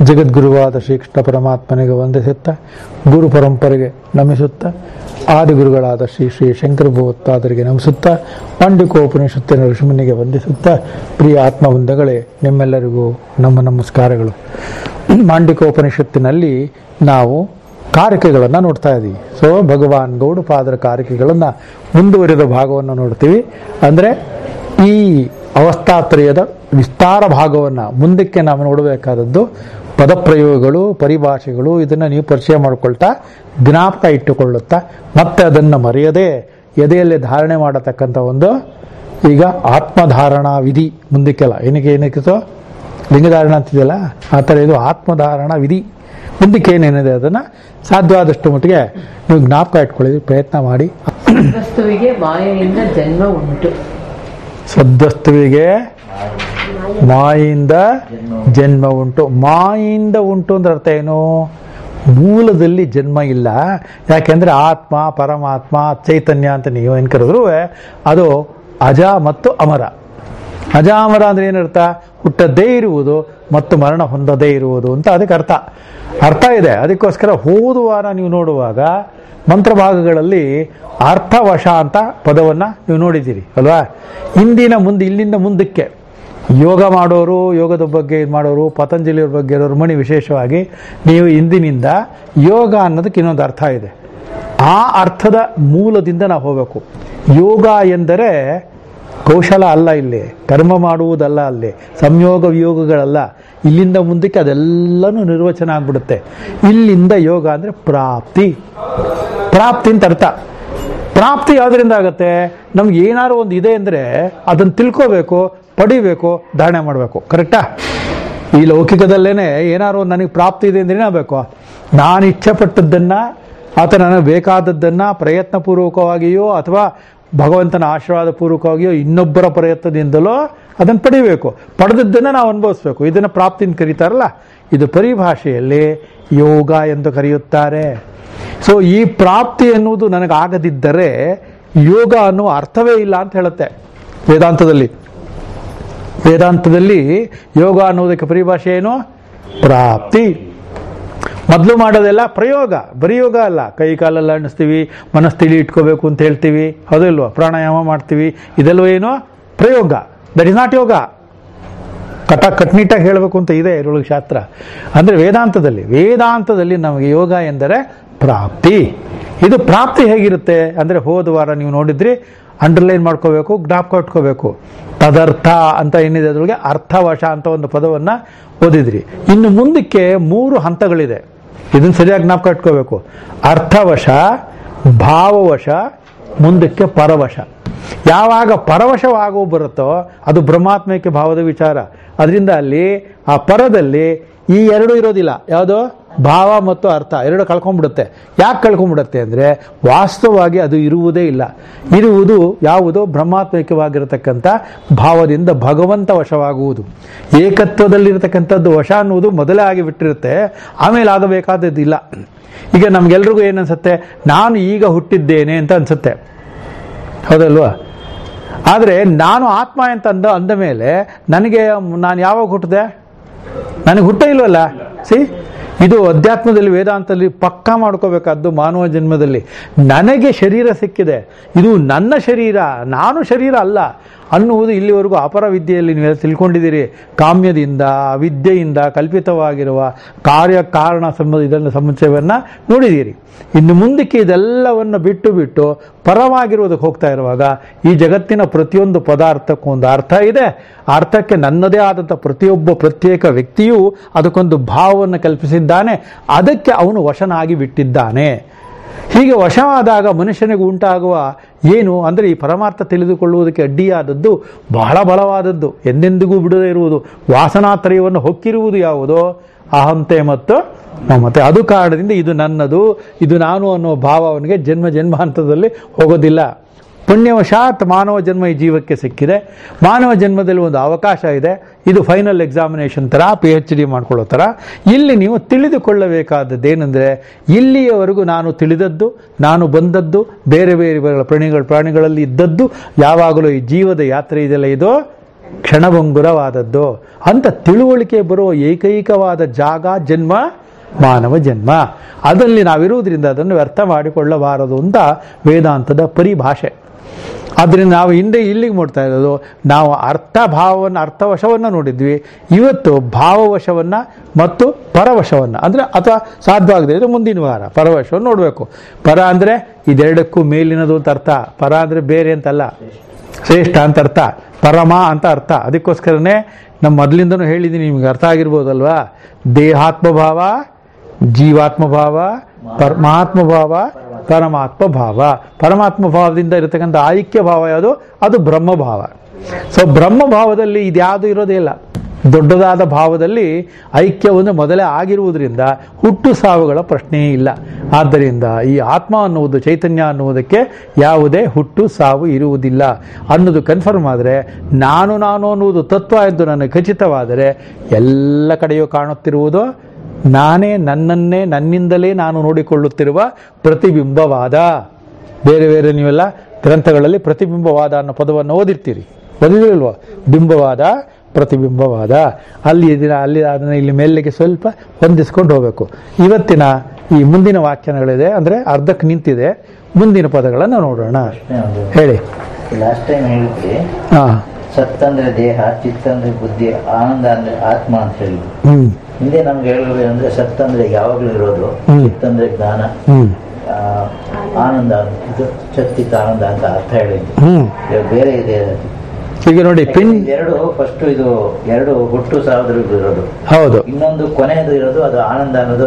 ಜಗದ್ಗುರುವಾದ ಶ್ರೀಕೃಷ್ಣ ಪರಮಾತ್ಮನಿಗೆ ವಂದಿಸುತ್ತಾ ಗುರು ಪರಂಪರೆಗೆ ನಮಿಸುತ್ತಾ ಆದಿಗುರುಗಳಾದ ಶ್ರೀ ಶ್ರೀ ಶಂಕರ ಭಗವತ್ತಾದರಿಗೆ ನಮಿಸುತ್ತಾ ಪಾಂಡಿಕೋಪನಿಷತ್ತಿನ ಋಷಿಮುನಿಗೆ ವಂದಿಸುತ್ತಾ ಪ್ರಿಯ ಆತ್ಮವೃಂದಗಳೇ ನಿಮ್ಮೆಲ್ಲರಿಗೂ ನಮ್ಮ ನಮಸ್ಕಾರಗಳು ಮಾಂಡಿಕೋಪನಿಷತ್ತಿನಲ್ಲಿ ನಾವು ಕಾರಿಕೆಗಳನ್ನು ನೋಡ್ತಾ ಇದ್ದೀವಿ ಸೊ ಭಗವಾನ್ ಗೌಡಪಾದರ ಕಾರಿಕೆಗಳನ್ನು ಮುಂದುವರಿದ ಭಾಗವನ್ನು ನೋಡ್ತೀವಿ ಅಂದರೆ ಈ ಅವಸ್ಥಾತ್ರಯದ ವಿಸ್ತಾರ ಭಾಗವನ್ನು ಮುಂದಕ್ಕೆ ನಾವು ನೋಡಬೇಕಾದದ್ದು ಪದಪ್ರಯೋಗಗಳು ಪರಿಭಾಷೆಗಳು ಇದನ್ನು ನೀವು ಪರಿಚಯ ಮಾಡಿಕೊಳ್ತಾ ಜ್ಞಾಪಕ ಇಟ್ಟುಕೊಳ್ಳುತ್ತಾ ಮತ್ತೆ ಅದನ್ನು ಮರೆಯದೆ ಎದೆಯಲ್ಲಿ ಧಾರಣೆ ಮಾಡತಕ್ಕಂಥ ಒಂದು ಈಗ ಆತ್ಮಧಾರಣಾ ವಿಧಿ ಮುಂದಕ್ಕೆಲ್ಲ ಏನಕ್ಕೆ ಏನಕ್ಕಿತೋ ಲಿಂಗಧಾರಣ ಅಂತಿದೆಯಲ್ಲ ಆ ಥರ ಇದು ಆತ್ಮಧಾರಣ ವಿಧಿ ಮುಂದಕ್ಕೆ ಏನೇನಿದೆ ಅದನ್ನು ಸಾಧ್ಯವಾದಷ್ಟು ಮಟ್ಟಿಗೆ ನೀವು ಜ್ಞಾಪಕ ಇಟ್ಕೊಳ್ಳಿ ಪ್ರಯತ್ನ ಮಾಡಿ ವಸ್ತುವಿಗೆ ಮಾಯೆಯಿಂದ ಜನ್ಮ ಉಂಟು ಸದ್ವಸ್ತುವಿಗೆ ಮಾಯಿಂದ ಜನ್ಮ ಉಂಟು ಮಾಯಿಂದ ಉಂಟು ಅಂದ್ರೆ ಅರ್ಥ ಏನು ಮೂಲದಲ್ಲಿ ಜನ್ಮ ಇಲ್ಲ ಯಾಕೆಂದ್ರೆ ಆತ್ಮ ಪರಮಾತ್ಮ ಚೈತನ್ಯ ಅಂತ ನೀವು ಏನು ಕರೆದ್ರು ಅದು ಅಜ ಮತ್ತು ಅಮರ ಅಜಾಮರ ಅಂದ್ರೆ ಏನರ್ಥ ಹುಟ್ಟದೇ ಇರುವುದು ಮತ್ತು ಮರಣ ಹೊಂದದೇ ಇರುವುದು ಅಂತ ಅದಕ್ಕೆ ಅರ್ಥ ಅರ್ಥ ಇದೆ ಅದಕ್ಕೋಸ್ಕರ ಹೋದ ವಾರ ನೀವು ನೋಡುವಾಗ ಮಂತ್ರಭಾಗಗಳಲ್ಲಿ ಅರ್ಥವಶ ಅಂತ ಪದವನ್ನು ನೀವು ನೋಡಿದ್ದೀರಿ ಅಲ್ವಾ ಇಂದಿನ ಮುಂದೆ ಇಲ್ಲಿಂದ ಮುಂದಕ್ಕೆ ಯೋಗ ಮಾಡೋರು ಯೋಗದ ಬಗ್ಗೆ ಇದು ಮಾಡೋರು ಪತಂಜಲಿಯವ್ರ ಬಗ್ಗೆ ಇರೋರು ಮಣಿ ವಿಶೇಷವಾಗಿ ನೀವು ಇಂದಿನಿಂದ ಯೋಗ ಅನ್ನೋದಕ್ಕೆ ಇನ್ನೊಂದು ಅರ್ಥ ಇದೆ ಆ ಅರ್ಥದ ಮೂಲದಿಂದ ನಾವು ಹೋಗಬೇಕು ಯೋಗ ಎಂದರೆ ಕೌಶಲ ಅಲ್ಲ ಇಲ್ಲಿ ಕರ್ಮ ಮಾಡುವುದಲ್ಲ ಅಲ್ಲಿ ಸಂಯೋಗ ವಿಯೋಗಗಳಲ್ಲ ಇಲ್ಲಿಂದ ಮುಂದಕ್ಕೆ ಅದೆಲ್ಲನೂ ನಿರ್ವಚನ ಆಗ್ಬಿಡುತ್ತೆ ಇಲ್ಲಿಂದ ಯೋಗ ಅಂದರೆ ಪ್ರಾಪ್ತಿ ಪ್ರಾಪ್ತಿ ಅಂತ ಅರ್ಥ ಪ್ರಾಪ್ತಿ ಯಾವುದರಿಂದ ಆಗುತ್ತೆ ನಮ್ಗೆ ಏನಾದ್ರು ಒಂದು ಇದೆ ಅಂದರೆ ಅದನ್ನು ತಿಳ್ಕೋಬೇಕು ಪಡಿಬೇಕು ಧಾರಣೆ ಮಾಡಬೇಕು ಕರೆಕ್ಟಾ ಈ ಲೌಕಿಕದಲ್ಲೇನೆ ಏನಾದ್ರು ಒಂದು ನನಗೆ ಪ್ರಾಪ್ತಿ ಇದೆ ಅಂದ್ರೆ ಏನಾಗಬೇಕು ನಾನು ಇಚ್ಛೆ ಪಟ್ಟದ್ದನ್ನು ಅಥವಾ ನನಗೆ ಬೇಕಾದದ್ದನ್ನು ಪ್ರಯತ್ನಪೂರ್ವಕವಾಗಿಯೋ ಅಥವಾ ಭಗವಂತನ ಆಶೀರ್ವಾದ ಪೂರ್ವಕವಾಗಿಯೋ ಇನ್ನೊಬ್ಬರ ಪ್ರಯತ್ನದಿಂದಲೋ ಅದನ್ನು ಪಡಿಬೇಕು ಪಡೆದದ್ದನ್ನು ನಾವು ಅನುಭವಿಸ್ಬೇಕು ಇದನ್ನು ಪ್ರಾಪ್ತಿ ಅಂತ ಕರೀತಾರಲ್ಲ ಇದು ಪರಿಭಾಷೆಯಲ್ಲಿ ಯೋಗ ಎಂದು ಕರೆಯುತ್ತಾರೆ ಸೊ ಈ ಪ್ರಾಪ್ತಿ ಎನ್ನುವುದು ನನಗಾಗದಿದ್ದರೆ ಯೋಗ ಅನ್ನುವ ಅರ್ಥವೇ ಇಲ್ಲ ಅಂತ ಹೇಳುತ್ತೆ ವೇದಾಂತದಲ್ಲಿ ವೇದಾಂತದಲ್ಲಿ ಯೋಗ ಅನ್ನೋದಕ್ಕೆ ಪರಿಭಾಷೆ ಏನು ಪ್ರಾಪ್ತಿ ಮೊದಲು ಮಾಡೋದೆಲ್ಲ ಪ್ರಯೋಗ ಬರೀ ಯೋಗ ಅಲ್ಲ ಕೈ ಕಾಲೆಲ್ಲ ಅಣಿಸ್ತೀವಿ ಮನಸ್ಸು ತಿಳಿ ಇಟ್ಕೋಬೇಕು ಅಂತ ಹೇಳ್ತೀವಿ ಹೌದಿಲ್ವಾ ಪ್ರಾಣಾಯಾಮ ಮಾಡ್ತೀವಿ ಇದೆಲ್ಲವೂ ಏನು ಪ್ರಯೋಗ ದಟ್ ಇಸ್ ನಾಟ್ ಯೋಗ ಕಟ ಕಟ್ನಿಟ್ಟಾಗಿ ಹೇಳಬೇಕು ಅಂತ ಇದೆ ಇದರೊಳಗೆ ಶಾಸ್ತ್ರ ಅಂದರೆ ವೇದಾಂತದಲ್ಲಿ ವೇದಾಂತದಲ್ಲಿ ನಮಗೆ ಯೋಗ ಎಂದರೆ ಪ್ರಾಪ್ತಿ ಇದು ಪ್ರಾಪ್ತಿ ಹೇಗಿರುತ್ತೆ ಅಂದರೆ ಹೋದ ವಾರ ನೀವು ನೋಡಿದ್ರಿ ಅಂಡರ್ಲೈನ್ ಮಾಡ್ಕೋಬೇಕು ಜ್ಞಾಪಕ ಇಟ್ಕೋಬೇಕು ತದರ್ಥ ಅಂತ ಏನಿದೆ ಅದರೊಳಗೆ ಅರ್ಥವಶ ಅಂತ ಒಂದು ಪದವನ್ನು ಓದಿದ್ರಿ ಇನ್ನು ಮುಂದಕ್ಕೆ ಮೂರು ಹಂತಗಳಿದೆ ಇದನ್ನು ಸರಿಯಾಗಿ ಜ್ಞಾಪಕ ಇಟ್ಕೋಬೇಕು ಅರ್ಥವಶ ಭಾವವಶ ಮುಂದಕ್ಕೆ ಪರವಶ ಯಾವಾಗ ಪರವಶವಾಗುವ ಬರುತ್ತೋ ಅದು ಬ್ರಹ್ಮಾತ್ಮಕ್ಕೆ ಭಾವದ ವಿಚಾರ ಅದರಿಂದ ಅಲ್ಲಿ ಆ ಪರದಲ್ಲಿ ಈ ಎರಡು ಇರೋದಿಲ್ಲ ಯಾವುದು ಭಾವ ಮತ್ತು ಅರ್ಥ ಎರಡು ಕಳ್ಕೊಂಡ್ಬಿಡುತ್ತೆ ಯಾಕೆ ಕಳ್ಕೊಂಡ್ಬಿಡುತ್ತೆ ಅಂದರೆ ವಾಸ್ತವವಾಗಿ ಅದು ಇರುವುದೇ ಇಲ್ಲ ಇರುವುದು ಯಾವುದು ಬ್ರಹ್ಮಾತ್ಮಕವಾಗಿರತಕ್ಕಂಥ ಭಾವದಿಂದ ಭಗವಂತ ವಶವಾಗುವುದು ಏಕತ್ವದಲ್ಲಿರತಕ್ಕಂಥದ್ದು ವಶ ಅನ್ನುವುದು ಮೊದಲೇ ಆಗಿ ಬಿಟ್ಟಿರುತ್ತೆ ಆಮೇಲೆ ಆಗಬೇಕಾದದ್ದಿಲ್ಲ ಈಗ ನಮ್ಗೆಲ್ರಿಗೂ ಏನು ಅನ್ಸುತ್ತೆ ನಾನು ಈಗ ಹುಟ್ಟಿದ್ದೇನೆ ಅಂತ ಅನ್ಸುತ್ತೆ ಹೌದಲ್ವಾ ಆದರೆ ನಾನು ಆತ್ಮ ಅಂತ ಅಂದ ಅಂದ ಮೇಲೆ ನನಗೆ ನಾನು ಯಾವಾಗ ಹುಟ್ಟಿದೆ ನನಗೆ ಹುಟ್ಟ ಇಲ್ವಲ್ಲ ಸಿ ಇದು ಅಧ್ಯಾತ್ಮದಲ್ಲಿ ವೇದಾಂತದಲ್ಲಿ ಪಕ್ಕಾ ಮಾಡ್ಕೋಬೇಕಾದ್ದು ಮಾನವ ಜನ್ಮದಲ್ಲಿ ನನಗೆ ಶರೀರ ಸಿಕ್ಕಿದೆ ಇದು ನನ್ನ ಶರೀರ ನಾನು ಶರೀರ ಅಲ್ಲ ಅನ್ನುವುದು ಇಲ್ಲಿವರೆಗೂ ಅಪರ ವಿದ್ಯೆಯಲ್ಲಿ ನೀವು ತಿಳ್ಕೊಂಡಿದ್ದೀರಿ ಕಾಮ್ಯದಿಂದ ವಿದ್ಯೆಯಿಂದ ಕಲ್ಪಿತವಾಗಿರುವ ಕಾರ್ಯ ಕಾರಣ ಸಂಬಂಧ ಇದನ್ನು ಸಮಸ್ಯೆಯನ್ನು ನೋಡಿದ್ದೀರಿ ಇನ್ನು ಮುಂದಕ್ಕೆ ಇದೆಲ್ಲವನ್ನು ಬಿಟ್ಟು ಬಿಟ್ಟು ಪರವಾಗಿರುವುದಕ್ಕೆ ಹೋಗ್ತಾ ಇರುವಾಗ ಈ ಜಗತ್ತಿನ ಪ್ರತಿಯೊಂದು ಪದಾರ್ಥಕ್ಕೂ ಒಂದು ಅರ್ಥ ಇದೆ ಆ ಅರ್ಥಕ್ಕೆ ನನ್ನದೇ ಆದಂಥ ಪ್ರತಿಯೊಬ್ಬ ಪ್ರತ್ಯೇಕ ವ್ಯಕ್ತಿಯೂ ಅದಕ್ಕೊಂದು ಭಾವವನ್ನು ಕಲ್ಪಿಸಿದ್ದಾನೆ ಅದಕ್ಕೆ ಅವನು ವಶನಾಗಿ ಬಿಟ್ಟಿದ್ದಾನೆ ಹೀಗೆ ವಶವಾದಾಗ ಮನುಷ್ಯನಿಗೆ ಉಂಟಾಗುವ ಏನು ಅಂದರೆ ಈ ಪರಮಾರ್ಥ ತಿಳಿದುಕೊಳ್ಳುವುದಕ್ಕೆ ಅಡ್ಡಿಯಾದದ್ದು ಬಹಳ ಬಲವಾದದ್ದು ಎಂದೆಂದಿಗೂ ಬಿಡದೇ ಇರುವುದು ವಾಸನಾತ್ರಯವನ್ನು ಹೊಕ್ಕಿರುವುದು ಯಾವುದು ಅಹಂತೆ ಮತ್ತು ಮಮತೆ ಅದು ಕಾರಣದಿಂದ ಇದು ನನ್ನದು ಇದು ನಾನು ಅನ್ನೋ ಭಾವ ಅವನಿಗೆ ಜನ್ಮ ಜನ್ಮಾಂತದಲ್ಲಿ ಹೋಗೋದಿಲ್ಲ ಪುಣ್ಯವಶಾತ್ ಮಾನವ ಜನ್ಮ ಈ ಜೀವಕ್ಕೆ ಸಿಕ್ಕಿದೆ ಮಾನವ ಜನ್ಮದಲ್ಲಿ ಒಂದು ಅವಕಾಶ ಇದೆ ಇದು ಫೈನಲ್ ಎಕ್ಸಾಮಿನೇಷನ್ ಥರ ಪಿ ಎಚ್ ಡಿ ಮಾಡ್ಕೊಳ್ಳೋ ಥರ ಇಲ್ಲಿ ನೀವು ತಿಳಿದುಕೊಳ್ಳಬೇಕಾದದ್ದು ಏನಂದರೆ ಇಲ್ಲಿಯವರೆಗೂ ನಾನು ತಿಳಿದದ್ದು ನಾನು ಬಂದದ್ದು ಬೇರೆ ಬೇರೆ ಪ್ರಾಣಿಗಳ ಪ್ರಾಣಿಗಳಲ್ಲಿ ಇದ್ದದ್ದು ಯಾವಾಗಲೂ ಈ ಜೀವದ ಯಾತ್ರೆ ಇದೆಯಲ್ಲ ಇದು ಕ್ಷಣಭಂಗುರವಾದದ್ದು ಅಂತ ತಿಳುವಳಿಕೆ ಬರುವ ಏಕೈಕವಾದ ಜಾಗ ಜನ್ಮ ಮಾನವ ಜನ್ಮ ಅದರಲ್ಲಿ ನಾವಿರುವುದರಿಂದ ಅದನ್ನು ವ್ಯರ್ಥ ಮಾಡಿಕೊಳ್ಳಬಾರದು ಅಂತ ವೇದಾಂತದ ಪರಿಭಾಷೆ ಆದ್ದರಿಂದ ನಾವು ಹಿಂದೆ ಇಲ್ಲಿಗೆ ನೋಡ್ತಾ ಇರೋದು ನಾವು ಅರ್ಥ ಭಾವವನ್ನು ಅರ್ಥವಶವನ್ನು ನೋಡಿದ್ವಿ ಇವತ್ತು ಭಾವವಶವನ್ನು ಮತ್ತು ಪರವಶವನ್ನು ಅಂದರೆ ಅಥವಾ ಸಾಧ್ಯವಾಗದೇ ಇದ್ರೆ ಮುಂದಿನ ವಾರ ಪರವಶವನ್ನು ನೋಡಬೇಕು ಪರ ಅಂದರೆ ಇದೆರಡಕ್ಕೂ ಮೇಲಿನದು ಅಂತ ಅರ್ಥ ಪರ ಅಂದರೆ ಬೇರೆ ಅಂತಲ್ಲ ಶ್ರೇಷ್ಠ ಅಂತ ಅರ್ಥ ಪರಮ ಅಂತ ಅರ್ಥ ಅದಕ್ಕೋಸ್ಕರನೇ ನಮ್ಮ ಮೊದಲಿಂದನೂ ಹೇಳಿದ್ದೀನಿ ನಿಮ್ಗೆ ಅರ್ಥ ಆಗಿರ್ಬೋದಲ್ವಾ ದೇಹಾತ್ಮ ಭಾವ ಜೀವಾತ್ಮ ಭಾವ ಪರಮಾತ್ಮ ಭಾವ ಪರಮಾತ್ಮ ಭಾವ ಪರಮಾತ್ಮ ಭಾವದಿಂದ ಇರತಕ್ಕಂಥ ಐಕ್ಯ ಭಾವ ಯಾವುದು ಅದು ಬ್ರಹ್ಮ ಭಾವ ಸೊ ಬ್ರಹ್ಮ ಭಾವದಲ್ಲಿ ಇದ್ಯಾವುದು ಇರೋದೇ ಇಲ್ಲ ದೊಡ್ಡದಾದ ಭಾವದಲ್ಲಿ ಐಕ್ಯವನ್ನು ಮೊದಲೇ ಆಗಿರುವುದರಿಂದ ಹುಟ್ಟು ಸಾವುಗಳ ಪ್ರಶ್ನೆಯೇ ಇಲ್ಲ ಆದ್ದರಿಂದ ಈ ಆತ್ಮ ಅನ್ನುವುದು ಚೈತನ್ಯ ಅನ್ನುವುದಕ್ಕೆ ಯಾವುದೇ ಹುಟ್ಟು ಸಾವು ಇರುವುದಿಲ್ಲ ಅನ್ನೋದು ಕನ್ಫರ್ಮ್ ಆದರೆ ನಾನು ನಾನು ಅನ್ನುವುದು ತತ್ವ ಎಂದು ನನಗೆ ಖಚಿತವಾದರೆ ಎಲ್ಲ ಕಡೆಯೂ ಕಾಣುತ್ತಿರುವುದು ನಾನೇ ನನ್ನನ್ನೇ ನನ್ನಿಂದಲೇ ನಾನು ನೋಡಿಕೊಳ್ಳುತ್ತಿರುವ ಪ್ರತಿಬಿಂಬವಾದ ಬೇರೆ ಬೇರೆ ನೀವೆಲ್ಲ ಗ್ರಂಥಗಳಲ್ಲಿ ಪ್ರತಿಬಿಂಬವಾದ ಅನ್ನೋ ಪದವನ್ನು ಓದಿರ್ತೀರಿ ಓದಿದಿಲ್ವಾ ಬಿಂಬವಾದ ಪ್ರತಿಬಿಂಬವಾದ ಅಲ್ಲಿ ಇದನ್ನ ಅಲ್ಲಿ ಅದನ್ನು ಇಲ್ಲಿ ಮೇಲೆಗೆ ಸ್ವಲ್ಪ ಹೊಂದಿಸ್ಕೊಂಡು ಹೋಗಬೇಕು ಇವತ್ತಿನ ಈ ಮುಂದಿನ ವ್ಯಾಖ್ಯಾನಗಳಿದೆ ಅಂದರೆ ಅರ್ಧಕ್ಕೆ ನಿಂತಿದೆ ಮುಂದಿನ ಪದಗಳನ್ನು ನೋಡೋಣ ಹೇಳಿ ಲಾಸ್ಟ್ ಟೈಮ್ ಹೇಳಿದ್ರಿ ಹಾಂ ಸತ್ ಅಂದ್ರೆ ದೇಹ ಚಿತ್ತ ಅಂದ್ರೆ ಬುದ್ಧಿ ಆನಂದ ಅಂದ್ರೆ ಆತ್ಮ ಅಂತ ಹೇಳಿ ಹ್ಞೂ ಹಿಂದೆ ನಮ್ಗೆ ಹೇಳಬೇಕು ಅಂದ್ರೆ ಸತ್ ಅಂದ್ರೆ ಯಾವಾಗ್ಲೂ ಇರೋದು ಹ್ಮ್. ಚಿತ್ತ ಅಂದ್ರೆ ಜ್ಞಾನ ಹ್ಞೂ ಆ, ಆನಂದ ಇದು ಸಚ್ಚಿತ್ ಆನಂದ ಅಂತ ಅರ್ಥ ಹೇಳಿದ್ವಿ ಹ್ಞೂ ಇವಾಗ ಬೇರೆ ಇದೆ ಈಗ ನೋಡಿ ಪಿನ್ ಎರಡು ಫಸ್ಟ್ ಇದು ಎರಡು ಹುಟ್ಟು ಸಾವಿರದ ಇರೋದು ಹೌದು ಇನ್ನೊಂದು ಕೊನೆಯದು ಇರೋದು ಅದು ಆನಂದ ಅನ್ನೋದು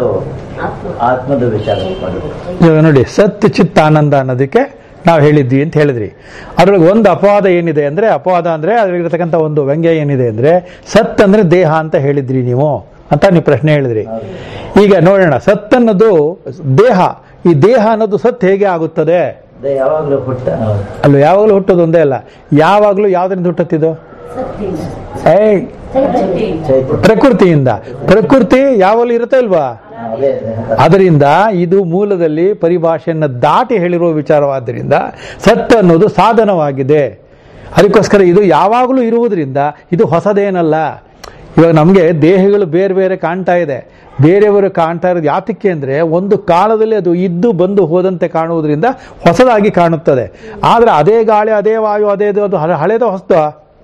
ಆತ್ಮದ ವಿಚಾರ ಅದು ಇವಾಗ ನೋಡಿ ಸತ್ ಚಿತ್ತ ಆನಂದ ಅನ್ನೋದಕ್ಕೆ ನಾವು ಹೇಳಿದ್ವಿ ಅಂತ ಹೇಳಿದ್ರಿ ಅದ್ರೊಳಗೆ ಒಂದು ಅಪವಾದ ಏನಿದೆ ಅಂದ್ರೆ ಅಪವಾದ ಅಂದ್ರೆ ಅದ್ರಲ್ಲಿರ್ತಕ್ಕಂಥ ಒಂದು ವ್ಯಂಗ್ಯ ಏನಿದೆ ಅಂದ್ರೆ ಸತ್ ಅಂದ್ರೆ ದೇಹ ಅಂತ ಹೇಳಿದ್ರಿ ನೀವು ಅಂತ ನೀವು ಪ್ರಶ್ನೆ ಹೇಳಿದ್ರಿ ಈಗ ನೋಡೋಣ ಸತ್ ಅನ್ನೋದು ದೇಹ ಈ ದೇಹ ಅನ್ನೋದು ಸತ್ ಹೇಗೆ ಆಗುತ್ತದೆ ಅದೇ ಯಾವಾಗ್ಲೂ ಹುಟ್ಟ ಅಲ್ಲೂ ಯಾವಾಗಲೂ ಹುಟ್ಟೋದು ಒಂದೇ ಅಲ್ಲ ಯಾವಾಗಲೂ ಯಾವ್ದ್ರಿಂದ ಹುಟ್ಟುತ್ತಿದ್ದು ಏಯ್ ಚೈತನ್ಯ ಪ್ರಕೃತಿಯಿಂದ ಪ್ರಕೃತಿ ಯಾವಾಗಲೂ ಇರುತ್ತೆ ಇಲ್ವಾ ಅದೇ ಅದರಿಂದ ಇದು ಮೂಲದಲ್ಲಿ ಪರಿಭಾಷೆಯನ್ನು ದಾಟಿ ಹೇಳಿರುವ ವಿಚಾರವಾದ್ದರಿಂದ ಸತ್ ಅನ್ನೋದು ಸಾಧನವಾಗಿದೆ ಅದಕ್ಕೋಸ್ಕರ ಇದು ಯಾವಾಗಲೂ ಇರುವುದರಿಂದ ಇದು ಹೊಸದೇನಲ್ಲ ಇವಾಗ ನಮಗೆ ದೇಹಗಳು ಬೇರೆ ಬೇರೆ ಕಾಣ್ತಾ ಇದೆ ಬೇರೆಯವರು ಕಾಣ್ತಾ ಇರೋದು ಯಾತಕ್ಕೆ ಅಂದರೆ ಒಂದು ಕಾಲದಲ್ಲಿ ಅದು ಇದ್ದು ಬಂದು ಹೋದಂತೆ ಕಾಣುವುದರಿಂದ ಹೊಸದಾಗಿ ಕಾಣುತ್ತದೆ ಆದರೆ ಅದೇ ಗಾಳಿ ಅದೇ ವಾಯು ಅದೇ ಇದು ಅದು ಹಳೆ- ಹಳೇದ ಹೊಸದು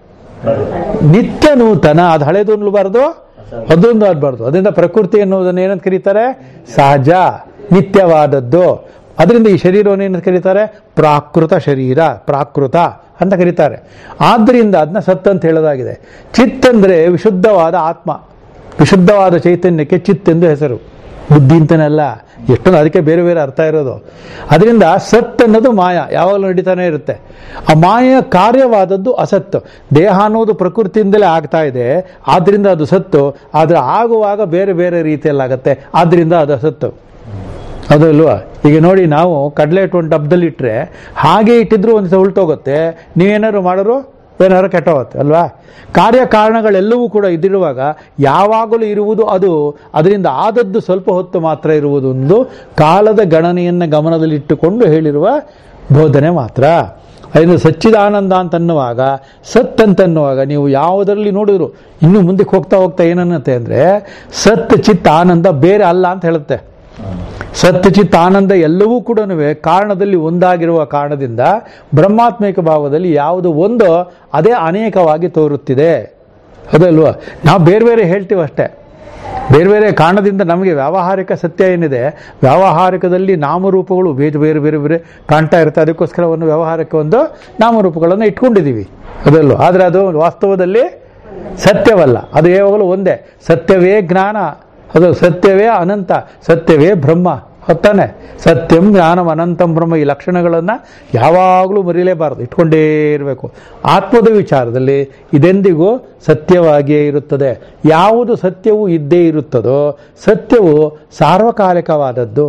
ನಿತ್ಯ ನೂತನ ಅದು ಹಳೇದು ಅನ್ಬಾರ್ದು ಅದೊಂದು ಆಗಬಾರ್ದು ಅದರಿಂದ ಪ್ರಕೃತಿ ಎನ್ನುವುದನ್ನು ಏನಂತ ಕರೀತಾರೆ ಸಹಜ ನಿತ್ಯವಾದದ್ದು ಅದರಿಂದ ಈ ಶರೀರವನ್ನು ಏನಂತ ಕರೀತಾರೆ ಪ್ರಾಕೃತ ಶರೀರ ಪ್ರಾಕೃತ ಅಂತ ಕರೀತಾರೆ ಆದ್ದರಿಂದ ಅದನ್ನ ಸತ್ ಅಂತ ಹೇಳೋದಾಗಿದೆ ಚಿತ್ ಅಂದ್ರೆ ವಿಶುದ್ಧವಾದ ಆತ್ಮ ವಿಶುದ್ಧವಾದ ಚೈತನ್ಯಕ್ಕೆ ಚಿತ್ ಎಂದು ಹೆಸರು ಬುದ್ಧಿ ಅಂತನಲ್ಲ ಎಷ್ಟೊಂದು ಅದಕ್ಕೆ ಬೇರೆ ಬೇರೆ ಅರ್ಥ ಇರೋದು ಅದರಿಂದ ಸತ್ ಅನ್ನೋದು ಮಾಯ ಯಾವಾಗಲೂ ನಡೀತಾನೆ ಇರುತ್ತೆ ಆ ಮಾಯೆಯ ಕಾರ್ಯವಾದದ್ದು ಅಸತ್ತು ದೇಹ ಅನ್ನೋದು ಪ್ರಕೃತಿಯಿಂದಲೇ ಆಗ್ತಾ ಇದೆ ಆದ್ರಿಂದ ಅದು ಸತ್ತು ಆದರೆ ಆಗುವಾಗ ಬೇರೆ ಬೇರೆ ರೀತಿಯಲ್ಲಾಗತ್ತೆ ಆದ್ರಿಂದ ಅದು ಅಸತ್ತು ಅದು ಅಲ್ವಾ ಈಗ ನೋಡಿ ನಾವು ಕಡಲೆ ಹಿಟ್ಟು ಒಂದು ಡಬ್ಬದಲ್ಲಿ ಇಟ್ಟರೆ ಹಾಗೆ ಇಟ್ಟಿದ್ರು ಒಂದು ಉಲ್ಟೋಗುತ್ತೆ ನೀವೇನಾದ್ರು ಮಾಡೋರು ಏನಾದ್ರು ಕೆಟ್ಟೋಗುತ್ತೆ ಅಲ್ವಾ ಕಾರ್ಯಕಾರಣಗಳೆಲ್ಲವೂ ಕೂಡ ಇದಿರುವಾಗ ಯಾವಾಗಲೂ ಇರುವುದು ಅದು ಅದರಿಂದ ಆದದ್ದು ಸ್ವಲ್ಪ ಹೊತ್ತು ಮಾತ್ರ ಇರುವುದು ಒಂದು ಕಾಲದ ಗಣನೆಯನ್ನು ಗಮನದಲ್ಲಿಟ್ಟುಕೊಂಡು ಹೇಳಿರುವ ಬೋಧನೆ ಮಾತ್ರ ಅದರಿಂದ ಸಚ್ಚಿದಾನಂದ ಅಂತನ್ನುವಾಗ ಸತ್ ಅಂತನ್ನುವಾಗ ನೀವು ಯಾವುದರಲ್ಲಿ ನೋಡಿದ್ರು ಇನ್ನು ಮುಂದಕ್ಕೆ ಹೋಗ್ತಾ ಹೋಗ್ತಾ ಏನನ್ನತ್ತೆ ಅಂದರೆ ಸತ್ ಚಿತ್ ಆನಂದ ಬೇರೆ ಅಲ್ಲ ಅಂತ ಹೇಳುತ್ತೆ ಸತ್ಯಚಿತ್ ಆನಂದ ಎಲ್ಲವೂ ಕೂಡ ಕಾರಣದಲ್ಲಿ ಒಂದಾಗಿರುವ ಕಾರಣದಿಂದ ಬ್ರಹ್ಮಾತ್ಮಿಕ ಭಾವದಲ್ಲಿ ಯಾವುದು ಒಂದೋ ಅದೇ ಅನೇಕವಾಗಿ ತೋರುತ್ತಿದೆ ಅದಲ್ವಾ ನಾವು ಬೇರೆ ಬೇರೆ ಹೇಳ್ತೀವಿ ಅಷ್ಟೇ ಬೇರೆ ಬೇರೆ ಕಾರಣದಿಂದ ನಮಗೆ ವ್ಯಾವಹಾರಿಕ ಸತ್ಯ ಏನಿದೆ ವ್ಯಾವಹಾರಿಕದಲ್ಲಿ ನಾಮರೂಪಗಳು ಬೇರೆ ಬೇರೆ ಬೇರೆ ಬೇರೆ ಕಾಣ್ತಾ ಇರುತ್ತೆ ಅದಕ್ಕೋಸ್ಕರ ಒಂದು ವ್ಯಾವಹಾರಿಕ ಒಂದು ನಾಮರೂಪಗಳನ್ನು ಇಟ್ಕೊಂಡಿದ್ದೀವಿ ಅದಲ್ವ ಆದರೆ ಅದು ವಾಸ್ತವದಲ್ಲಿ ಸತ್ಯವಲ್ಲ ಅದು ಯಾವಾಗಲೂ ಒಂದೇ ಸತ್ಯವೇ ಜ್ಞಾನ ಅದು ಸತ್ಯವೇ ಅನಂತ ಸತ್ಯವೇ ಬ್ರಹ್ಮ ಹೊತ್ತಾನೆ ಸತ್ಯಂ ಜ್ಞಾನಂ ಅನಂತಂ ಬ್ರಹ್ಮ ಈ ಲಕ್ಷಣಗಳನ್ನು ಯಾವಾಗಲೂ ಮರೀಲೇಬಾರದು ಇಟ್ಕೊಂಡೇ ಇರಬೇಕು ಆತ್ಮದ ವಿಚಾರದಲ್ಲಿ ಇದೆಂದಿಗೂ ಸತ್ಯವಾಗಿಯೇ ಇರುತ್ತದೆ ಯಾವುದು ಸತ್ಯವು ಇದ್ದೇ ಇರುತ್ತದೋ ಸತ್ಯವು ಸಾರ್ವಕಾಲಿಕವಾದದ್ದು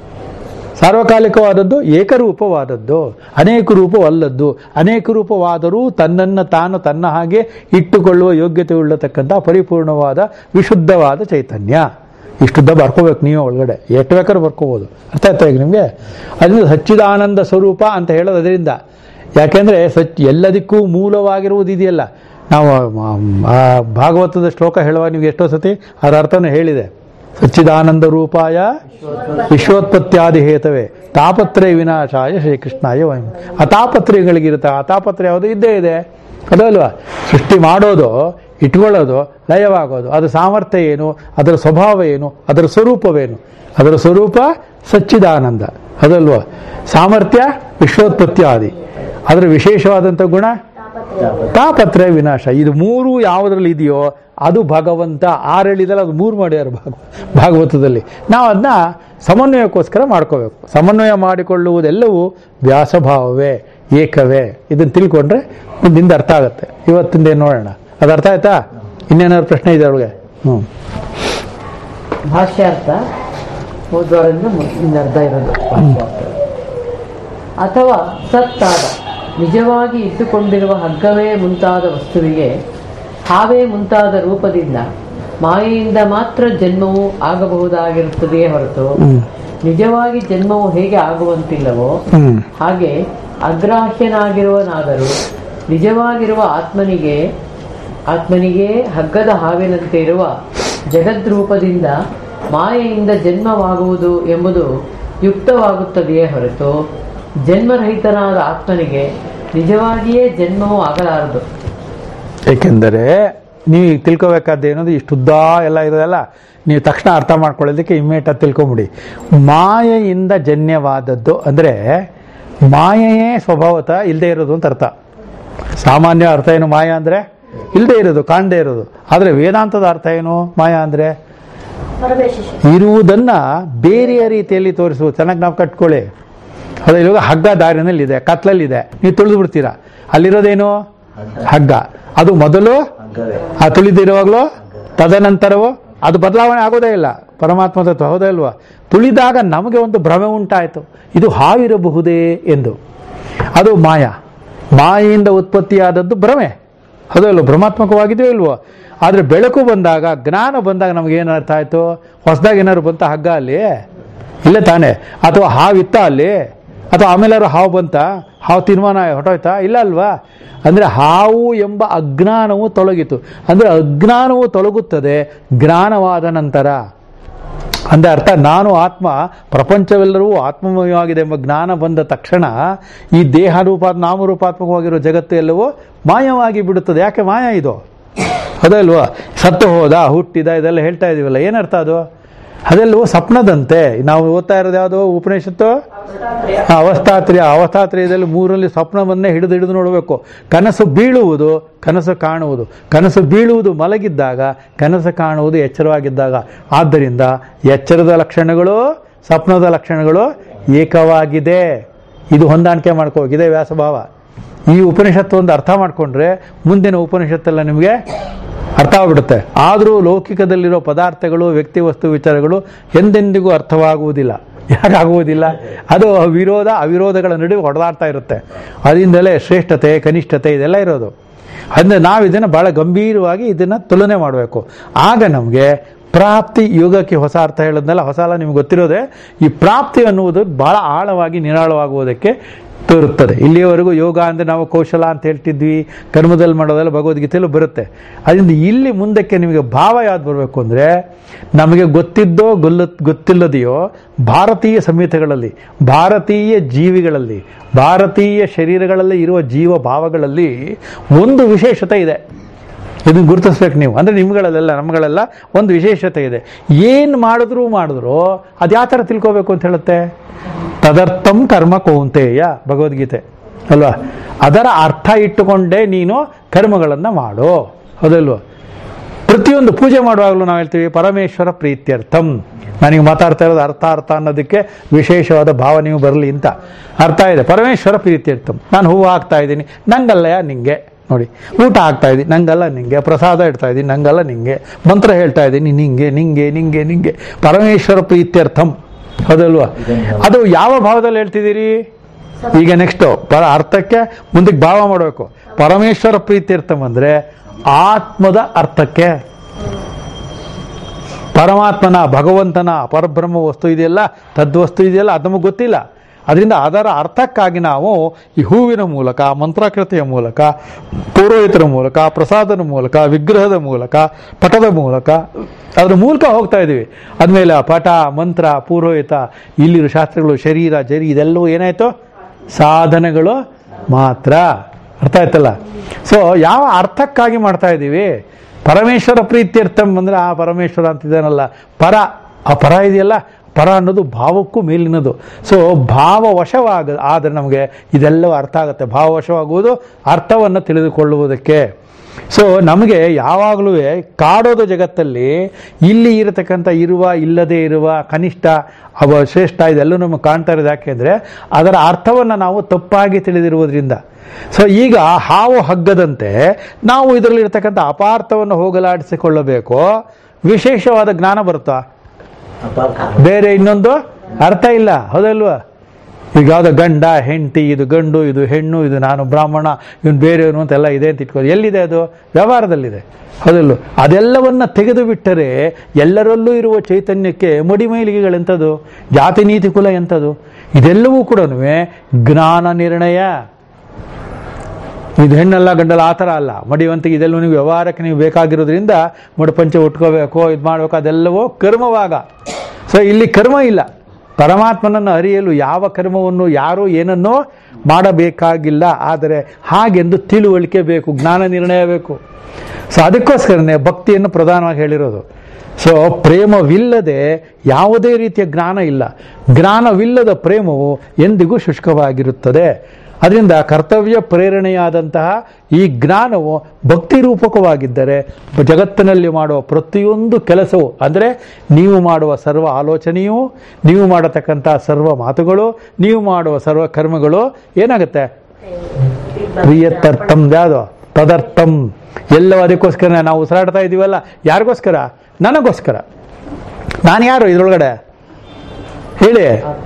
ಸಾರ್ವಕಾಲಿಕವಾದದ್ದು ಏಕರೂಪವಾದದ್ದು ಅನೇಕ ರೂಪವಲ್ಲದ್ದು ಅನೇಕ ರೂಪವಾದರೂ ತನ್ನನ್ನು ತಾನು ತನ್ನ ಹಾಗೆ ಇಟ್ಟುಕೊಳ್ಳುವ ಯೋಗ್ಯತೆ ಉಳ್ಳತಕ್ಕಂಥ ಪರಿಪೂರ್ಣವಾದ ವಿಶುದ್ಧವಾದ ಚೈತನ್ಯ ಇಷ್ಟುದ್ದ ಬರ್ಕೋಬೇಕು ನೀವು ಒಳಗಡೆ ಎಷ್ಟು ಬೇಕಾದ್ರೂ ಬರ್ಕೋಬೋದು ಅರ್ಥ ಆಯ್ತಾ ಈಗ ನಿಮಗೆ ಅದರಿಂದ ಸಚ್ಚಿದಾನಂದ ಸ್ವರೂಪ ಅಂತ ಹೇಳೋದು ಅದರಿಂದ ಯಾಕೆಂದರೆ ಸಚ್ ಎಲ್ಲದಕ್ಕೂ ಮೂಲವಾಗಿರುವುದು ಇದೆಯಲ್ಲ ನಾವು ಮ- ಆ ಭಾಗವತದ ಶ್ಲೋಕ ಹೇಳುವಾಗ ನೀವು ಎಷ್ಟೋ ಸತಿ ಅದರ ಅರ್ಥವನ್ನು ಹೇಳಿದೆ ಸಚ್ಚಿದಾನಂದ ರೂಪಾಯ ವಿಶ್ವೋತ್ಪತ್ಯಾದಿ ಹೇತವೇ ತಾಪತ್ರಯ ವಿನಾಶಾಯ ಶ್ರೀಕೃಷ್ಣಾಯ ವಯಂ ಆ ತಾಪತ್ರಯಗಳಿಗಿರುತ್ತೆ ಆ ತಾಪತ್ರಯ ಯಾವುದು ಇದ್ದೇ ಇದೆ ಅದಲ್ವಾ ಸೃಷ್ಟಿ ಮಾಡೋದು ಇಟ್ಕೊಳ್ಳೋದು ಲಯವಾಗೋದು ಅದರ ಸಾಮರ್ಥ್ಯ ಏನು ಅದರ ಸ್ವಭಾವ ಏನು ಅದರ ಸ್ವರೂಪವೇನು ಅದರ ಸ್ವರೂಪ ಸಚ್ಚಿದಾನಂದ ಅದಲ್ವಾ ಸಾಮರ್ಥ್ಯ ವಿಶ್ವೋತ್ಪತ್ತಿ ಅದರ ವಿಶೇಷವಾದಂಥ ಗುಣ ತಾಪತ್ರ ವಿನಾಶ ಇದು ಮೂರು ಯಾವುದ್ರಲ್ಲಿ ಇದೆಯೋ ಅದು ಭಗವಂತ ಆರೇಳಿದಲ್ಲಿ ಅದು ಮೂರು ಮಾಡ್ಯಾರ ಭಾಗ ಭಾಗವತದಲ್ಲಿ ನಾವು ಅದನ್ನ ಸಮನ್ವಯಕ್ಕೋಸ್ಕರ ಮಾಡ್ಕೋಬೇಕು ಸಮನ್ವಯ ಮಾಡಿಕೊಳ್ಳುವುದೆಲ್ಲವೂ ವ್ಯಾಸಭಾವವೇ ಏಕವೇ ಇದನ್ನು ತಿಳ್ಕೊಂಡ್ರೆ ಮುಂದಿಂದ ಅರ್ಥ ಆಗುತ್ತೆ ಇವತ್ತಿಂದ ಏನ್ ನೋಡೋಣ ಅದು ಅರ್ಥ ಆಯ್ತಾ ಇನ್ನೇನಾದ್ರು ಪ್ರಶ್ನೆ ಇದೆ ಅವಳಿಗೆ ಹ್ಞೂ ಭಾಷ್ಯಾರ್ಥ ಹೋದ್ವಾರಿಂದ ಇನ್ನು ಅರ್ಧ ಇರೋದು ಭಾಷ್ಯಾರ್ಥ ಅಥವಾ ಸತ್ತಾದ ನಿಜವಾಗಿ ಇಟ್ಟುಕೊಂಡಿರುವ ಹಗ್ಗವೇ ಮುಂತಾದ ವಸ್ತುವಿಗೆ ಹಾವೇ ಮುಂತಾದ ರೂಪದಿಂದ ಮಾಯೆಯಿಂದ ಮಾತ್ರ ಜನ್ಮವು ಆಗಬಹುದಾಗಿರುತ್ತದೆಯೇ ಹೊರತು ಹ್ಮ್. ನಿಜವಾಗಿ ಜನ್ಮವು ಹೇಗೆ ಆಗುವಂತಿಲ್ಲವೋ ಹ್ಞೂ ಹಾಗೆ ಅಗ್ರಾಹ್ಯನಾಗಿರುವನಾದರೂ ನಿಜವಾಗಿರುವ ಆತ್ಮನಿಗೆ ಆತ್ಮನಿಗೆ ಹಗ್ಗದ ಹಾವಿನಂತೆ ಇರುವ ಜಗದ್ರೂಪದಿಂದ ಮಾಯೆಯಿಂದ ಜನ್ಮವಾಗುವುದು ಎಂಬುದು ಯುಕ್ತವಾಗುತ್ತದೆಯೇ ಹೊರತು ಜನ್ಮರಹಿತನಾದ ಆತ್ಮನಿಗೆ ನಿಜವಾಗಿಯೇ ಜನ್ಮವು ಆಗಲಾರದು ಏಕೆಂದರೆ ನೀವು ಈಗ ತಿಳ್ಕೊಬೇಕಾದ್ದು ಏನದು ಇಷ್ಟುದ್ದ ಎಲ್ಲ ಇರೋದಲ್ಲ ನೀವು ತಕ್ಷಣ ಅರ್ಥ ಮಾಡ್ಕೊಳ್ಳೋದಕ್ಕೆ ಇಮ್ಮಿಡಿಯೇಟ್ ತಿಳ್ಕೊಂಬಿಡಿ ಮಾಯೆಯಿಂದ ಜನ್ಯವಾದದ್ದು ಅಂದರೆ ಮಾಯೆಯೇ ಸ್ವಭಾವತಃ ಇಲ್ಲದೆ ಇರೋದು ಅಂತ ಅರ್ಥ ಸಾಮಾನ್ಯ ಅರ್ಥ ಏನು ಮಾಯ ಅಂದರೆ ಇಲ್ಲದೆ ಇರೋದು ಕಾಣದೇ ಇರೋದು ಆದರೆ ವೇದಾಂತದ ಅರ್ಥ ಏನು ಮಾಯ ಅಂದರೆ ಇರುವುದನ್ನ ಬೇರೆಯ ರೀತಿಯಲ್ಲಿ ತೋರಿಸುವುದು ಚೆನ್ನಾಗಿ ನಾವು ಕಟ್ಕೊಳ್ಳಿ ಅದು ಇವಾಗ ಹಗ್ಗ ದಾರಿನಲ್ಲಿ ಇದೆ ಕತ್ಲಲ್ಲಿದೆ ನೀವು ತುಳಿದು ಬಿಡ್ತೀರಾ ಅಲ್ಲಿರೋದೇನು ಹಗ್ಗ ಅದು ಮೊದಲು ಹಗ್ಗವೇ ಆ ತುಳಿದಿರುವಾಗಲೂ ತದನಂತರವೂ ಅದು ಬದಲಾವಣೆ ಆಗೋದೇ ಇಲ್ಲ ಪರಮಾತ್ಮ ತತ್ವ ಹೌದಾ ಇಲ್ವಾ ತುಳಿದಾಗ ನಮಗೆ ಒಂದು ಭ್ರಮೆ ಉಂಟಾಯಿತು ಇದು ಹಾವಿರಬಹುದೇ ಎಂದು ಅದು ಮಾಯ ಮಾಯೆಯಿಂದ ಉತ್ಪತ್ತಿಯಾದದ್ದು ಭ್ರಮೆ ಹೌದಾ ಇಲ್ವೋ ಭ್ರಮಾತ್ಮಕವಾಗಿದೆಯೋ ಇಲ್ವೋ ಆದರೆ ಬೆಳಕು ಬಂದಾಗ ಜ್ಞಾನ ಬಂದಾಗ ನಮಗೆ ಏನು ಅರ್ಥ ಆಯಿತು ಹೊಸದಾಗಿ ಏನಾದ್ರು ಬಂತ ಹಗ್ಗ ಅಲ್ಲಿ ಇಲ್ಲ ತಾನೇ ಅಥವಾ ಹಾವಿತ್ತ ಅಲ್ಲಿ ಅಥವಾ ಆಮೇಲಾದ್ರು ಹಾವು ಬಂತ ಹಾವು ತೀರ್ಮಾನ ಹೊಟ್ಟೋಯ್ತಾ ಇಲ್ಲ ಅಲ್ವಾ ಅಂದರೆ ಹಾವು ಎಂಬ ಅಜ್ಞಾನವು ತೊಲಗಿತು ಅಂದರೆ ಅಜ್ಞಾನವು ತೊಲಗುತ್ತದೆ ಜ್ಞಾನವಾದ ನಂತರ ಅಂದರೆ ಅರ್ಥ ನಾನು ಆತ್ಮ ಪ್ರಪಂಚವೆಲ್ಲರೂ ಆತ್ಮಮಯವಾಗಿದೆ ಎಂಬ ಜ್ಞಾನ ಬಂದ ತಕ್ಷಣ ಈ ದೇಹ ರೂಪ ನಾಮರೂಪಾತ್ಮಕವಾಗಿರೋ ಜಗತ್ತು ಎಲ್ಲವೂ ಮಾಯವಾಗಿ ಬಿಡುತ್ತದೆ ಯಾಕೆ ಮಾಯ ಇದು ಅದಲ್ವಾ ಸತ್ತು ಹೋದ ಹುಟ್ಟಿದ ಇದೆಲ್ಲ ಹೇಳ್ತಾ ಇದೀವಲ್ಲ ಏನರ್ಥ ಅದು ಅದೆಲ್ಲವೂ ಸ್ವಪ್ನದಂತೆ ನಾವು ಓದ್ತಾ ಇರೋದು ಯಾವುದು ಉಪನಿಷತ್ತು ಆ, ಅವಸ್ಥಾತ್ರಿಯ ಅವಸ್ಥಾತ್ರಿಯದಲ್ಲಿ ಮೂರಲ್ಲಿ ಸ್ವಪ್ನವನ್ನೇ ಹಿಡಿದು ಹಿಡಿದು ನೋಡಬೇಕು ಕನಸು ಬೀಳುವುದು ಕನಸು ಕಾಣುವುದು ಕನಸು ಬೀಳುವುದು ಮಲಗಿದ್ದಾಗ ಕನಸು ಕಾಣುವುದು ಎಚ್ಚರವಾಗಿದ್ದಾಗ ಆದ್ದರಿಂದ ಎಚ್ಚರದ ಲಕ್ಷಣಗಳು ಸ್ವಪ್ನದ ಲಕ್ಷಣಗಳು ಏಕವಾಗಿದೆ ಇದು ಹೊಂದಾಣಿಕೆ ಮಾಡ್ಕೋ ಇದೇ ವ್ಯಾಸಭಾವ ಈ ಉಪನಿಷತ್ತು ಒಂದು ಅರ್ಥ ಮಾಡ್ಕೊಂಡ್ರೆ ಮುಂದಿನ ಉಪನಿಷತ್ತೆಲ್ಲ ನಿಮಗೆ ಅರ್ಥ ಆಗ್ಬಿಡುತ್ತೆ ಆದರೂ ಲೌಕಿಕದಲ್ಲಿರೋ ಪದಾರ್ಥಗಳು ವ್ಯಕ್ತಿ ವಸ್ತು ವಿಚಾರಗಳು ಎಂದೆಂದಿಗೂ ಅರ್ಥವಾಗುವುದಿಲ್ಲ ಯಾಕಾಗುವುದಿಲ್ಲ ಅದು ವಿರೋಧ ಅವಿರೋಧಗಳ ನಡುವೆ ಹೊಡೆದಾಡ್ತಾ ಇರುತ್ತೆ ಅದರಿಂದಲೇ ಶ್ರೇಷ್ಠತೆ ಕನಿಷ್ಠತೆ ಇದೆಲ್ಲ ಇರೋದು ಅಂದರೆ ನಾವು ಇದನ್ನು ಬಹಳ ಗಂಭೀರವಾಗಿ ಇದನ್ನು ತುಲನೆ ಮಾಡಬೇಕು ಆಗ ನಮಗೆ ಪ್ರಾಪ್ತಿ ಯೋಗಕ್ಕೆ ಹೊಸ ಅರ್ಥ ಹೇಳೋದ್ನೆಲ್ಲ ಹೊಸ ಅಲ್ಲ ನಿಮ್ಗೆ ಗೊತ್ತಿರೋದೇ ಈ ಪ್ರಾಪ್ತಿ ಅನ್ನುವುದು ಬಹಳ ಆಳವಾಗಿ ನಿರಾಳವಾಗುವುದಕ್ಕೆ ತೋರುತ್ತದೆ ಇಲ್ಲಿಯವರೆಗೂ ಯೋಗ ಅಂದರೆ ನಾವು ಕೌಶಲ ಅಂತ ಹೇಳ್ತಿದ್ವಿ ಕರ್ಮದಲ್ಲಿ ಮಾಡೋದೆಲ್ಲ ಭಗವದ್ಗೀತೆಯಲ್ಲೂ ಬರುತ್ತೆ ಅದರಿಂದ ಇಲ್ಲಿ ಮುಂದಕ್ಕೆ ನಿಮಗೆ ಭಾವ ಯಾವ್ದು ಬರಬೇಕು ಅಂದರೆ ನಮಗೆ ಗೊತ್ತಿದ್ದೋ ಗೊಲ್ಲ ಗೊತ್ತಿಲ್ಲದೆಯೋ ಭಾರತೀಯ ಸಂಹಿತೆಗಳಲ್ಲಿ ಭಾರತೀಯ ಜೀವಿಗಳಲ್ಲಿ ಭಾರತೀಯ ಶರೀರಗಳಲ್ಲಿ ಇರುವ ಜೀವ ಭಾವಗಳಲ್ಲಿ ಒಂದು ವಿಶೇಷತೆ ಇದೆ ಇದನ್ನ ಗುರುತಿಸ್ಬೇಕು ನೀವು ಅಂದರೆ ನಿಮ್ಗಳಲ್ಲೆಲ್ಲ ನಮ್ಗಳೆಲ್ಲ ಒಂದು ವಿಶೇಷತೆ ಇದೆ ಏನು ಮಾಡಿದ್ರು ಮಾಡಿದ್ರು ಅದು ಯಾವ ಥರ ತಿಳ್ಕೋಬೇಕು ಅಂತ ಹೇಳುತ್ತೆ ತದರ್ಥಂ ಕರ್ಮ ಕೌಂತೆಯ ಭಗವದ್ಗೀತೆ ಅಲ್ವಾ ಅದರ ಅರ್ಥ ಇಟ್ಟುಕೊಂಡೇ ನೀನು ಕರ್ಮಗಳನ್ನು ಮಾಡು ಹೌದಲ್ವಾ ಪ್ರತಿಯೊಂದು ಪೂಜೆ ಮಾಡುವಾಗಲೂ ನಾವು ಹೇಳ್ತೀವಿ ಪರಮೇಶ್ವರ ಪ್ರೀತ್ಯರ್ಥಂ ನನಗೆ ಮಾತಾಡ್ತಾ ಇರೋದು ಅರ್ಥ ಅರ್ಥ ಅನ್ನೋದಕ್ಕೆ ವಿಶೇಷವಾದ ಭಾವ ನೀವು ಬರಲಿ ಅಂತ ಅರ್ಥ ಇದೆ ಪರಮೇಶ್ವರ ಪ್ರೀತ್ಯರ್ಥಂ ನಾನು ಹೂವು ಹಾಕ್ತಾ ಇದ್ದೀನಿ ನಂಗಲ್ಲಯ್ಯ ನಿಂಗೆ ನೋಡಿ ಊಟ ಹಾಕ್ತಾ ಇದ್ದೀನಿ ನಂಗಲ್ಲ ನಿಂಗೆ ಪ್ರಸಾದ ಇಡ್ತಾ ಇದ್ದೀನಿ ನಂಗಲ್ಲ ನಿಂಗೆ ಮಂತ್ರ ಹೇಳ್ತಾ ಇದ್ದೀನಿ ನಿಂಗೆ ನಿಂಗೆ ನಿಂಗೆ ನಿಂಗೆ ಪರಮೇಶ್ವರ ಪ್ರೀತ್ಯರ್ಥಂ ಹೌದಲ್ವಾ ಅದು ಯಾವ ಭಾವದಲ್ಲಿ ಹೇಳ್ತಿದ್ದೀರಿ ಈಗ ನೆಕ್ಸ್ಟ್ ಪರ ಅರ್ಥಕ್ಕೆ ಮುಂದಕ್ಕೆ ಭಾವ ಮಾಡಬೇಕು ಪರಮೇಶ್ವರ ಪ್ರೀತ್ಯರ್ಥಂ ಅಂದ್ರೆ ಆತ್ಮದ ಅರ್ಥಕ್ಕೆ ಪರಮಾತ್ಮನ ಭಗವಂತನ ಪರಬ್ರಹ್ಮ ವಸ್ತು ಇದೆಯಲ್ಲ ತದ್ವಸ್ತು ಇದೆಯಲ್ಲ ಅದು ನಮಗೆ ಗೊತ್ತಿಲ್ಲ ಅದರಿಂದ ಅದರ ಅರ್ಥಕ್ಕಾಗಿ ನಾವು ಈ ಹೂವಿನ ಮೂಲಕ ಮಂತ್ರಾಕೃತಿಯ ಮೂಲಕ ಪೌರೋಹಿತರ ಮೂಲಕ ಪ್ರಸಾದದ ಮೂಲಕ ವಿಗ್ರಹದ ಮೂಲಕ ಪಟದ ಮೂಲಕ ಅದ್ರ ಮೂಲಕ ಹೋಗ್ತಾ ಇದ್ದೀವಿ ಅದ್ಮೇಲೆ ಆ ಪಟ ಮಂತ್ರ ಪುರೋಹಿತ ಇಲ್ಲಿರೋ ಶಾಸ್ತ್ರಗಳು ಶರೀರ ಜರಿ ಇದೆಲ್ಲವೂ ಏನಾಯ್ತು ಸಾಧನೆಗಳು ಮಾತ್ರ ಅರ್ಥ ಆಯ್ತಲ್ಲ ಸೊ ಯಾವ ಅರ್ಥಕ್ಕಾಗಿ ಮಾಡ್ತಾ ಇದ್ದೀವಿ ಪರಮೇಶ್ವರ ಪ್ರೀತ್ಯರ್ಥಂ ಅಂದ್ರೆ ಆ ಪರಮೇಶ್ವರ ಅಂತಿದ್ದಾನಲ್ಲ ಪರ ಆ ಪರ ಇದೆಯಲ್ಲ ಪರ ಅನ್ನೋದು ಭಾವಕ್ಕೂ ಮೇಲಿನದು ಸೊ ಭಾವವಶವಾಗ ಆದರೆ ನಮಗೆ ಇದೆಲ್ಲವೂ ಅರ್ಥ ಆಗುತ್ತೆ ಭಾವವಶವಾಗುವುದು ಅರ್ಥವನ್ನು ತಿಳಿದುಕೊಳ್ಳುವುದಕ್ಕೆ ಸೊ ನಮಗೆ ಯಾವಾಗಲೂ ಕಾಡೋದು ಜಗತ್ತಲ್ಲಿ ಇಲ್ಲಿ ಇರತಕ್ಕಂಥ ಇರುವ ಇಲ್ಲದೆ ಇರುವ ಕನಿಷ್ಠ ಅವ ಶ್ರೇಷ್ಠ ಇದೆಲ್ಲೂ ನಮಗೆ ಕಾಣ್ತಾ ಇರೋದು ಯಾಕೆಂದರೆ ಅದರ ಅರ್ಥವನ್ನು ನಾವು ತಪ್ಪಾಗಿ ತಿಳಿದಿರುವುದರಿಂದ ಸೊ ಈಗ ಹಾವು ಹಗ್ಗದಂತೆ ನಾವು ಇದರಲ್ಲಿರ್ತಕ್ಕಂಥ ಅಪಾರ್ಥವನ್ನು ಹೋಗಲಾಡಿಸಿಕೊಳ್ಳಬೇಕು ವಿಶೇಷವಾದ ಜ್ಞಾನ ಬರುತ್ತಾ ಅಪಾರ್ಥ ಬೇರೆ ಇನ್ನೊಂದು ಅರ್ಥ ಇಲ್ಲ ಹೌದಲ್ವಾ ಈಗ ಯಾವ್ದೋ ಗಂಡ ಹೆಂಡತಿ ಇದು ಗಂಡು ಇದು ಹೆಣ್ಣು ಇದು ನಾನು ಬ್ರಾಹ್ಮಣ ಇವನು ಬೇರೆಯವನು ಅಂತೆಲ್ಲ ಇದೆ ಅಂತ ಇಟ್ಕೊಂಡು ಎಲ್ಲಿದೆ ಅದು ವ್ಯವಹಾರದಲ್ಲಿದೆ ಹೌದಲ್ವ ಅದೆಲ್ಲವನ್ನ ತೆಗೆದು ಬಿಟ್ಟರೆ ಎಲ್ಲರಲ್ಲೂ ಇರುವ ಚೈತನ್ಯಕ್ಕೆ ಮಡಿಮೈಲಿಗೆಗಳೆಂಥದ್ದು ಜಾತಿ ನೀತಿ ಕುಲ ಎಂಥದ್ದು ಇದೆಲ್ಲವೂ ಕೂಡ ಜ್ಞಾನ ನಿರ್ಣಯ ಇದು ಹೆಣ್ಣಲ್ಲ ಗಂಡಲ್ಲ ಆ ಥರ ಅಲ್ಲ ಮಡಿವಂತಿಗೆ ಇದೆಲ್ಲ ನೀವು ವ್ಯವಹಾರಕ್ಕೆ ನೀವು ಬೇಕಾಗಿರೋದ್ರಿಂದ ಮಡುಪಂಚೆ ಉಟ್ಕೋಬೇಕು ಇದು ಮಾಡಬೇಕು ಅದೆಲ್ಲವೂ ಕರ್ಮವಾಗ ಸೊ ಇಲ್ಲಿ ಕರ್ಮ ಇಲ್ಲ ಪರಮಾತ್ಮನನ್ನು ಅರಿಯಲು ಯಾವ ಕರ್ಮವನ್ನು ಯಾರು ಏನನ್ನೋ ಮಾಡಬೇಕಾಗಿಲ್ಲ ಆದರೆ ಹಾಗೆಂದು ತಿಳುವಳಿಕೆ ಬೇಕು ಜ್ಞಾನ ನಿರ್ಣಯ ಬೇಕು ಸೊ ಅದಕ್ಕೋಸ್ಕರನೇ ಭಕ್ತಿಯನ್ನು ಪ್ರಧಾನವಾಗಿ ಹೇಳಿರೋದು ಸೊ ಪ್ರೇಮವಿಲ್ಲದೆ ಯಾವುದೇ ರೀತಿಯ ಜ್ಞಾನ ಇಲ್ಲ ಜ್ಞಾನವಿಲ್ಲದ ಪ್ರೇಮವು ಎಂದಿಗೂ ಶುಷ್ಕವಾಗಿರುತ್ತದೆ ಅದರಿಂದ ಕರ್ತವ್ಯ ಪ್ರೇರಣೆಯಾದಂತಹ ಈ ಜ್ಞಾನವು ಭಕ್ತಿ ರೂಪಕವಾಗಿದ್ದರೆ ಜಗತ್ತಿನಲ್ಲಿ ಮಾಡುವ ಪ್ರತಿಯೊಂದು ಕೆಲಸವು ಅಂದರೆ ನೀವು ಮಾಡುವ ಸರ್ವ ಆಲೋಚನೆಯೂ ನೀವು ಮಾಡತಕ್ಕಂಥ ಸರ್ವ ಮಾತುಗಳು ನೀವು ಮಾಡುವ ಸರ್ವ ಕರ್ಮಗಳು ಏನಾಗುತ್ತೆ ಪ್ರಿಯತರ್ಥಂ ಯಾವುದು ತದರ್ಥಂ ಎಲ್ಲವೂ ಅದಕ್ಕೋಸ್ಕರ ನಾವು ಉಸಿರಾಡ್ತಾ ಇದ್ದೀವಲ್ಲ ಯಾರಿಗೋಸ್ಕರ ನನಗೋಸ್ಕರ ನಾನು ಯಾರು ಇದ್ರೊಳಗಡೆ ಹೇಳಿ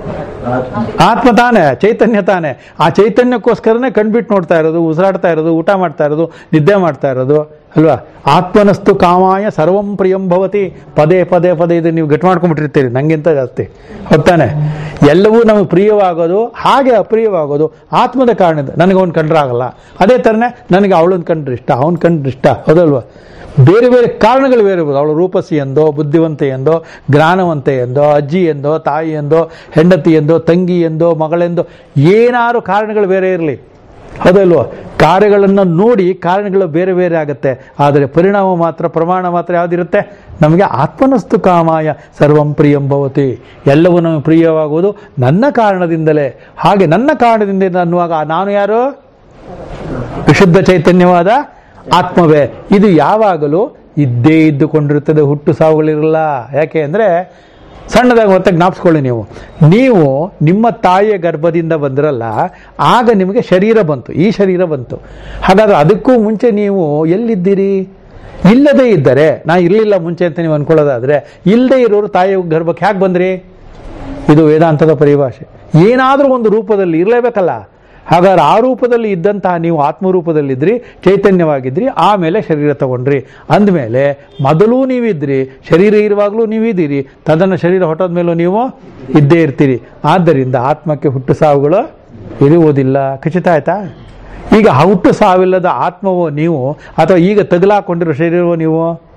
ಆತ್ಮ ತಾನೇ ಚೈತನ್ಯ ತಾನೇ ಆ ಚೈತನ್ಯಕ್ಕೋಸ್ಕರನೇ ಕಣ್ಬಿಟ್ಟು ನೋಡ್ತಾ ಇರೋದು ಉಸಿರಾಡ್ತಾ ಇರೋದು ಊಟ ಮಾಡ್ತಾ ಇರೋದು ನಿದ್ದೆ ಮಾಡ್ತಾ ಇರೋದು ಅಲ್ವಾ ಆತ್ಮನಸ್ತು ಕಾಮಾಯ ಸರ್ವಂ ಪ್ರಿಯಂ ಭವತಿ ಪದೇ ಪದೇ ಪದೇ ಇದು ನೀವು ಗಟ್ ಮಾಡ್ಕೊಂಡ್ಬಿಟ್ಟಿರ್ತೀರಿ ನಂಗಿಂತ ಜಾಸ್ತಿ ಹೊತ್ತಾನೆ ಎಲ್ಲವೂ ನಮಗೆ ಪ್ರಿಯವಾಗೋದು ಹಾಗೆ ಅಪ್ರಿಯವಾಗೋದು ಆತ್ಮದ ಕಾರಣದಿಂದ ನನಗೆ ಅವ್ನು ಕಂಡ್ರೆ ಆಗಲ್ಲ ಅದೇ ಥರನೇ ನನಗೆ ಅವಳನ್ನ ಕಂಡ್ರೆ ಇಷ್ಟ ಅವನ ಕಂಡ್ರೆ ಇಷ್ಟ ಹೌದಲ್ವಾ ಬೇರೆ ಬೇರೆ ಕಾರಣಗಳು ಬೇರೆ ಇರ್ಬೋದು ಅವಳು ರೂಪಸಿ ಎಂದೋ ಬುದ್ಧಿವಂತೆ ಎಂದೋ ಜ್ಞಾನವಂತೆ ಎಂದೋ ಅಜ್ಜಿ ಎಂದೋ ತಾಯಿ ಎಂದೋ ಹೆಂಡತಿ ಎಂದೋ ತಂಗಿ ಎಂದೋ ಮಗಳೆಂದೋ ಏನಾರು ಕಾರಣಗಳು ಬೇರೆ ಇರಲಿ ಹೌದಲ್ವೋ ಕಾರ್ಯಗಳನ್ನು ನೋಡಿ ಕಾರಣಗಳು ಬೇರೆ ಬೇರೆ ಆಗುತ್ತೆ ಆದರೆ ಪರಿಣಾಮ ಮಾತ್ರ ಪ್ರಮಾಣ ಮಾತ್ರ ಯಾವುದಿರುತ್ತೆ ನಮಗೆ ಆತ್ಮನಸ್ತು ಕಾಮಾಯ ಸರ್ವಂ ಪ್ರಿಯಂ ಭವತಿ ಎಲ್ಲವೂ ನಮಗೆ ಪ್ರಿಯವಾಗುವುದು ನನ್ನ ಕಾರಣದಿಂದಲೇ ಹಾಗೆ ನನ್ನ ಕಾರಣದಿಂದ ಅನ್ನುವಾಗ ನಾನು ಯಾರು ವಿಶುದ್ಧ ಚೈತನ್ಯವಾದ ಆತ್ಮವೇ ಇದು ಯಾವಾಗಲೂ ಇದ್ದೇ ಇದ್ದುಕೊಂಡಿರುತ್ತದೆ ಹುಟ್ಟು ಸಾವುಗಳಿರಲ್ಲ ಯಾಕೆ ಅಂದರೆ ಸಣ್ಣದಾಗಿ ಮತ್ತೆ ಜ್ಞಾಪಿಸ್ಕೊಳ್ಳಿ ನೀವು ನೀವು ನಿಮ್ಮ ತಾಯಿಯ ಗರ್ಭದಿಂದ ಬಂದ್ರಲ್ಲ ಆಗ ನಿಮಗೆ ಶರೀರ ಬಂತು ಈ ಶರೀರ ಬಂತು ಹಾಗಾದ್ರೆ ಅದಕ್ಕೂ ಮುಂಚೆ ನೀವು ಎಲ್ಲಿದ್ದೀರಿ ಇಲ್ಲದೇ ಇದ್ದರೆ ನಾ ಇರಲಿಲ್ಲ ಮುಂಚೆ ಅಂತ ನೀವು ಅನ್ಕೊಳ್ಳೋದಾದ್ರೆ ಇಲ್ಲದೆ ಇರೋರು ತಾಯಿಯ ಗರ್ಭಕ್ಕೆ ಹ್ಯಾಕೆ ಬಂದ್ರಿ ಇದು ವೇದಾಂತದ ಪರಿಭಾಷೆ ಏನಾದರೂ ಒಂದು ರೂಪದಲ್ಲಿ ಇರಲೇಬೇಕಲ್ಲ ಹಾಗಾದ್ರೆ ಆ ರೂಪದಲ್ಲಿ ಇದ್ದಂತಹ ನೀವು ಆತ್ಮರೂಪದಲ್ಲಿದ್ರಿ ಚೈತನ್ಯವಾಗಿದ್ರಿ ಆಮೇಲೆ ಶರೀರ ತಗೊಂಡ್ರಿ ಅಂದಮೇಲೆ ಮೊದಲೂ ನೀವಿದ್ರಿ ಶರೀರ ಇರುವಾಗಲೂ ನೀವಿದ್ದೀರಿ ತದನ್ನ ಶರೀರ ಹೊಟ್ಟೋದ ಮೇಲೂ ನೀವು ಇದ್ದೇ ಇರ್ತೀರಿ ಆದ್ದರಿಂದ ಆತ್ಮಕ್ಕೆ ಹುಟ್ಟು ಸಾವುಗಳು ಇರುವುದಿಲ್ಲ ಖಚಿತ ಆಯ್ತಾ ಈಗ ಆ ಹುಟ್ಟು ಸಾವಿಲ್ಲದ ಆತ್ಮವೋ ನೀವು ಅಥವಾ ಈಗ ತಗಲಾಕೊಂಡಿರೋ ಶರೀರವೋ ನೀವು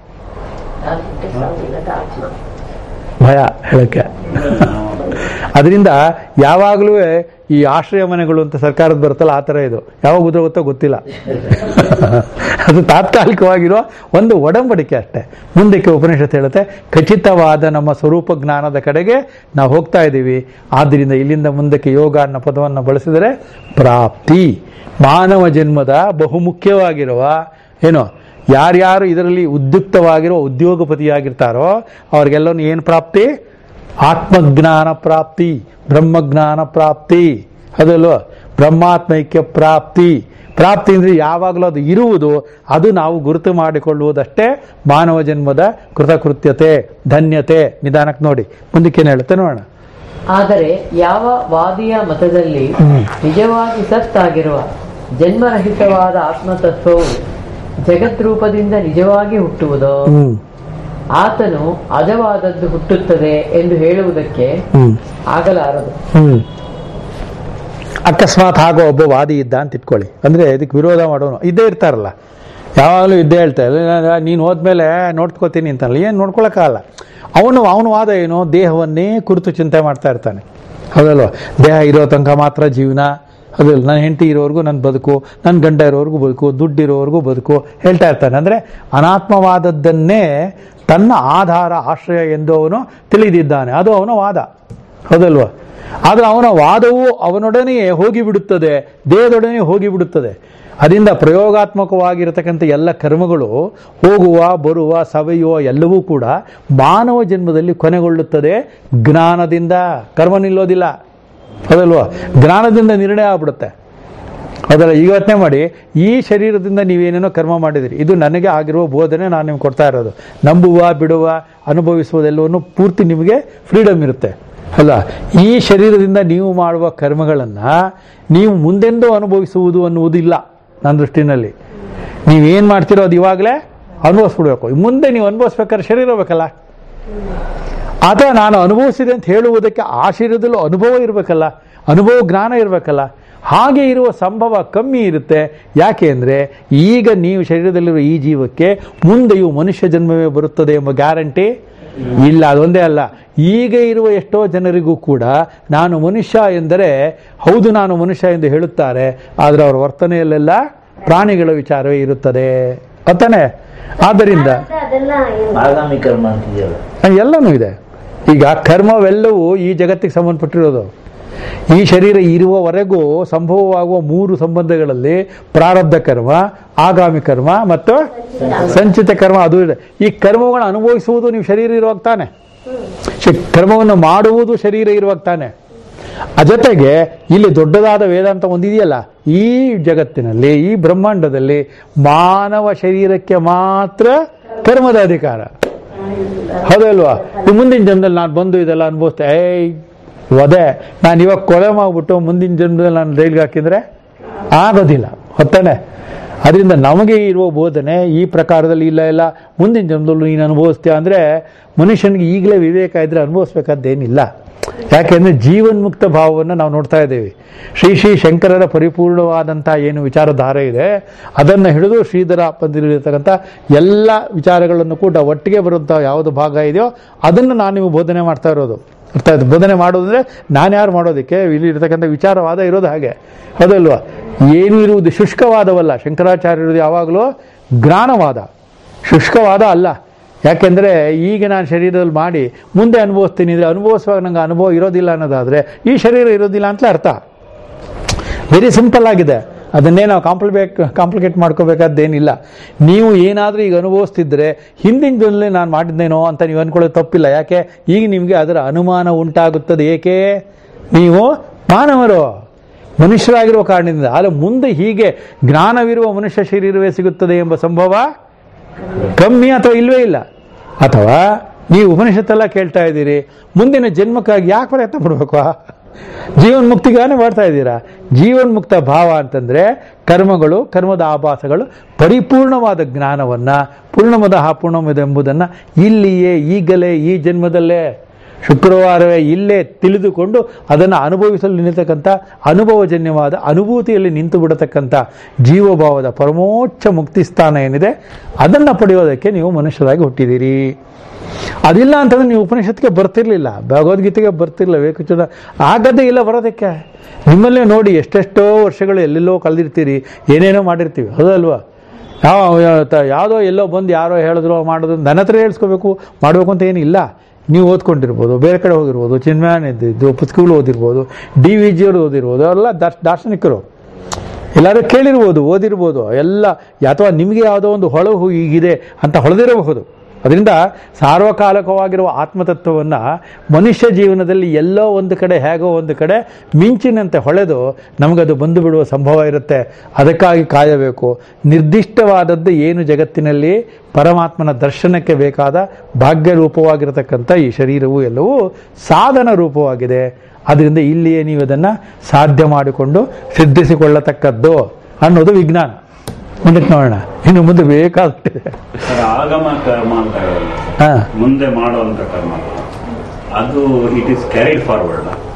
ಭಯ ಹೇಳಕ್ಕೆ ಅದರಿಂದ ಯಾವಾಗಲೂ ಈ ಆಶ್ರಯ ಮನೆಗಳು ಅಂತ ಸರ್ಕಾರದ ಬರುತ್ತಲ್ಲ ಆ ಥರ ಇದು ಯಾವಾಗ ಉದುರೋಗುತ್ತೋ ಗೊತ್ತಿಲ್ಲ ಅದು ತಾತ್ಕಾಲಿಕವಾಗಿರುವ ಒಂದು ಒಡಂಬಡಿಕೆ ಅಷ್ಟೇ ಮುಂದಕ್ಕೆ ಉಪನಿಷತ್ ಹೇಳುತ್ತೆ ಖಚಿತವಾದ ನಮ್ಮ ಸ್ವರೂಪ ಜ್ಞಾನದ ಕಡೆಗೆ ನಾವು ಹೋಗ್ತಾ ಇದ್ದೀವಿ ಆದ್ದರಿಂದ ಇಲ್ಲಿಂದ ಮುಂದಕ್ಕೆ ಯೋಗ ಅನ್ನೋ ಪದವನ್ನು ಬಳಸಿದರೆ ಪ್ರಾಪ್ತಿ ಮಾನವ ಜನ್ಮದ ಬಹುಮುಖ್ಯವಾಗಿರುವ ಏನು ಯಾರ್ಯಾರು ಇದರಲ್ಲಿ ಉದ್ಯುಕ್ತವಾಗಿರೋ ಉದ್ಯೋಗಪತಿಯಾಗಿರ್ತಾರೋ ಅವ್ರಿಗೆಲ್ಲನೂ ಏನು ಪ್ರಾಪ್ತಿ ಆತ್ಮಜ್ಞಾನ ಪ್ರಾಪ್ತಿ ಬ್ರಹ್ಮಜ್ಞಾನ ಪ್ರಾಪ್ತಿ ಅದಲ್ವ ಬ್ರಹ್ಮಾತ್ಮೈಕ್ಯ ಪ್ರಾಪ್ತಿ ಪ್ರಾಪ್ತಿ ಅಂದರೆ ಯಾವಾಗಲೂ ಅದು ಇರುವುದು ಅದು ನಾವು ಗುರುತು ಮಾಡಿಕೊಳ್ಳುವುದಷ್ಟೇ ಮಾನವ ಜನ್ಮದ ಕೃತಕೃತ್ಯತೆ ಧನ್ಯತೆ ನಿಧಾನಕ್ಕೆ ನೋಡಿ ಮುಂದಕ್ಕೇನು ಹೇಳುತ್ತೆ ನೋಡೋಣ ಆದರೆ ಯಾವ ವಾದಿಯ ಮತದಲ್ಲಿ ನಿಜವಾಗಿ ಸತ್ತಾಗಿರುವ ಜನ್ಮರಹಿತವಾದ ಆತ್ಮತತ್ವವು ಜಗದ್ರೂಪದಿಂದ ನಿಜವಾಗಿ ಹುಟ್ಟುವುದೋ ಹ್ಮ್ ಆತನು ಅಜವಾದದ್ದು ಹುಟ್ಟುತ್ತದೆ ಎಂದು ಹೇಳುವುದಕ್ಕೆ ಹ್ಮ್ ಆಗಲಾರದು ಹ್ಮ್ ಅಕಸ್ಮಾತ್ ಆಗೋ ಒಬ್ಬ ವಾದಿ ಇದ್ದ ಅಂತ ಇಟ್ಕೊಳ್ಳಿ ಅಂದರೆ ಇದಕ್ಕೆ ವಿರೋಧ ಮಾಡೋನು ಇದ್ದೇ ಇರ್ತಾರಲ್ಲ ಯಾವಾಗಲೂ ಇದ್ದೇ ಹೇಳ್ತಾರೆ ನೀನು ಹೋದ್ಮೇಲೆ ನೋಡ್ಕೋತೀನಿ ಅಂತಲ್ಲ ಏನು ನೋಡ್ಕೊಳಕ್ಕಾಗಲ್ಲ ಅವನು ಅವನ ವಾದ ಏನು ದೇಹವನ್ನೇ ಕುರಿತು ಚಿಂತೆ ಮಾಡ್ತಾ ಇರ್ತಾನೆ ಹೌದಲ್ವ ದೇಹ ಇರೋ ತನಕ ಮಾತ್ರ ಜೀವನ ಅದಲ್ಲ ನನ್ನ ಹೆಂಡತಿ ಇರೋವರೆಗೂ ನನ್ನ ಬದುಕು ನನ್ನ ಗಂಡ ಇರೋವರೆಗೂ ಬದುಕು ದುಡ್ಡು ಇರೋವರೆಗೂ ಬದುಕು ಹೇಳ್ತಾ ಇರ್ತಾನೆ ಅಂದರೆ ಅನಾತ್ಮವಾದದ್ದನ್ನೇ ತನ್ನ ಆಧಾರ ಆಶ್ರಯ ಎಂದು ಅವನು ತಿಳಿದಿದ್ದಾನೆ ಅದು ಅವನ ವಾದ ಹೌದಲ್ವಾ ಆದರೆ ಅವನ ವಾದವು ಅವನೊಡನೆಯೇ ಹೋಗಿಬಿಡುತ್ತದೆ ದೇಹದೊಡನೆ ಹೋಗಿಬಿಡುತ್ತದೆ ಅದರಿಂದ ಪ್ರಯೋಗಾತ್ಮಕವಾಗಿರತಕ್ಕಂಥ ಎಲ್ಲ ಕರ್ಮಗಳು ಹೋಗುವ ಬರುವ ಸವೆಯುವ ಎಲ್ಲವೂ ಕೂಡ ಮಾನವ ಜನ್ಮದಲ್ಲಿ ಕೊನೆಗೊಳ್ಳುತ್ತದೆ ಜ್ಞಾನದಿಂದ ಕರ್ಮ ನಿಲ್ಲೋದಿಲ್ಲ ಹೌದಲ್ವಾ ಜ್ಞಾನದಿಂದ ನಿರ್ಣಯ ಆಗ್ಬಿಡುತ್ತೆ ಅದರ ಈಗ ಯೋಚನೆ ಮಾಡಿ ಈ ಶರೀರದಿಂದ ನೀವೇನೇನೋ ಕರ್ಮ ಮಾಡಿದಿರಿ ಇದು ನನಗೆ ಆಗಿರುವ ಬೋಧನೆ ನಾನು ನಿಮ್ಗೆ ಕೊಡ್ತಾ ಇರೋದು ನಂಬುವ ಬಿಡುವ ಅನುಭವಿಸುವುದೆಲ್ಲವನ್ನು ಪೂರ್ತಿ ನಿಮಗೆ ಫ್ರೀಡಮ್ ಇರುತ್ತೆ ಅಲ್ಲ ಈ ಶರೀರದಿಂದ ನೀವು ಮಾಡುವ ಕರ್ಮಗಳನ್ನು ನೀವು ಮುಂದೆಂದೂ ಅನುಭವಿಸುವುದು ಅನ್ನುವುದಿಲ್ಲ ನನ್ನ ದೃಷ್ಟಿನಲ್ಲಿ ನೀವೇನು ಮಾಡ್ತಿರೋ ಅದು ಇವಾಗಲೇ ಅನುಭವಿಸ್ಬಿಡ್ಬೇಕು ಮುಂದೆ ನೀವು ಅನುಭವಿಸ್ಬೇಕಾದ್ರೆ ಶರೀರ ಬೇಕಲ್ಲ ಅಥವಾ ನಾನು ಅನುಭವಿಸಿದೆ ಅಂತ ಹೇಳುವುದಕ್ಕೆ ಆ ಶರೀರದಲ್ಲೂ ಅನುಭವ ಇರಬೇಕಲ್ಲ ಅನುಭವ ಜ್ಞಾನ ಇರಬೇಕಲ್ಲ ಹಾಗೆ ಇರುವ ಸಂಭವ ಕಮ್ಮಿ ಇರುತ್ತೆ ಯಾಕೆ ಅಂದರೆ ಈಗ ನೀವು ಶರೀರದಲ್ಲಿರುವ ಈ ಜೀವಕ್ಕೆ ಮುಂದೆಯೂ ಮನುಷ್ಯ ಜನ್ಮವೇ ಬರುತ್ತದೆ ಎಂಬ ಗ್ಯಾರಂಟಿ ಇಲ್ಲ ಅದೊಂದೇ ಅಲ್ಲ ಈಗ ಇರುವ ಎಷ್ಟೋ ಜನರಿಗೂ ಕೂಡ ನಾನು ಮನುಷ್ಯ ಎಂದರೆ ಹೌದು ನಾನು ಮನುಷ್ಯ ಎಂದು ಹೇಳುತ್ತಾರೆ ಆದರೆ ಅವರ ವರ್ತನೆಯಲ್ಲೆಲ್ಲ ಪ್ರಾಣಿಗಳ ವಿಚಾರವೇ ಇರುತ್ತದೆ ಅತ್ತಾನೆ ಆದ್ದರಿಂದ ಅದೆಲ್ಲ ಏನು ಆಗಾಮಿ ಕರ್ಮ ಅಂತಿದೆಯಲ್ಲ ಎಲ್ಲನೂ ಇದೆ ಈಗ ಕರ್ಮವೆಲ್ಲವೂ ಈ ಜಗತ್ತಿಗೆ ಸಂಬಂಧಪಟ್ಟಿರೋದು ಈ ಶರೀರ ಇರುವವರೆಗೂ ಸಂಭವವಾಗುವ ಮೂರು ಸಂಬಂಧಗಳಲ್ಲಿ ಪ್ರಾರಬ್ಧ ಕರ್ಮ ಆಗಾಮಿ ಕರ್ಮ ಮತ್ತು ಸಂಚಿತ ಕರ್ಮ ಅದು ಇದೆ ಈ ಕರ್ಮಗಳನ್ನು ಅನುಭವಿಸುವುದು ನೀವು ಶರೀರ ಇರುವಾಗ ತಾನೆ ಶ್- ಕರ್ಮವನ್ನು ಮಾಡುವುದು ಶರೀರ ಇರುವಾಗ ತಾನೆ ಆ ಜೊತೆಗೆ ಇಲ್ಲಿ ದೊಡ್ಡದಾದ ವೇದಾಂತ ಒಂದಿದೆಯಲ್ಲ ಈ ಜಗತ್ತಿನಲ್ಲಿ ಈ ಬ್ರಹ್ಮಾಂಡದಲ್ಲಿ ಮಾನವ ಶರೀರಕ್ಕೆ ಮಾತ್ರ ಕರ್ಮದ ಅಧಿಕಾರ ಹೌದಲ್ವಾ ಈ ಮುಂದಿನ ಜನ್ಮದಲ್ಲಿ ನಾನು ಬಂದು ಇದೆಲ್ಲ ಅನುಭವಿಸ್ತೆ ಏಯ್ ಒದೆ ನಾನು ಇವಾಗ ಕೊಲೆ ಮಾಡ್ಬಿಟ್ಟು ಮುಂದಿನ ಜನ್ಮದಲ್ಲಿ ನಾನು ಜೈಲಿಗೆ ಹಾಕಿದ್ರೆ ಆಗೋದಿಲ್ಲ ಹೊತ್ತಾನೆ ಅದರಿಂದ ನಮಗೆ ಇರುವ ಬೋಧನೆ ಈ ಪ್ರಕಾರದಲ್ಲಿ ಇಲ್ಲ ಇಲ್ಲ ಮುಂದಿನ ಜನ್ಮದಲ್ಲೂ ನೀನು ಅನುಭವಿಸ್ತೀಯ ಅಂದರೆ ಮನುಷ್ಯನಿಗೆ ಈಗಲೇ ವಿವೇಕ ಇದ್ರೆ ಅನುಭವಿಸ್ಬೇಕಾದ್ದೇನಿಲ್ಲ ಯಾಕೆಂದರೆ ಜೀವನ್ಮುಕ್ತ ಭಾವವನ್ನು ನಾವು ನೋಡ್ತಾ ಇದ್ದೇವೆ ಶ್ರೀ ಶ್ರೀ ಶಂಕರರ ಪರಿಪೂರ್ಣವಾದಂಥ ಏನು ವಿಚಾರಧಾರೆ ಇದೆ ಅದನ್ನು ಹಿಡಿದು ಶ್ರೀಧರ ಪಂದಿರತಕ್ಕಂಥ ಎಲ್ಲ ವಿಚಾರಗಳನ್ನು ಕೂಡ ಒಟ್ಟಿಗೆ ಬರುವಂಥ ಯಾವುದು ಭಾಗ ಇದೆಯೋ ಅದನ್ನು ನಾನು ನೀವು ಬೋಧನೆ ಮಾಡ್ತಾ ಇರೋದು ಅರ್ಥ ಆಯ್ತು ಬೋಧನೆ ಮಾಡೋದಂದ್ರೆ ನಾನು ಯಾರು ಮಾಡೋದಕ್ಕೆ ಇಲ್ಲಿ ಇರತಕ್ಕಂಥ ವಿಚಾರವಾದ ಇರೋದು ಹಾಗೆ ಹೌದಲ್ವಾ ಏನು ಇರುವುದು ಶುಷ್ಕವಾದವಲ್ಲ ಶಂಕರಾಚಾರ್ಯರದು ಯಾವಾಗಲೂ ಜ್ಞಾನವಾದ ಶುಷ್ಕವಾದ ಅಲ್ಲ ಯಾಕೆಂದರೆ ಈಗ ನಾನು ಶರೀರದಲ್ಲಿ ಮಾಡಿ ಮುಂದೆ ಅನುಭವಿಸ್ತೀನಿ ಅಂದರೆ ಅನುಭವಿಸುವಾಗ ನಂಗೆ ಅನುಭವ ಇರೋದಿಲ್ಲ ಅನ್ನೋದಾದರೆ ಈ ಶರೀರ ಇರೋದಿಲ್ಲ ಅಂತಲೇ ಅರ್ಥ ವೆರಿ ಸಿಂಪಲ್ ಆಗಿದೆ ಅದನ್ನೇ ನಾವು ಕಾಂಪ್ಲಿಬೇಕ್ ಕಾಂಪ್ಲಿಕೇಟ್ ಮಾಡ್ಕೋಬೇಕಾದ್ದೇನಿಲ್ಲ ನೀವು ಏನಾದರೂ ಈಗ ಅನುಭವಿಸ್ತಿದ್ರೆ ಹಿಂದಿನ ಜೊತೆ ನಾನು ಮಾಡಿದ್ದೇನೋ ಅಂತ ನೀವು ಅನ್ಕೊಳ್ಳೋದು ತಪ್ಪಿಲ್ಲ ಯಾಕೆ ಈಗ ನಿಮಗೆ ಅದರ ಅನುಮಾನ ಉಂಟಾಗುತ್ತದೆ ಏಕೆ ನೀವು ಮಾನವರು ಮನುಷ್ಯರಾಗಿರುವ ಕಾರಣದಿಂದ ಆದರೆ ಮುಂದೆ ಹೀಗೆ ಜ್ಞಾನವಿರುವ ಮನುಷ್ಯ ಶರೀರವೇ ಸಿಗುತ್ತದೆ ಎಂಬ ಸಂಭವ ಕಮ್ಮಿ ಅಥವಾ ಇಲ್ವೇ ಇಲ್ಲ ಅಥವಾ ನೀವು ಉಪನಿಷತ್ತೆಲ್ಲ ಕೇಳ್ತಾ ಇದ್ದೀರಿ ಮುಂದಿನ ಜನ್ಮಕ್ಕಾಗಿ ಯಾಕೆ ಪ್ರಯತ್ನ ಪಡಬೇಕು ಜೀವನ್ಮುಕ್ತಿಗಾನೇ ಮಾಡ್ತಾ ಇದ್ದೀರಾ ಜೀವನ್ಮುಕ್ತ ಭಾವ ಅಂತಂದ್ರೆ ಕರ್ಮಗಳು ಕರ್ಮದ ಆಭಾಸಗಳು ಪರಿಪೂರ್ಣವಾದ ಜ್ಞಾನವನ್ನ ಪೂರ್ಣಮದಃ ಪೂರ್ಣಮದೆಂಬುದನ್ನು ಇಲ್ಲಿಯೇ ಈಗಲೇ ಈ ಜನ್ಮದಲ್ಲೇ ಶುಕ್ರವಾರವೇ ಇಲ್ಲೇ ತಿಳಿದುಕೊಂಡು ಅದನ್ನು ಅನುಭವಿಸಲು ನಿಲ್ಲತಕ್ಕಂಥ ಅನುಭವಜನ್ಯವಾದ ಅನುಭೂತಿಯಲ್ಲಿ ನಿಂತು ಬಿಡತಕ್ಕಂಥ ಜೀವಭಾವದ ಪರಮೋಚ್ಚ ಮುಕ್ತಿ ಸ್ಥಾನ ಏನಿದೆ ಅದನ್ನು ಪಡೆಯೋದಕ್ಕೆ ನೀವು ಮನುಷ್ಯರಾಗಿ ಹುಟ್ಟಿದ್ದೀರಿ ಅದಿಲ್ಲ ಅಂತಂದ್ರೆ ನೀವು ಉಪನಿಷತ್ಗೆ ಬರ್ತಿರ್ಲಿಲ್ಲ ಭಗವದ್ಗೀತೆಗೆ ಬರ್ತಿರ್ಲಿಲ್ಲ ವೇಕುಚುದ ಆಗದೇ ಇಲ್ಲ ಬರೋದಕ್ಕೆ ನಿಮ್ಮಲ್ಲೇ ನೋಡಿ ಎಷ್ಟೆಷ್ಟೋ ವರ್ಷಗಳು ಎಲ್ಲೆಲ್ಲೋ ಕಳೆದಿರ್ತೀರಿ ಏನೇನೋ ಮಾಡಿರ್ತೀವಿ ಹೌದಲ್ವಾ ಯಾವ ಯಾವ- ಯಾವುದೋ ಎಲ್ಲೋ ಬಂದು ಯಾರೋ ಹೇಳಿದ್ರು ಮಾಡೋದು ನನ್ನ ಹತ್ರ ಹೇಳ್ಸ್ಕೋಬೇಕು ಮಾಡಬೇಕು ಅಂತ ಏನಿಲ್ಲ ನೀವು ಓದ್ಕೊಂಡಿರ್ಬೋದು ಬೇರೆ ಕಡೆ ಹೋಗಿರ್ಬೋದು ಚಿನ್ಮ್ಯಾನ್ ಇದ್ದಿದ್ದು ಪುಸ್ತಕಗಳು ಓದಿರ್ಬೋದು ಡಿ ವಿ ಜಿಯವರು ಓದಿರ್ಬೋದು ಅವರೆಲ್ಲ ದಾರ್ಶ್ ದಾರ್ಶನಿಕರು ಎಲ್ಲರೂ ಕೇಳಿರ್ಬೋದು ಓದಿರ್ಬೋದು ಎಲ್ಲ ಅಥವಾ ನಿಮಗೆ ಯಾವುದೋ ಒಂದು ಹೊಳಹು ಹೀಗಿದೆ ಅಂತ ಹೊಳೆದಿರಬಹುದು ಅದರಿಂದ ಸಾರ್ವಕಾಲಿಕವಾಗಿರುವ ಆತ್ಮತತ್ವವನ್ನು ಮನುಷ್ಯ ಜೀವನದಲ್ಲಿ ಎಲ್ಲೋ ಒಂದು ಕಡೆ ಹೇಗೋ ಒಂದು ಕಡೆ ಮಿಂಚಿನಂತೆ ಹೊಳೆದು ನಮಗದು ಬಂದು ಬಿಡುವ ಸಂಭವ ಇರುತ್ತೆ ಅದಕ್ಕಾಗಿ ಕಾಯಬೇಕು ನಿರ್ದಿಷ್ಟವಾದದ್ದು ಏನು ಜಗತ್ತಿನಲ್ಲಿ ಪರಮಾತ್ಮನ ದರ್ಶನಕ್ಕೆ ಬೇಕಾದ ಭಾಗ್ಯ ರೂಪವಾಗಿರತಕ್ಕಂಥ ಈ ಶರೀರವು ಎಲ್ಲವೂ ಸಾಧನ ರೂಪವಾಗಿದೆ ಅದರಿಂದ ಇಲ್ಲಿಯೇ ನೀವು ಅದನ್ನು ಸಾಧ್ಯ ಮಾಡಿಕೊಂಡು ಸಿದ್ಧಿಸಿಕೊಳ್ಳತಕ್ಕದ್ದು ಅನ್ನೋದು ವಿಜ್ಞಾನ ಮುಂದಕ್ಕೆ ನೋಡೋಣ ಇನ್ನು ಮುಂದೆ ಬೇಕಾಗ್ತಿದೆ ಸರ್, ಆಗಮ ಕರ್ಮ ಅಂತ ಹೇಳಿ ಹಾ ಮುಂದೆ ಮಾಡುವಂತ ಕರ್ಮ ಅದು ಇಟ್ ಈಸ್ ಕ್ಯಾರಿಡ್ ಫಾರ್ವರ್ಡ್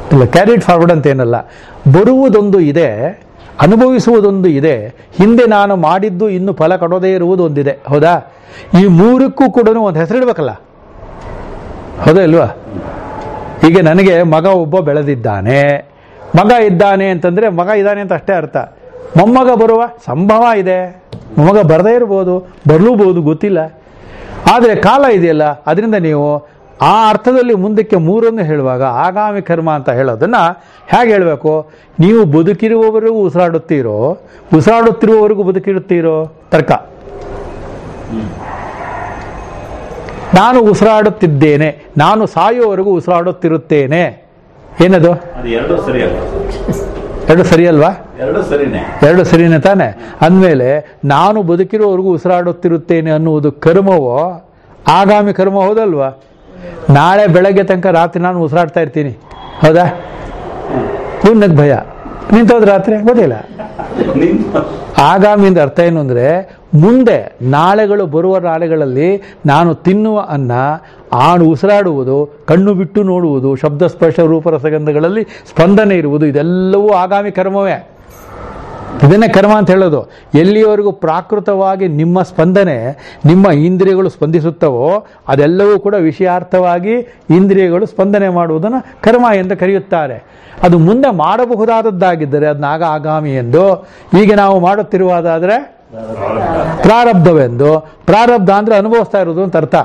ಇಲ್ಲ ಕ್ಯಾರಿಡ್ ಫಾರ್ವರ್ಡ್ ಅಂತ ಏನಲ್ಲ ಬರುವುದೊಂದು ಇದೆ ಅನುಭವಿಸುವುದೊಂದು ಇದೆ ಹಿಂದೆ ನಾನು ಮಾಡಿದ್ದು ಇನ್ನು ಫಲ ಕೊಡೋದೇ ಇರುವುದು ಒಂದಿದೆ ಹೌದಾ ಈ ಮೂರಕ್ಕೂ ಕೂಡ ಒಂದು ಹೆಸರಿಡ್ಬೇಕಲ್ಲ ಹೌದಾ ಇಲ್ವಾ ಈಗ ನನಗೆ ಮಗ ಒಬ್ಬ ಬೆಳೆದಿದ್ದಾನೆ ಮಗ ಇದ್ದಾನೆ ಅಂತಂದ್ರೆ ಮಗ ಇದ್ದಾನೆ ಅಂತ ಅಷ್ಟೇ ಅರ್ಥ ಮೊಮ್ಮಗ ಬರುವ ಸಂಭವ ಇದೆ ಮೊಮ್ಮಗ ಬರದೇ ಇರ್ಬೋದು ಬರಲೂಬಹುದು ಗೊತ್ತಿಲ್ಲ ಆದರೆ ಕಾಲ ಇದೆಯಲ್ಲ ಅದರಿಂದ ನೀವು ಆ ಅರ್ಥದಲ್ಲಿ ಮುಂದಕ್ಕೆ ಮೂರನ್ನು ಹೇಳುವಾಗ ಆಗಾಮಿ ಕರ್ಮ ಅಂತ ಹೇಳೋದನ್ನ ಹೇಗೆ ಹೇಳಬೇಕು ನೀವು ಬದುಕಿರುವವರೆಗೂ ಉಸಿರಾಡುತ್ತೀರೋ ಉಸಿರಾಡುತ್ತಿರುವವರೆಗೂ ಬದುಕಿರುತ್ತೀರೋ ತರ್ಕ ನಾನು ಉಸಿರಾಡುತ್ತಿದ್ದೇನೆ ನಾನು ಸಾಯುವವರೆಗೂ ಉಸಿರಾಡುತ್ತಿರುತ್ತೇನೆ ಏನದು ಅದು ಎರಡು ಸರಿ ಅಲ್ಲ ಎರಡು ಸರಿಯಲ್ವಾ ಎರಡು ಸರಿನೇ ಎರಡು ಸರಿನೇ ತಾನೆ ಅಂದಮೇಲೆ ನಾನು ಬದುಕಿರೋವರೆಗೂ ಉಸಿರಾಡುತ್ತಿರುತ್ತೇನೆ ಅನ್ನುವುದು ಕರ್ಮವೋ ಆಗಾಮಿ ಕರ್ಮ ಹೌದಲ್ವಾ ನಾಳೆ ಬೆಳಗ್ಗೆ ತನಕ ರಾತ್ರಿ ನಾನು ಉಸಿರಾಡ್ತಾ ಇರ್ತೀನಿ ಹೌದಾ ಪುಣ್ಯಕ್ಕೆ ಭಯ ನಿಂತೋದ್ ರಾತ್ರಿ ಗೊತ್ತಿಲ್ಲ ನಿಂತು ಆಗಾಮಿಯಿಂದ ಅರ್ಥ ಏನು ಅಂದರೆ ಮುಂದೆ ನಾಳೆಗಳು ಬರುವ ನಾಳೆಗಳಲ್ಲಿ ನಾನು ತಿನ್ನುವ ಅನ್ನ ಆಣು ಉಸಿರಾಡುವುದು ಕಣ್ಣು ಬಿಟ್ಟು ನೋಡುವುದು ಶಬ್ದ ಸ್ಪರ್ಶ ರೂಪರಸಗಂಧಗಳಲ್ಲಿ ಸ್ಪಂದನೆ ಇರುವುದು ಇದೆಲ್ಲವೂ ಆಗಾಮಿ ಕರ್ಮವೇ ಇದನ್ನೇ ಕರ್ಮ ಅಂತ ಹೇಳೋದು ಎಲ್ಲಿಯವರೆಗೂ ಪ್ರಾಕೃತವಾಗಿ ನಿಮ್ಮ ಸ್ಪಂದನೆ ನಿಮ್ಮ ಇಂದ್ರಿಯಗಳು ಸ್ಪಂದಿಸುತ್ತವೋ ಅದೆಲ್ಲವೂ ಕೂಡ ವಿಷಯಾರ್ಥವಾಗಿ ಇಂದ್ರಿಯಗಳು ಸ್ಪಂದನೆ ಮಾಡುವುದನ್ನು ಕರ್ಮ ಎಂದು ಕರೆಯುತ್ತಾರೆ ಅದು ಮುಂದೆ ಮಾಡಬಹುದಾದದ್ದಾಗಿದ್ದರೆ ಅದನ್ನ ಆಗ ಆಗಾಮಿ ಎಂದು ಈಗ ನಾವು ಮಾಡುತ್ತಿರುವುದಾದರೆ ಪ್ರಾರಬ್ಧವೆಂದು ಪ್ರಾರಬ್ಧ ಅಂದ್ರೆ ಅನುಭವಿಸ್ತಾ ಇರೋದು ಅಂತ ಅರ್ಥ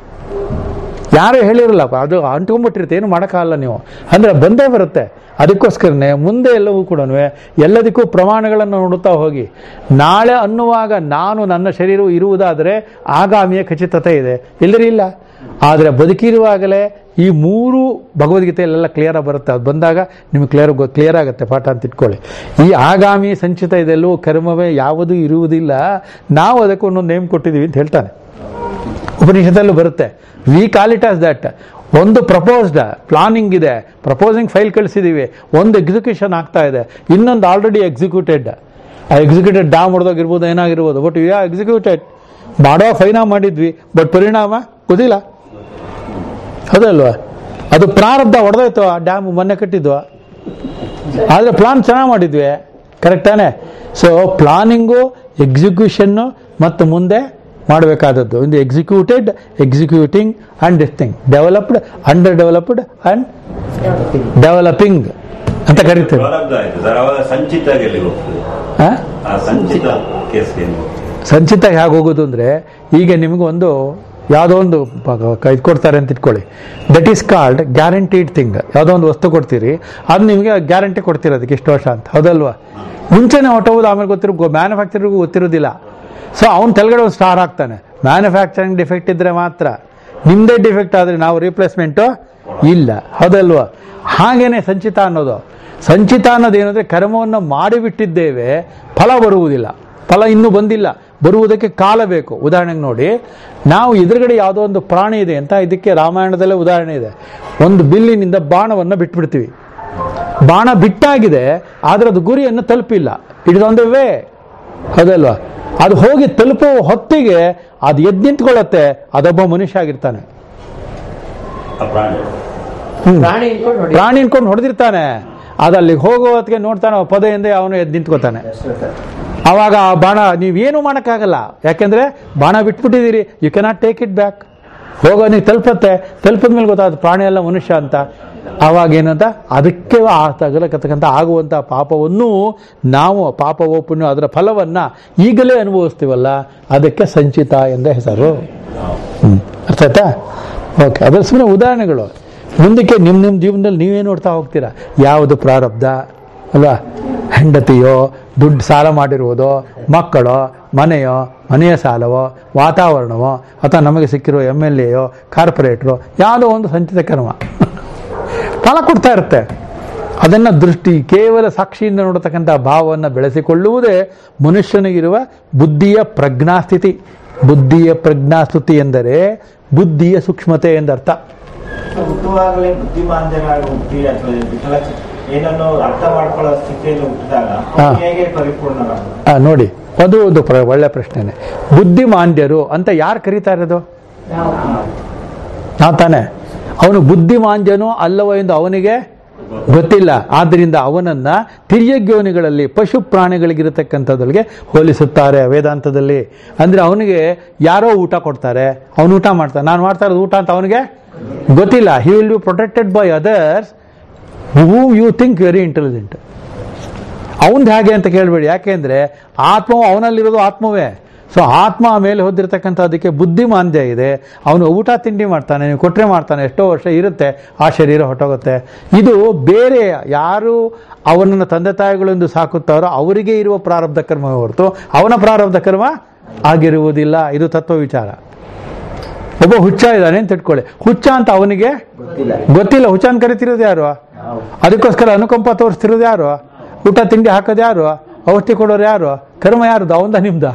ಯಾರು ಹೇಳಿರಲ್ಲಪ್ಪ ಅದು ಅಂಟ್ಕೊಂಡ್ಬಿಟ್ಟಿರುತ್ತೆ ಏನು ಮಾಡೋಕ್ಕಾಗಲ್ಲ ನೀವು ಅಂದ್ರೆ ಬಂದೇ ಬರುತ್ತೆ ಅದಕ್ಕೋಸ್ಕರನೇ ಮುಂದೆ ಎಲ್ಲವೂ ಕೂಡ ಎಲ್ಲದಕ್ಕೂ ಪ್ರಮಾಣಗಳನ್ನು ನೋಡುತ್ತಾ ಹೋಗಿ ನಾಳೆ ಅನ್ನುವಾಗ ನಾನು ನನ್ನ ಶರೀರವು ಇರುವುದಾದರೆ ಆಗಾಮಿಯ ಖಚಿತತೆ ಇದೆ ಎಲ್ಲರೂ ಇಲ್ಲ ಆದರೆ ಬದುಕಿರುವಾಗಲೇ ಈ ಮೂರು ಭಗವದ್ಗೀತೆಯಲ್ಲೆಲ್ಲ ಕ್ಲಿಯರ್ ಬರುತ್ತೆ ಅದು ಬಂದಾಗ ನಿಮಗೆ ಕ್ಲಿಯರ್ ಕ್ಲಿಯರ್ ಆಗುತ್ತೆ ಪಾಠ ಅಂತ ಇಟ್ಕೊಳ್ಳಿ ಈ ಆಗಾಮಿ ಸಂಚಿತ ಇದೆಲ್ಲವೂ ಕರ್ಮವೇ ಯಾವುದೂ ಇರುವುದಿಲ್ಲ ನಾವು ಅದಕ್ಕೆ ಒಂದೊಂದು ನೇಮ್ ಕೊಟ್ಟಿದ್ದೀವಿ ಅಂತ ಹೇಳ್ತಾನೆ ಉಪನಿಷತ್ತಲ್ಲೂ ಬರುತ್ತೆ we call it as that ಒಂದು ಪ್ರಪೋಸ್ಡ್ ಪ್ಲಾನಿಂಗ್ ಇದೆ ಪ್ರಪೋಸಿಂಗ್ ಫೈಲ್ ಕಳಿಸಿದೀವಿ ಒಂದು ಎಕ್ಸಿಕ್ಯೂಷನ್ ಆಗ್ತಾ ಇದೆ ಇನ್ನೊಂದು ಆಲ್ರೆಡಿ ಎಕ್ಸಿಕ್ಯೂಟೆಡ್ ಆ ಎಕ್ಸಿಕ್ಯೂಟೆಡ್ ಡಾಮ್ ಹೊಡೆದೋಗಿರ್ಬೋದು ಏನಾಗಿರ್ಬೋದು ಬಟ್ ಯಾ ಎಕ್ಸಿಕ್ಯೂಟೆಡ್ ಮಾಡೋ ಫೈನಾ ಮಾಡಿದ್ವಿ ಬಟ್ ಪರಿಣಾಮ ಗೊತ್ತಿಲ್ಲ ಹೌದಲ್ವಾ ಅದು ಪ್ರಾರಬ್ಧ ಹೊಡೆದೋಯ್ತು ಆ ಡ್ಯಾಮ್ ಮೊನ್ನೆ ಕಟ್ಟಿದ್ವು ಆದರೆ ಪ್ಲಾನ್ ಚೆನ್ನಾಗಿ ಮಾಡಿದ್ವಿ ಕರೆಕ್ಟ್ ತಾನೆ ಸೊ ಪ್ಲಾನಿಂಗು ಎಕ್ಸಿಕ್ಯೂಷನ್ನು ಮತ್ತು ಮುಂದೆ ಮಾಡಬೇಕಾದದ್ದು ಒಂದು executed executing and this thing developed under developed and developing ಅಂತ ಕರಿತೇವೆ ಪ್ರಾರಬ್ಧ ಆಯ್ತು ಸರ್ ಅವಾಗ ಸಂಚಿತ ಎಲ್ಲಿ ಹೋಗ್ತದೆ ಆ? ಆ ಸಂಚಿತ ಕೇಸ್ ಏನು ಸಂಚಿತ ಹೇಗೆ ಹೋಗೋದು ಅಂದರೆ ಈಗ ನಿಮಗೆ ಒಂದು ಯಾವುದೋ ಒಂದು ಇದು ಕೊಡ್ತಾರೆ ಅಂತ ಇಟ್ಕೊಳ್ಳಿ that is called guaranteed thing ಯಾವುದೋ ಒಂದು ವಸ್ತು ಕೊಡ್ತೀರಿ ಅದು ನಿಮಗೆ ಗ್ಯಾರಂಟಿ ಕೊಡ್ತೀರಿ ಅದಕ್ಕೆ ಇಷ್ಟು ವರ್ಷ ಅಂತ ಹೌದಲ್ವಾ ಮುಂಚೆನೇ ಹೊಟ್ಟೋದು ಆಮೇಲೆ ಗೊತ್ತಿರೋ ಮ್ಯಾನುಫ್ಯಾಕ್ಚರಿಗೂ ಗೊತ್ತಿರೋದಿಲ್ಲ ಸೊ ಅವ್ನು ತೆಳಗಡೆ ಒಂದು ಸ್ಟಾರ್ ಹಾಕ್ತಾನೆ ಮ್ಯಾನುಫ್ಯಾಕ್ಚರಿಂಗ್ ಡಿಫೆಕ್ಟ್ ಇದ್ದರೆ ಮಾತ್ರ ನಿಮ್ಮದೇ ಡಿಫೆಕ್ಟ್ ಆದರೆ ನಾವು ರಿಪ್ಲೇಸ್ಮೆಂಟು ಇಲ್ಲ ಹೌದಲ್ವಾ ಹಾಗೇನೆ ಸಂಚಿತ ಅನ್ನೋದು ಸಂಚಿತ ಅನ್ನೋದು ಏನಂದ್ರೆ ಕರ್ಮವನ್ನು ಮಾಡಿಬಿಟ್ಟಿದ್ದೇವೆ ಫಲ ಬರುವುದಿಲ್ಲ ಫಲ ಇನ್ನೂ ಬಂದಿಲ್ಲ ಬರುವುದಕ್ಕೆ ಕಾಲ ಬೇಕು ಉದಾಹರಣೆಗೆ ನೋಡಿ ನಾವು ಎದುರುಗಡೆ ಯಾವುದೋ ಒಂದು ಪ್ರಾಣಿ ಇದೆ ಅಂತ ಇದಕ್ಕೆ ರಾಮಾಯಣದಲ್ಲೇ ಉದಾಹರಣೆ ಇದೆ ಒಂದು ಬಿಲ್ಲಿನಿಂದ ಬಾಣವನ್ನು ಬಿಟ್ಬಿಡ್ತೀವಿ ಬಾಣ ಬಿಟ್ಟಾಗಿದೆ ಆದರೆ ಅದು ಗುರಿಯನ್ನು ತಲುಪಿಲ್ಲ it is on the way ಹೌದಲ್ವಾ ಅದು ಹೋಗಿ ತಲುಪುವ ಹೊತ್ತಿಗೆ ಅದು ಎದ್ದು ನಿಂತ್ಕೊಳ್ಳುತ್ತೆ ಅದೊಬ್ಬ ಮನುಷ್ಯ ಆಗಿರ್ತಾನೆ ಆ ಪ್ರಾಣಿ ಹ್ಮ್. ಪ್ರಾಣಿ ಇಟ್ಕೊಂಡು ನೋಡಿ ಪ್ರಾಣಿ ಅನ್ಕೊಂಡು ಹೊಡೆದಿರ್ತಾನೆ ಅದು ಅಲ್ಲಿಗೆ ಹೋಗೋ ಹೊತ್ತಿಗೆ ನೋಡ್ತಾನೆ ಅವ ಪದೆಯಿಂದ ಅವನು ಎದ್ದು ನಿಂತ್ಕೋತಾನೆ ಅವಾಗ ಆ ಬಾಣ ನೀವೇನು ಮಾಡೋಕ್ಕಾಗಲ್ಲ ಯಾಕೆಂದ್ರೆ ಬಾಣ ಬಿಟ್ಬಿಟ್ಟಿದ್ದೀರಿ you cannot take it back ಹೋಗೋ ನೀವು ತಲುಪತ್ತೆ ತಲುಪಿದ ಮೇಲೆ ಗೊತ್ತಾದ ಪ್ರಾಣಿ ಎಲ್ಲ ಮನುಷ್ಯ ಅಂತ ಅವಾಗ ಏನಂತ ಅದಕ್ಕೆ ಆ ತಗಲಕತಕ್ಕಂಥ ಆಗುವಂಥ ಪಾಪವನ್ನು ನಾವು ಪಾಪವೋ ಪುಣ್ಯ ಅದರ ಫಲವನ್ನ ಈಗಲೇ ಅನುಭವಿಸ್ತೀವಲ್ಲ ಅದಕ್ಕೆ ಸಂಚಿತ ಎಂದ ಹೆಸರು ಹ್ಮ್. ಅರ್ಥ ಆಯ್ತಾ ಓಕೆ ಅದರ ಸುಮ್ಮನೆ ಉದಾಹರಣೆಗಳು ಮುಂದಕ್ಕೆ ನಿಮ್ಮ ನಿಮ್ಮ ಜೀವನದಲ್ಲಿ ನೀವೇ ನೋಡ್ತಾ ಹೋಗ್ತೀರಾ ಯಾವುದು ಪ್ರಾರಬ್ಧ ಅಲ್ವಾ ಹೆಂಡತಿಯೋ ದುಡ್ಡು ಸಾಲ ಮಾಡಿರುವುದೋ ಮಕ್ಕಳೋ ಮನೆಯೋ ಮನೆಯ ಸಾಲವೋ ವಾತಾವರಣವೋ ಅಥವಾ ನಮಗೆ ಸಿಕ್ಕಿರೋ ಎಮ್ ಎಲ್ ಎಯೋ ಕಾರ್ಪೊರೇಟ್ರೋ ಯಾವುದೋ ಒಂದು ಸಂಚಿತ ಕರ್ಮ ಫಲ ಕೊಡ್ತಾ ಇರುತ್ತೆ ಅದನ್ನು ದೃಷ್ಟಿ ಕೇವಲ ಸಾಕ್ಷಿಯಿಂದ ನೋಡತಕ್ಕಂಥ ಭಾವವನ್ನು ಬೆಳೆಸಿಕೊಳ್ಳುವುದೇ ಮನುಷ್ಯನಿಗಿರುವ ಬುದ್ಧಿಯ ಪ್ರಜ್ಞಾಸ್ಥಿತಿ ಬುದ್ಧಿಯ ಪ್ರಜ್ಞಾಸ್ಥಿತಿ ಎಂದರೆ ಬುದ್ಧಿಯ ಸೂಕ್ಷ್ಮತೆ ಎಂದರ್ಥ ಹುಟ್ಟುವಾಗಲೇ ಬುದ್ಧಿಮಾಂದ್ಯರಾಗಿ ಹುಟ್ಟಿ ಅಥವಾ ವಿಕಲಚ- ಏನನ್ನು ಅರ್ಥ ಮಾಡ್ಕೊಳ್ಳೋ ಸ್ಥಿತಿಯಲ್ಲಿ ಹುಟ್ಟಿದಾಗ ಹಾ. ಅವ್ರು ಹೇಗೆ ಪರಿಪೂರ್ಣರಾಗ ಆ, ನೋಡಿ ಅದು ಒಂದು ಪ್ರ ಒಳ್ಳೆ ಪ್ರಶ್ನೆನೆ ಬುದ್ಧಿಮಾಂದ್ಯರು ಅಂತ ಯಾರು ಕರೀತಾ ಇರೋದು ನಾವು ತಾನೆ ಅವನು ಬುದ್ಧಿಮಾಂದ್ಯನೋ ಅಲ್ಲವೋ ಎಂದು ಅವನಿಗೆ ಗೊತ್ತಿಲ್ಲ ಆದ್ದರಿಂದ ಅವನನ್ನ ತಿರ್ಯಗ್ಯೋನಿಗಳಲ್ಲಿ ಪಶು ಪ್ರಾಣಿಗಳಿಗಿರತಕ್ಕಂಥದ್ರಿಗೆ ಹೋಲಿಸುತ್ತಾರೆ ವೇದಾಂತದಲ್ಲಿ ಅಂದ್ರೆ ಅವನಿಗೆ ಯಾರೋ ಊಟ ಕೊಡ್ತಾರೆ ಅವನು ಊಟ ಮಾಡ್ತಾನೆ ನಾನು ಮಾಡ್ತಾ ಇರೋದು ಊಟ ಅಂತ ಅವನಿಗೆ ಗೊತ್ತಿಲ್ಲ he will be protected by others who you think very intelligent ಅವನದು ಹೇಗೆ ಅಂತ ಕೇಳಬೇಡಿ ಯಾಕೆಂದ್ರೆ ಆತ್ಮವು ಅವನಲ್ಲಿರೋದು ಆತ್ಮವೇ ಸೊ ಆತ್ಮ ಮೇಲೆ ಹೊಂದಿರತಕ್ಕಂಥ ಅದಕ್ಕೆ ಬುದ್ಧಿಮಾಂದ್ಯ ಇದೆ ಅವನು ಊಟ ತಿಂಡಿ ಮಾಡ್ತಾನೆ ನೀವು ಕೊಟ್ಟರೆ ಮಾಡ್ತಾನೆ ಎಷ್ಟೋ ವರ್ಷ ಇರುತ್ತೆ ಆ ಶರೀರ ಹೊಟ್ಟೋಗುತ್ತೆ ಇದು ಬೇರೆ ಯಾರು ಅವನನ್ನು ತಂದೆ ತಾಯಿಗಳೆಂದು ಸಾಕುತ್ತಾರೋ ಅವರಿಗೆ ಇರುವ ಪ್ರಾರಬ್ಧ ಕರ್ಮವೇ ಹೊರತು ಅವನ ಪ್ರಾರಬ್ಧ ಕರ್ಮ ಆಗಿರುವುದಿಲ್ಲ ಇದು ತತ್ವ ವಿಚಾರ ಒಬ್ಬ ಹುಚ್ಚ ಇದ್ದಾನೆ ಅಂತ ಇಟ್ಕೊಳ್ಳಿ ಹುಚ್ಚ ಅಂತ ಅವನಿಗೆ ಗೊತ್ತಿಲ್ಲ ಗೊತ್ತಿಲ್ಲ ಹುಚ್ಚ ಅಂತ ಕರಿತಿರೋದು ಯಾರು ನಾವು ಅದಕ್ಕೋಸ್ಕರ ಅನುಕಂಪ ತೋರಿಸ್ತಿರೋದು ಯಾರು ಊಟ ತಿಂಡಿ ಹಾಕೋದು ಯಾರು ಔಷಧಿ ಕೊಡೋರು ಯಾರು ಕರ್ಮ ಯಾರ್ದು ಅವಂದ ನಿಮ್ದ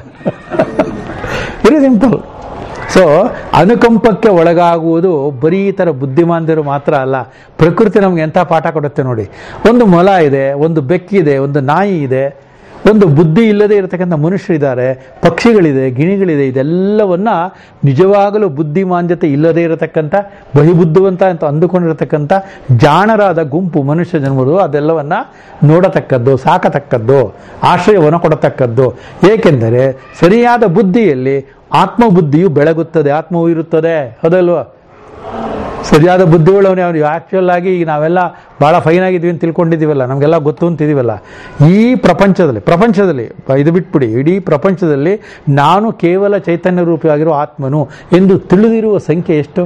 ವೆರಿ ಸಿಂಪಲ್ ಸೊ ಅನುಕಂಪಕ್ಕೆ ಒಳಗಾಗುವುದು ಬರೀ ಈ ಥರ ಬುದ್ಧಿಮಾಂದ್ಯರು ಮಾತ್ರ ಅಲ್ಲ ಪ್ರಕೃತಿ ನಮ್ಗೆ ಎಂಥ ಪಾಠ ಕೊಡುತ್ತೆ ನೋಡಿ ಒಂದು ಮೊಲ ಇದೆ ಒಂದು ಬೆಕ್ಕಿದೆ ಒಂದು ನಾಯಿ ಇದೆ ಒಂದು ಬುದ್ಧಿ ಇಲ್ಲದೆ ಇರತಕ್ಕಂಥ ಮನುಷ್ಯರಿದ್ದಾರೆ ಪಕ್ಷಿಗಳಿದೆ ಗಿಣಿಗಳಿದೆ ಇದೆಲ್ಲವನ್ನ ನಿಜವಾಗಲೂ ಬುದ್ಧಿಮಾಂದ್ಯತೆ ಇಲ್ಲದೆ ಇರತಕ್ಕಂಥ ಬಹಿಬುದ್ಧಿವಂತ ಅಂತ ಅಂದುಕೊಂಡಿರತಕ್ಕಂಥ ಜಾಣರಾದ ಗುಂಪು ಮನುಷ್ಯ ಜನ್ಮರು ಅದೆಲ್ಲವನ್ನ ನೋಡತಕ್ಕದ್ದು ಸಾಕತಕ್ಕದ್ದು ಆಶ್ರಯವನ್ನು ಕೊಡತಕ್ಕದ್ದು ಏಕೆಂದರೆ ಸರಿಯಾದ ಬುದ್ಧಿಯಲ್ಲಿ ಆತ್ಮಬುದ್ಧಿಯು ಬೆಳಗುತ್ತದೆ ಆತ್ಮವು ಇರುತ್ತದೆ ಹೌದಲ್ವಾ ಸರಿಯಾದ ಬುದ್ಧಿಗಳವನೇ ಅವನು ಆ್ಯಕ್ಚುಯಲ್ ಆಗಿ ಈಗ ನಾವೆಲ್ಲ ಭಾಳ ಫೈನ್ ಆಗಿದ್ವಿ ಅಂತ ತಿಳ್ಕೊಂಡಿದ್ದೀವಲ್ಲ ನಮಗೆಲ್ಲ ಗೊತ್ತು ಅಂತಿದ್ದೀವಲ್ಲ ಈ ಪ್ರಪಂಚದಲ್ಲಿ ಪ್ರಪಂಚದಲ್ಲಿ ಇದು ಬಿಟ್ಬಿಡಿ ಇಡೀ ಪ್ರಪಂಚದಲ್ಲಿ ನಾನು ಕೇವಲ ಚೈತನ್ಯ ರೂಪಿಯಾಗಿರೋ ಆತ್ಮನು ಎಂದು ತಿಳಿದಿರುವ ಸಂಖ್ಯೆ ಎಷ್ಟು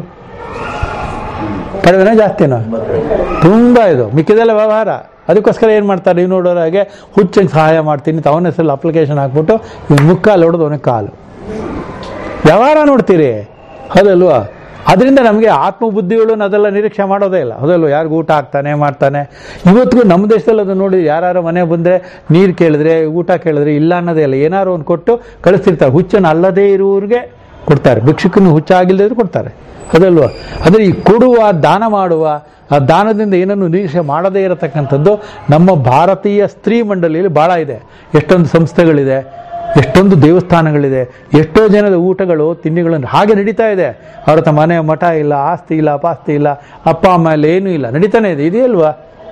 ಕಡಿಮೆನೇ ಜಾಸ್ತಿನೋ ತುಂಬ ಇದು ಮಿಕ್ಕಿದೆಲ್ಲ ವ್ಯವಹಾರ ಅದಕ್ಕೋಸ್ಕರ ಏನು ಮಾಡ್ತಾರೆ ನೀವು ನೋಡೋರ ಹಾಗೆ ಹುಚ್ಚಂಗೆ ಸಹಾಯ ಮಾಡ್ತೀನಿ ಅಂತ ಅವನ ಹೆಸರಲ್ಲಿ ಅಪ್ಲಿಕೇಶನ್ ಹಾಕ್ಬಿಟ್ಟು ಇವ್ನು ಮುಕ್ಕಾಲು ಹೊಡೆದು ಅವನಿಗೆ ಕಾಲು ವ್ಯವಹಾರ ನೋಡ್ತೀರಿ ಹೌದಲ್ವಾ ಅದರಿಂದ ನಮಗೆ ಆತ್ಮಬುದ್ಧಿಗಳು ಅದೆಲ್ಲ ನಿರೀಕ್ಷೆ ಮಾಡೋದೇ ಇಲ್ಲ ಹೌದಲ್ವ ಯಾರಿಗೂ ಊಟ ಹಾಕ್ತಾನೆ ಮಾಡ್ತಾನೆ ಇವತ್ತಿಗೂ ನಮ್ಮ ದೇಶದಲ್ಲಿ ಅದು ನೋಡಿ ಯಾರು ಮನೆ ಬಂದರೆ ನೀರು ಕೇಳಿದ್ರೆ ಊಟ ಕೇಳಿದ್ರೆ ಇಲ್ಲ ಅನ್ನೋದೇ ಇಲ್ಲ ಏನಾರು ಒಂದು ಕೊಟ್ಟು ಕಳಿಸ್ತಿರ್ತಾರೆ ಹುಚ್ಚನ್ನು ಅಲ್ಲದೇ ಇರುವವ್ರಿಗೆ ಕೊಡ್ತಾರೆ ಭಿಕ್ಷುಕನು ಹುಚ್ಚಾಗಿಲ್ಲದಿದ್ರು ಕೊಡ್ತಾರೆ ಅದಲ್ವಾ ಅಂದರೆ ಈ ಕೊಡುವ ದಾನ ಮಾಡುವ ಆ ದಾನದಿಂದ ಏನನ್ನು ನಿರೀಕ್ಷೆ ಮಾಡದೇ ಇರತಕ್ಕಂಥದ್ದು ನಮ್ಮ ಭಾರತೀಯ ಸ್ತ್ರೀ ಮಂಡಳಿಯಲ್ಲಿ ಭಾಳ ಇದೆ ಎಷ್ಟೊಂದು ಸಂಸ್ಥೆಗಳಿದೆ ಎಷ್ಟೊಂದು ದೇವಸ್ಥಾನಗಳಿದೆ ಎಷ್ಟೋ ಜನದ ಊಟಗಳು ತಿಂಡಿಗಳನ್ನು ಹಾಗೆ ನಡೀತಾ ಇದೆ ಅವ್ರ ಹತ್ರ ಮನೆ ಮಠ ಇಲ್ಲ ಆಸ್ತಿ ಇಲ್ಲ ಪಾಸ್ತಿ ಇಲ್ಲ ಅಪ್ಪ ಅಮ್ಮ ಇಲ್ಲ ಏನೂ ಇಲ್ಲ ನಡೀತಾನೆ ಇದೆ ಇದೆಯಲ್ವಾ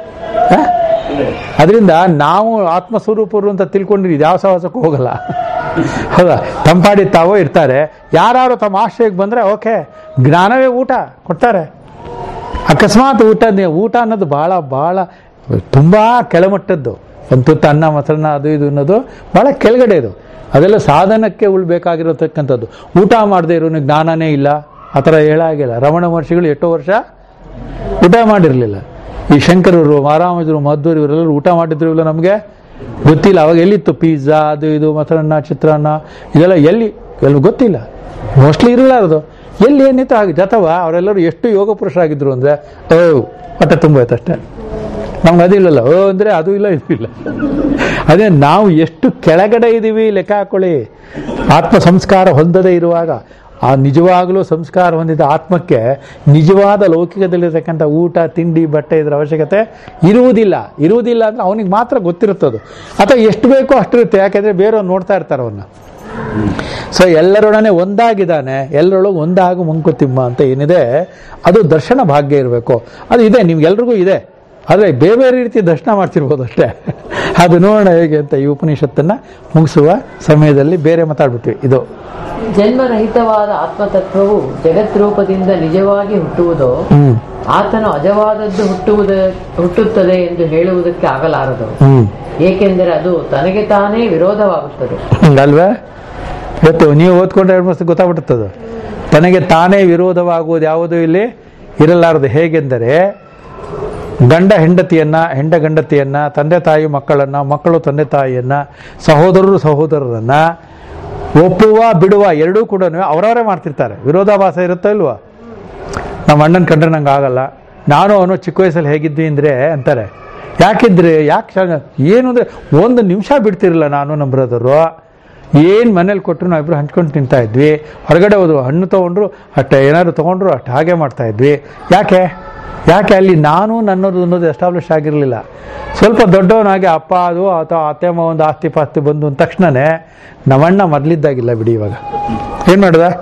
ಅದರಿಂದ ನಾವು ಆತ್ಮಸ್ವರೂಪರು ಅಂತ ತಿಳ್ಕೊಂಡ್ರೆ ಇದು ಯಾವ ಸಹವಾಸಕ್ಕೂ ಹೋಗಲ್ಲ ಹೌದಾ ತಂಪಾಡಿ ತಾವೋ ಇರ್ತಾರೆ ಯಾರು ತಮ್ಮ ಆಶ್ರಯಕ್ಕೆ ಬಂದರೆ ಓಕೆ ಜ್ಞಾನವೇ ಊಟ ಕೊಡ್ತಾರೆ ಅಕಸ್ಮಾತ್ ಊಟ ಊಟ ಅನ್ನೋದು ಭಾಳ ಭಾಳ ತುಂಬ ಕೆಳಮಟ್ಟದ್ದು ಒಂದು ತುತ್ತು ಅನ್ನ ಮೊಸರನ್ನ ಅದು ಇದು ಅನ್ನೋದು ಭಾಳ ಕೆಳಗಡೆ ಇದು ಅದೆಲ್ಲ ಸಾಧನಕ್ಕೆ ಉಳ್ಬೇಕಾಗಿರತಕ್ಕಂಥದ್ದು ಊಟ ಮಾಡದೇ ಇರೋನು ಜ್ಞಾನನೇ ಇಲ್ಲ ಆ ಥರ ಹೇಳಾಗಿಲ್ಲ ರಮಣ ಮಹರ್ಷಿಗಳು ಎಷ್ಟೋ ವರ್ಷ ಊಟ ಮಾಡಿರಲಿಲ್ಲ ಈ ಶಂಕರರು ಮಾರಾಮಜರು ಮಧ್ವರು ಇವರೆಲ್ಲರೂ ಊಟ ಮಾಡಿದ್ರು ಇಲ್ಲ ನಮಗೆ ಗೊತ್ತಿಲ್ಲ ಅವಾಗ ಎಲ್ಲಿತ್ತು ಪಿಜ್ಜಾ ಅದು ಇದು ಮೊಸರನ್ನ ಚಿತ್ರಾನ್ನ ಇದೆಲ್ಲ ಎಲ್ಲಿ ಎಲ್ಲಿ ಗೊತ್ತಿಲ್ಲ ಮೋಸ್ಟ್ಲಿ ಇರಲಾರದು ಎಲ್ಲಿ ಏನಿತ್ತು ಹಾಗೆ ಅಥವಾ ಅವರೆಲ್ಲರೂ ಎಷ್ಟು ಯೋಗ ಪುರುಷರಾಗಿದ್ರು ಅಂದರೆ ಓ ಹೊಟ್ಟೆ ತುಂಬೋಯ್ತು ಅಷ್ಟೇ ನಮ್ಗೆ ಅದಿಲ್ಲಲ್ಲ ಓ ಅಂದರೆ ಅದು ಇಲ್ಲ ಇದು ಇಲ್ಲ ಅದೇ ನಾವು ಎಷ್ಟು ಕೆಳಗಡೆ ಇದ್ದೀವಿ ಲೆಕ್ಕ ಹಾಕೊಳ್ಳಿ ಆತ್ಮ ಸಂಸ್ಕಾರ ಹೊಂದದೇ ಇರುವಾಗ ಆ ನಿಜವಾಗಲೂ ಸಂಸ್ಕಾರ ಹೊಂದಿದ ಆತ್ಮಕ್ಕೆ ನಿಜವಾದ ಲೌಕಿಕದಲ್ಲಿರ್ತಕ್ಕಂಥ ಊಟ ತಿಂಡಿ ಬಟ್ಟೆ ಇದರ ಅವಶ್ಯಕತೆ ಇರುವುದಿಲ್ಲ ಇರುವುದಿಲ್ಲ ಅಂದರೆ ಅವನಿಗೆ ಮಾತ್ರ ಗೊತ್ತಿರುತ್ತದು ಅಥವಾ ಎಷ್ಟು ಬೇಕೋ ಅಷ್ಟಿರುತ್ತೆ ಯಾಕೆಂದರೆ ಬೇರೆಯವ್ರು ನೋಡ್ತಾ ಇರ್ತಾರೆ ಅವನ್ನ ಸೊ ಎಲ್ಲರೊಡನೆ ಒಂದಾಗಿದ್ದಾನೆ ಎಲ್ಲರೊಳಗೆ ಒಂದಾಗು ಮಂಕುತಿಮ್ಮ ಅಂತ ಏನಿದೆ ಅದು ದರ್ಶನ ಭಾಗ್ಯ ಇರಬೇಕು ಅದು ಇದೆ ನಿಮ್ಗೆಲ್ರಿಗೂ ಇದೆ ಆದರೆ ಬೇರೆ ಬೇರೆ ರೀತಿ ದರ್ಶನ ಮಾಡ್ತಿರ್ಬೋದು ಅಷ್ಟೇ ಅದು ನೋಡೋಣ ಹೇಗೆ ಅಂತ ಈ ಉಪನಿಷತ್ತನ್ನು ಮುಗಿಸುವ ಸಮಯದಲ್ಲಿ ಬೇರೆ ಮಾತಾಡ್ಬಿಟ್ವಿ ಇದು ಜನ್ಮರಹಿತವಾದ ಆತ್ಮತತ್ವವು ಜಗದ್ರೂಪದಿಂದ ನಿಜವಾಗಿ ಹುಟ್ಟುವುದೋ ಹ್ಮ್ ಆತನು ಅಜವಾದದ್ದು ಹುಟ್ಟುವುದ ಹುಟ್ಟುತ್ತದೆ ಎಂದು ಹೇಳುವುದಕ್ಕೆ ಆಗಲಾರದು ಹ್ಮ್ ಏಕೆಂದರೆ ಅದು ತನಗೆ ತಾನೇ ವಿರೋಧವಾಗುತ್ತದೆ ಅಲ್ವಾ ಗೊತ್ತು ನೀವು ಓದ್ಕೊಂಡ್ರೆ ಆಲ್ಮೋಸ್ಟ್ ಗೊತ್ತಾಗ್ಬಿಡುತ್ತದು ತನಗೆ ತಾನೇ ವಿರೋಧವಾಗುವುದು ಯಾವುದು ಇಲ್ಲಿ ಇರಲಾರದು ಹೇಗೆಂದರೆ ಗಂಡ ಹೆಂಡತಿಯನ್ನ ಹೆಂಡ ಗಂಡತಿಯನ್ನ ತಂದೆ ತಾಯಿ ಮಕ್ಕಳನ್ನ ಮಕ್ಕಳು ತಂದೆ ತಾಯಿಯನ್ನ ಸಹೋದರರು ಸಹೋದರರನ್ನ ಒಪ್ಪುವ ಬಿಡುವ ಎರಡೂ ಕೂಡ ಅವರವರೇ ಮಾಡ್ತಿರ್ತಾರೆ ವಿರೋಧಾಭಾಸ ಇರುತ್ತೋ ಇಲ್ವಾ ನಮ್ಮ ಅಣ್ಣನ ಕಂಡ್ರೆ ನಂಗೆ ಆಗಲ್ಲ ನಾನು ಅವನು ಚಿಕ್ಕ ವಯಸ್ಸಲ್ಲಿ ಹೇಗಿದ್ವಿ ಅಂದರೆ ಅಂತಾರೆ ಯಾಕಿದ್ರೆ ಯಾಕೆ ಏನು ಅಂದರೆ ಒಂದು ನಿಮಿಷ ಬಿಡ್ತಿರಲಿಲ್ಲ ನಾನು ನಮ್ಮ ಬ್ರದರು ಏನು ಮನೇಲಿ ಕೊಟ್ಟರು ನಾವು ಇಬ್ಬರು ಹಂಚ್ಕೊಂಡು ತಿಂತಾ ಇದ್ವಿ ಹೊರಗಡೆ ಹೋದ್ರು ಹಣ್ಣು ತೊಗೊಂಡ್ರು ಅಷ್ಟೇ ಏನಾದ್ರು ತೊಗೊಂಡ್ರು ಅಷ್ಟು ಹಾಗೆ ಮಾಡ್ತಾ ಇದ್ವಿ ಯಾಕೆ ಯಾಕೆ ಅಲ್ಲಿ ನಾನು ನನ್ನದು ಅನ್ನೋದು ಎಸ್ಟಾಬ್ಲಿಷ್ ಆಗಿರಲಿಲ್ಲ ಸ್ವಲ್ಪ ದೊಡ್ಡವನಾಗಿ ಅಪ್ಪ ಅದು ಅಥವಾ ಅತ್ತೆ ಮಾವ ಒಂದು ಆಸ್ತಿ ಪಾಸ್ತಿ ಬಂದು ಅಂದ ತಕ್ಷಣನೇ ನಮ್ಮಣ್ಣ ಮೊದಲಿದ್ದಾಗಿಲ್ಲ ಬಿಡಿ ಇವಾಗ ಏನು ಮಾಡ್ದ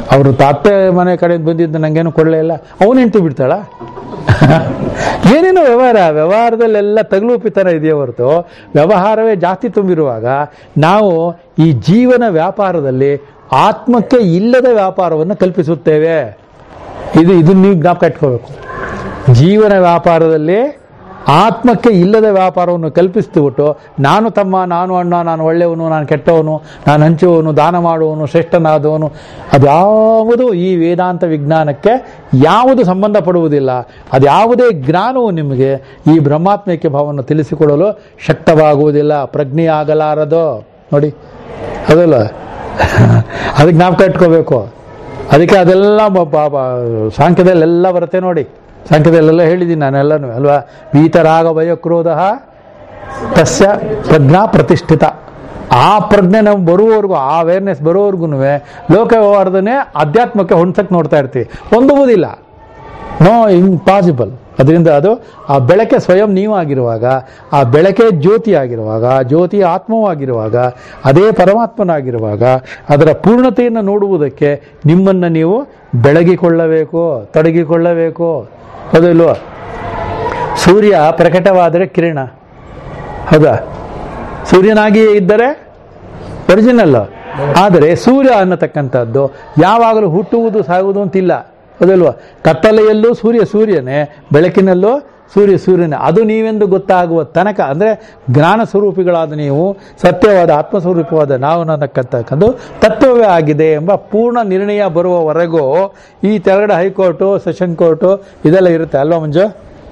ಅವರು ತಾತೆ ಮನೆ ಕಡೆಯಿಂದ ಬಂದಿದ್ದು ನಂಗೇನು ಕೊಡಲೇ ಇಲ್ಲ ಅವನು ಹೆಂಡ್ತಿ ಬಿಡ್ತಾಳ ಏನೇನೋ ವ್ಯವಹಾರ ವ್ಯವಹಾರದಲ್ಲೆಲ್ಲ ತಗಲುಪಿತನ ಇದೆಯೇ ಹೊರತು ವ್ಯವಹಾರವೇ ಜಾಸ್ತಿ ತುಂಬಿರುವಾಗ ನಾವು ಈ ಜೀವನ ವ್ಯಾಪಾರದಲ್ಲಿ ಆತ್ಮಕ್ಕೆ ಇಲ್ಲದ ವ್ಯಾಪಾರವನ್ನು ಕಲ್ಪಿಸುತ್ತೇವೆ ಇದು ಇದನ್ನ ನೀವು ಜ್ಞಾಪಕ ಇಟ್ಕೋಬೇಕು ಜೀವನ ವ್ಯಾಪಾರದಲ್ಲಿ ಆತ್ಮಕ್ಕೆ ಇಲ್ಲದ ವ್ಯಾಪಾರವನ್ನು ಕಲ್ಪಿಸ್ಬಿಟ್ಟು ನಾನು ತಮ್ಮ ನಾನು ಅಣ್ಣ ನಾನು ಒಳ್ಳೆಯವನು ನಾನು ಕೆಟ್ಟವನು ನಾನು ಹಂಚುವವನು ದಾನ ಮಾಡುವವನು ಶ್ರೇಷ್ಠನಾದವನು ಅದ್ಯಾವುದು ಈ ವೇದಾಂತ ವಿಜ್ಞಾನಕ್ಕೆ ಯಾವುದು ಸಂಬಂಧಪಡುವುದಿಲ್ಲ ಅದ್ಯಾವುದೇ ಜ್ಞಾನವು ನಿಮಗೆ ಈ ಬ್ರಹ್ಮಾತ್ಮೈಕ್ಯ ಭಾವವನ್ನು ತಿಳಿಸಿಕೊಡಲು ಶಕ್ತವಾಗುವುದಿಲ್ಲ ಪ್ರಜ್ಞೆ ಆಗಲಾರದು ನೋಡಿ ಅದಲ್ಲ ಅದಕ್ಕೆ ಜ್ಞಾಪಕ ಇಟ್ಕೋಬೇಕು ಅದಕ್ಕೆ ಅದೆಲ್ಲ ಬ- ಬ- ಬ- ಸಾಂಖ್ಯದಲ್ಲೆಲ್ಲ ಬರುತ್ತೆ ನೋಡಿ ಸಾಂಖ್ಯದಲ್ಲೆಲ್ಲ ಹೇಳಿದ್ದೀನಿ ನಾನೆಲ್ಲನೂ ಅಲ್ವಾ ವೀತರಾಗ ಭಯಕ್ರೋಧ ತಸ್ಯ ಪ್ರಜ್ಞಾ ಪ್ರತಿಷ್ಠಿತ ಆ ಪ್ರಜ್ಞೆ ನಾವು ಬರುವವರೆಗೂ ಆ ಅವೇರ್ನೆಸ್ ಬರುವವರೆಗೂ ಲೋಕ ವ್ಯವಹಾರದನ್ನೇ ಅಧ್ಯಾತ್ಮಕ್ಕೆ ಹೊಣ್ಸಕ್ಕೆ ನೋಡ್ತಾ ಇರ್ತೀವಿ ಹೊಂದುವುದಿಲ್ಲ ನೋ ಇಂಪಾಸಿಬಲ್ ಅದರಿಂದ ಅದು ಆ ಬೆಳಕೆ ಸ್ವಯಂ ನೀವಾಗಿರುವಾಗ ಆ ಬೆಳಕೆ ಜ್ಯೋತಿ ಆಗಿರುವಾಗ ಜ್ಯೋತಿ ಆತ್ಮವಾಗಿರುವಾಗ ಅದೇ ಪರಮಾತ್ಮನಾಗಿರುವಾಗ ಅದರ ಪೂರ್ಣತೆಯನ್ನು ನೋಡುವುದಕ್ಕೆ ನಿಮ್ಮನ್ನು ನೀವು ಬೆಳಗಿಕೊಳ್ಳಬೇಕು ತೊಡಗಿಕೊಳ್ಳಬೇಕು ಹೌದಿಲ್ವಾ ಸೂರ್ಯ ಪ್ರಕಟವಾದರೆ ಕಿರಣ ಹೌದಾ ಸೂರ್ಯನಾಗಿಯೇ ಇದ್ದರೆ ಒರಿಜಿನಲ್ ಆದರೆ ಸೂರ್ಯ ಅನ್ನತಕ್ಕಂಥದ್ದು ಯಾವಾಗಲೂ ಹುಟ್ಟುವುದು ಸಾಗುವುದು ಅಂತಿಲ್ಲ ಅದಲ್ವಾ ಕತ್ತಲೆಯಲ್ಲೂ ಸೂರ್ಯ ಸೂರ್ಯನೇ ಬೆಳಕಿನಲ್ಲೂ ಸೂರ್ಯ ಸೂರ್ಯನೇ ಅದು ನೀವೆಂದು ಗೊತ್ತಾಗುವ ತನಕ ಅಂದರೆ ಜ್ಞಾನ ಸ್ವರೂಪಿಗಳಾದ ನೀವು ಸತ್ಯವಾದ ಆತ್ಮಸ್ವರೂಪವಾದ ನಾವು ಅನ್ನತಕ್ಕಂಥದ್ದು ತತ್ವವೇ ಆಗಿದೆ ಎಂಬ ಪೂರ್ಣ ನಿರ್ಣಯ ಬರುವವರೆಗೂ ಈ ತೆರಗಡೆ ಹೈಕೋರ್ಟು ಸೆಷನ್ ಕೋರ್ಟು ಇದೆಲ್ಲ ಇರುತ್ತೆ ಅಲ್ವಾ ಮಂಜು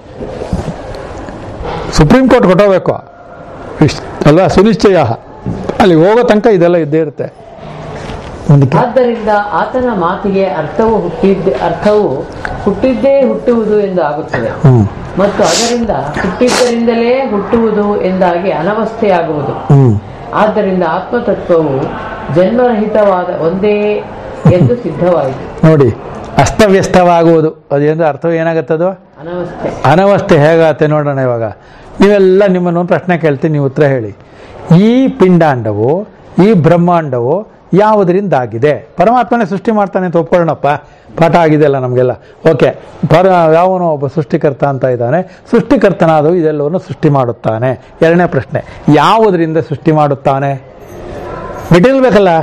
ಸುಪ್ರೀಂ ಕೋರ್ಟ್ ಕೊಟ್ಟೋಗ್ಬೇಕು ಇಷ್ಟ್- ಅಲ್ವಾ ಸುನಿಶ್ಚಯ ಅಲ್ಲಿ ಹೋಗೋ ತನಕ ಇದೆಲ್ಲ ಇದ್ದೇ ಇರುತ್ತೆ ಒಂದಕ್ಕೆ ಆದ್ದರಿಂದ ಆತನ ಮಾತಿಗೆ ಅರ್ಥವು ಹುಟ್ಟಿದ್ದ ಅರ್ಥವು ಹುಟ್ಟಿದ್ದೇ ಹುಟ್ಟುವುದು ಎಂದು ಆಗುತ್ತದೆ ಹ್ಮ್ ಮತ್ತು ಅದರಿಂದ ಹುಟ್ಟಿದ್ದರಿಂದಲೇ ಹುಟ್ಟುವುದು ಎಂದಾಗಿ ಅನವಸ್ಥೆಯಾಗುವುದು ಹ್ಮ್ ಆದ್ದರಿಂದ ಆತ್ಮತತ್ವವು ಜನ್ಮರಹಿತವಾದ ಒಂದೇ ಎಂದು ಸಿದ್ಧವಾಯಿತು ನೋಡಿ ಅಸ್ತವ್ಯಸ್ತವಾಗುವುದು ಅದೇಂದ್ರೆ ಅರ್ಥ ಏನಾಗತ್ತದು ಅನವಸ್ಥೆ ಅನವಸ್ಥೆ ಹೇಗಾಗತ್ತೆ ನೋಡೋಣ ಇವಾಗ ನೀವೆಲ್ಲ ನಿಮ್ಮನ್ನು ಒಂದು ಪ್ರಶ್ನೆ ಕೇಳ್ತೀನಿ ನೀವು ಉತ್ತರ ಹೇಳಿ ಈ ಪಿಂಡಾಂಡವು ಈ ಬ್ರಹ್ಮಾಂಡವು ಯಾವುದರಿಂದ ಆಗಿದೆ ಪರಮಾತ್ಮನೇ ಸೃಷ್ಟಿ ಮಾಡ್ತಾನೆ ಅಂತ ಒಪ್ಕೊಳ್ಳೋಣಪ್ಪ ಪಾಠ ಆಗಿದೆ ಅಲ್ಲ ನಮಗೆಲ್ಲ ಓಕೆ ಪರ ಯಾವನೋ ಒಬ್ಬ ಸೃಷ್ಟಿಕರ್ತ ಅಂತ ಇದ್ದಾನೆ ಸೃಷ್ಟಿಕರ್ತನಾದವು ಇದೆಲ್ಲವನ್ನು ಸೃಷ್ಟಿ ಮಾಡುತ್ತಾನೆ ಎರಡನೇ ಪ್ರಶ್ನೆ ಯಾವುದರಿಂದ ಸೃಷ್ಟಿ ಮಾಡುತ್ತಾನೆ ಮೆಟೀರಿಯಲ್ ಬೇಕಲ್ಲ